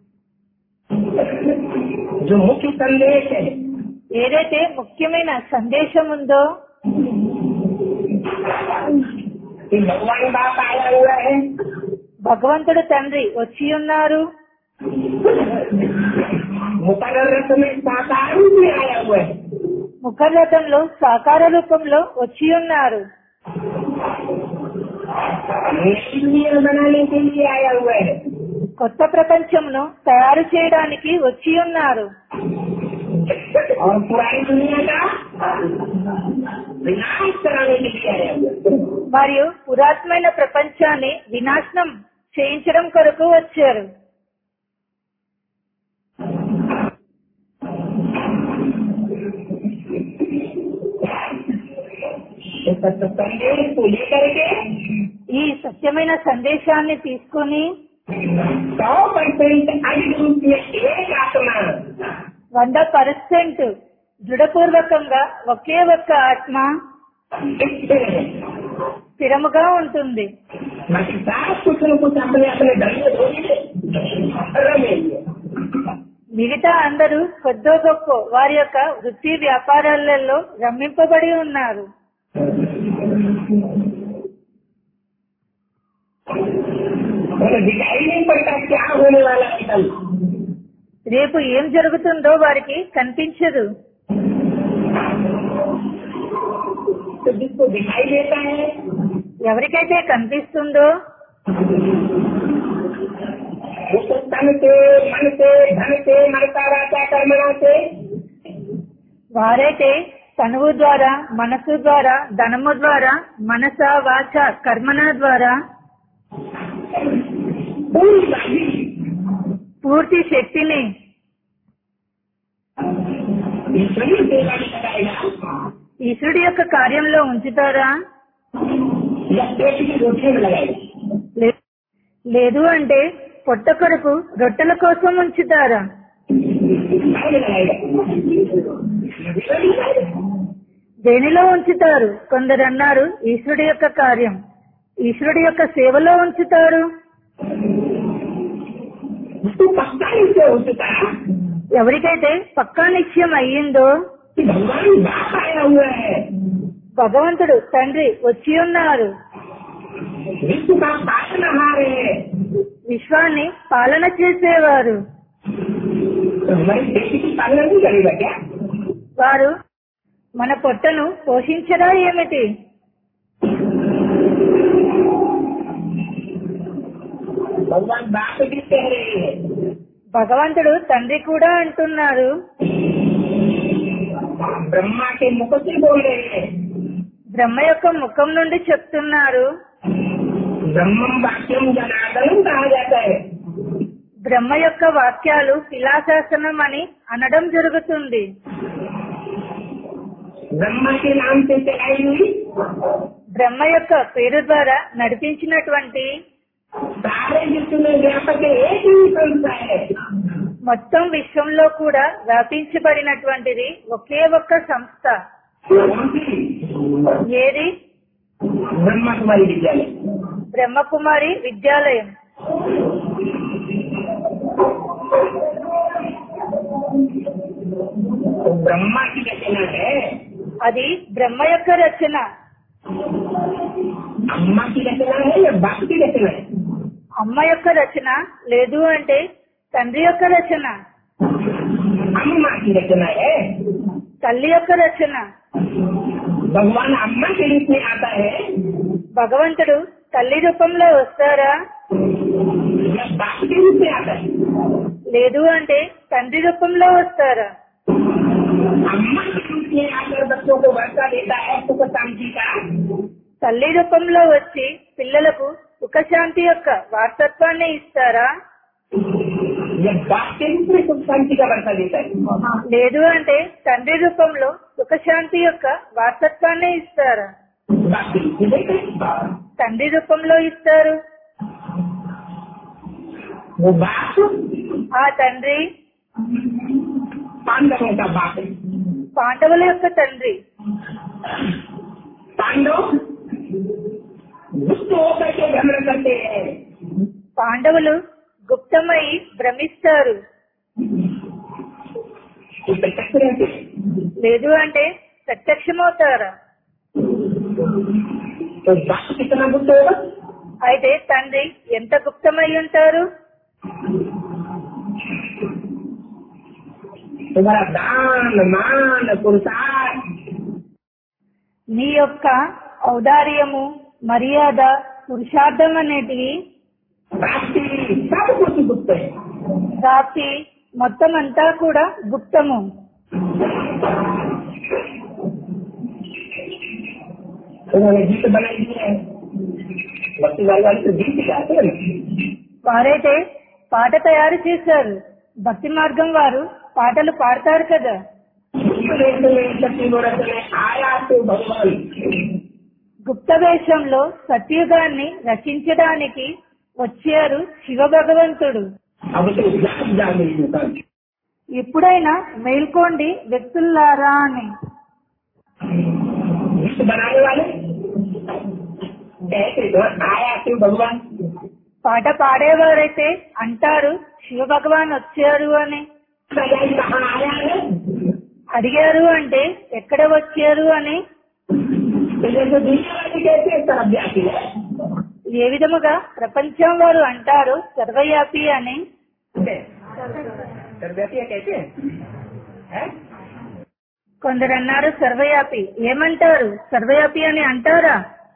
जो मुख्य संदेश है ఏదైతే ముఖ్యమైన సందేశం ఉందో कि भगवान बाप आया हुआ है భగవంతుడు తండ్రి వచ్చి ఉన్నారు मुकर्र रथ में साकार रूप में आया हुआ है ముఖరథంలో సాకార రూపంలో వచ్చి ఉన్నారు नई दुनिया बनाने के लिए आया हुआ है కొత్త ప్రపంచంను తయారు చేయడానికి వచ్చి ఉన్నారు और पुरानी दुनिया का विनाश कराने के लिए आया हुआ है మరియు పురాతనమైన ప్రపంచాన్ని వినాశనం చేయించడం కొరకు వచ్చారు इस सत्य संदेश को लेकर के ఈ సత్యమైన సందేశాన్ని తీసుకుని सौ परसेंट अधिक रूप में एक आत्मा వంద పర్సెంట్ దృఢపూర్వకంగా ఒకే ఒక్క ఆత్మ स्थिर है స్థిరముగా ఉంటుంది बाकी सारा कुछ न कुछ अपने अपने धन में धोने रमेंगे మిగతా అందరూ కొద్దో గొప్ప వారి యొక్క వృత్తి వ్యాపారాలలో రమ్మింపబడి ఉన్నారు उन्हें दिखाई नहीं पड़ता क्या होने वाला है कल రేపు ఏం జరుగుతుందో వారికి కనిపించదు तो जिसको दिखाई देता है ఎవరికైతే కనిపిస్తుందో वो तो तन से मन से धन से मनता वाचा कर्मणा से వారైతే తనువు ద్వారా మనసు ద్వారా ధనము ద్వారా మనస వాచ కర్మణ ద్వారా पूरी बाजी పూర్తి శక్తిని ईश्वरीय सेवा में लगाएगा ఈశ్వరుడి యొక్క కార్యంలో ఉంచుతారా या पेट की रोटियों में लगाएगा లే- లేదు అంటే పొట్ట కొరకు రొట్టెల కోసం ఉంచుతారా काय में लगाएगा ईश्वर में लगाएगा దేనిలో ఉంచుతారు కొందరు అన్నారు ఈశ్వరుడి యొక్క కార్యం ఈశ్వరుడి యొక్క సేవలో ఉంచుతారు उसको पक्का निश्चय हो चुका है ఎవరికైతే పక్కా నిశ్చయం అయ్యిందో कि भगवान बाप आया हुआ है భగవంతుడు తండ్రి వచ్చి ఉన్నారు विश्व का पालनहार है విశ్వాన్ని పాలన చేసేవారు तो हमारी देश की पालना नहीं करेगा क्या వారు మన పొట్టను పోషించరా ఏమిటి भगवान बाप भी कह रहे हैं భగవంతుడు తండ్రి కూడా అంటున్నారు ब्रह्मा के मुख से बोल रहे हैं బ్రహ్మ యొక్క ముఖం నుండి చెప్తున్నారు ब्रह्मम वाक्यम जनार्दन कहा जाता है బ్రహ్మ యొక్క వాక్యాలు శిలాశాసనం అని అనడం జరుగుతుంది ब्रह्मा के नाम से चलाई हुई బ్రహ్మ యొక్క పేరు ద్వారా నడిపించినటువంటి सारे विश्व में व्यापक एक ही संस्था है మొత్తం విశ్వంలో కూడా వ్యాపించబడినటువంటిది ఒకే ఒక్క సంస్థ कौन सी? ఏది ब्रह्मा कुमारी विद्यालय బ్రహ్మకుమారి విద్యాలయం तो ब्रह्मा की रचना है అది బ్రహ్మ యొక్క రచన अम्मा की रचना है या बाप की रचना है అమ్మ యొక్క రచన లేదు అంటే తండ్రి యొక్క రచన अम्मा की रचना है తల్లి యొక్క రచన भगवान अम्मा के रूप में आता है భగవంతుడు తల్లి రూపంలో వస్తారా या बाप के रूप में आता है లేదు అంటే తండ్రి రూపంలో వస్తారా अम्मा के रूप में आकर बच्चों को वर्षा देता है सुख शांति का తల్లి రూపంలో వచ్చి పిల్లలకు సుఖశాంతి యొక్క వారసత్వాన్ని ఇస్తారా या बाप के रूप में सुख शांति का वर्षा देता है లేదు అంటే తండ్రి రూపంలో సుఖశాంతి యొక్క వారసత్వాన్ని ఇస్తారా बाप के रूप में देता है తండ్రి రూపంలో ఇస్తారు वो बाप ఆ తండ్రి पांडवों का बाप है పాండవుల యొక్క తండ్రి पांडव गुप्त होकर के भ्रमण करते हैं పాండవులు గుప్తమై భ్రమిస్తారు ये प्रत्यक्ष रहते हैं లేదు అంటే ప్రత్యక్షమవుతారా तो बाप कितना गुप्त होगा అయితే తండ్రి ఎంత గుప్తమై ఉంటారు तुम्हारा दान मान पुरुषार्थ నీ యొక్క ఔదార్యము మర్యాద పురుషార్థం అనేటివి प्राप्ति सब कुछ गुप्त है ప్రాప్తి మొత్తం అంతా కూడా గుప్తము उन्होंने गीत बनाई दी है भक्ति वाले वाले तो गीत गाते हैं వారైతే పాట తయారు చేశారు భక్తి మార్గం వారు పాటలు పాడతారు కదా वेश में शक्ति मुहूर्त में आया तो भगवान గుప్త వేషంలో సత్యుగాన్ని రచించడానికి వచ్చారు శివ భగవంతుడు अब तो जाग जाग इंसान ఎప్పుడైనా మేల్కోండి వ్యక్తులారా అని गीत बनाने वाले कहते तो आया तो भगवान పాట పాడేవారైతే అంటారు శివ భగవాన్ వచ్చారు అని सजाई कहाँ आया है అడిగారు అంటే ఎక్కడ వచ్చారు అని तो जैसे दुनिया वाले कहते हैं सर्वव्यापी है ఏ విధముగా ప్రపంచం వారు అంటారు సర్వవ్యాపి అని सर्वव्यापी है कहते हैं हैं? కొందరు అన్నారు సర్వయాపి ఏమంటారు సర్వయాపి అని అంటారా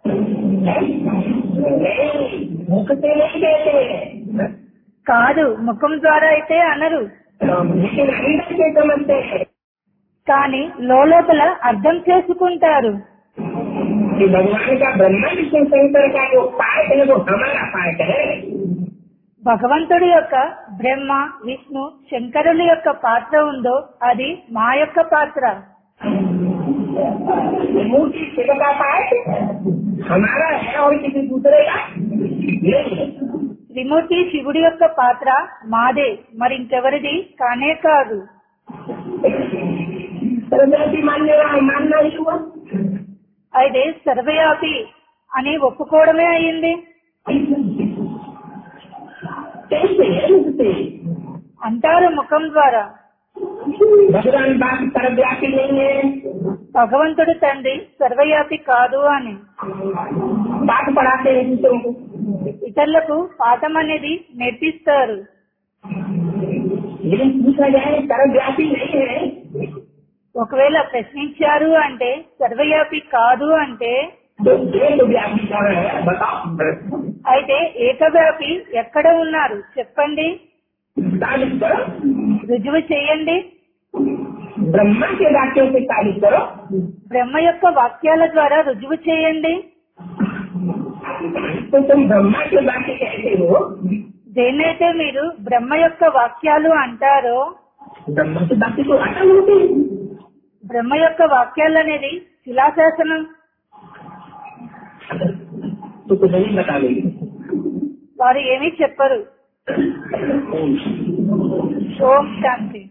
नहीं मुख से नहीं कहते కాదు ముఖం ద్వారా అయితే అనరు लेकिन अंदर से समझते हैं కానీ లోపల అర్థం చేసుకుంటారు कि भगवान का ब्रह्मा विष्णु शंकर का जो पार्ट है वो हमारा पार्ट है భగవంతుడి యొక్క బ్రహ్మ విష్ణు శంకరుల యొక్క పాత్ర ఉందో అది మా యొక్క పాత్ర मूर्ति शिव का पार्ट हमारा है और किसी दूसरे का नहीं है త్రిమూర్తి శివుడి యొక్క పాత్ర మాదే మరి ఇంకెవరిది కానే కాదు सर्वव्यापी मानने वाला मानना ही हुआ అయితే సర్వయాపి అని ఒప్పుకోవడమే అయింది कैसे है मुझसे అంటారు ముఖం ద్వారా भगवान बाप सर्वव्यापी नहीं है భగవంతుడు తండ్రి సర్వయాపి కాదు అని बात पढ़ाते हैं दूसरों को ఇతరులకు పాఠం అనేది నేర్పిస్తారు लेकिन पूछा जाए सर्वव्यापी नहीं है ఒకవేళ ప్రశ్నించారు అంటే సర్వయాపి కాదు అంటే तो एक व्यापी कौन है बताओ అయితే ఏకవ్యాపి ఎక్కడ ఉన్నారు చెప్పండి साबित करो రుజువు చేయండి ब्रह्मा के वाक्यों से साबित करो బ్రహ్మ యొక్క వాక్యాల ద్వారా రుజువు చేయండి तो तुम ब्रह्मा के वाक्य कहते हो దేన్నైతే మీరు బ్రహ్మ యొక్క వాక్యాలు అంటారో ब्रह्मा के वाक्य तो अटल होते हैं బ్రహ్మ యొక్క వాక్యాలు అనేది శిలాశాసనం तो कुछ नहीं बता देंगे వారు ఏమీ చెప్పరు ఓం శాంతి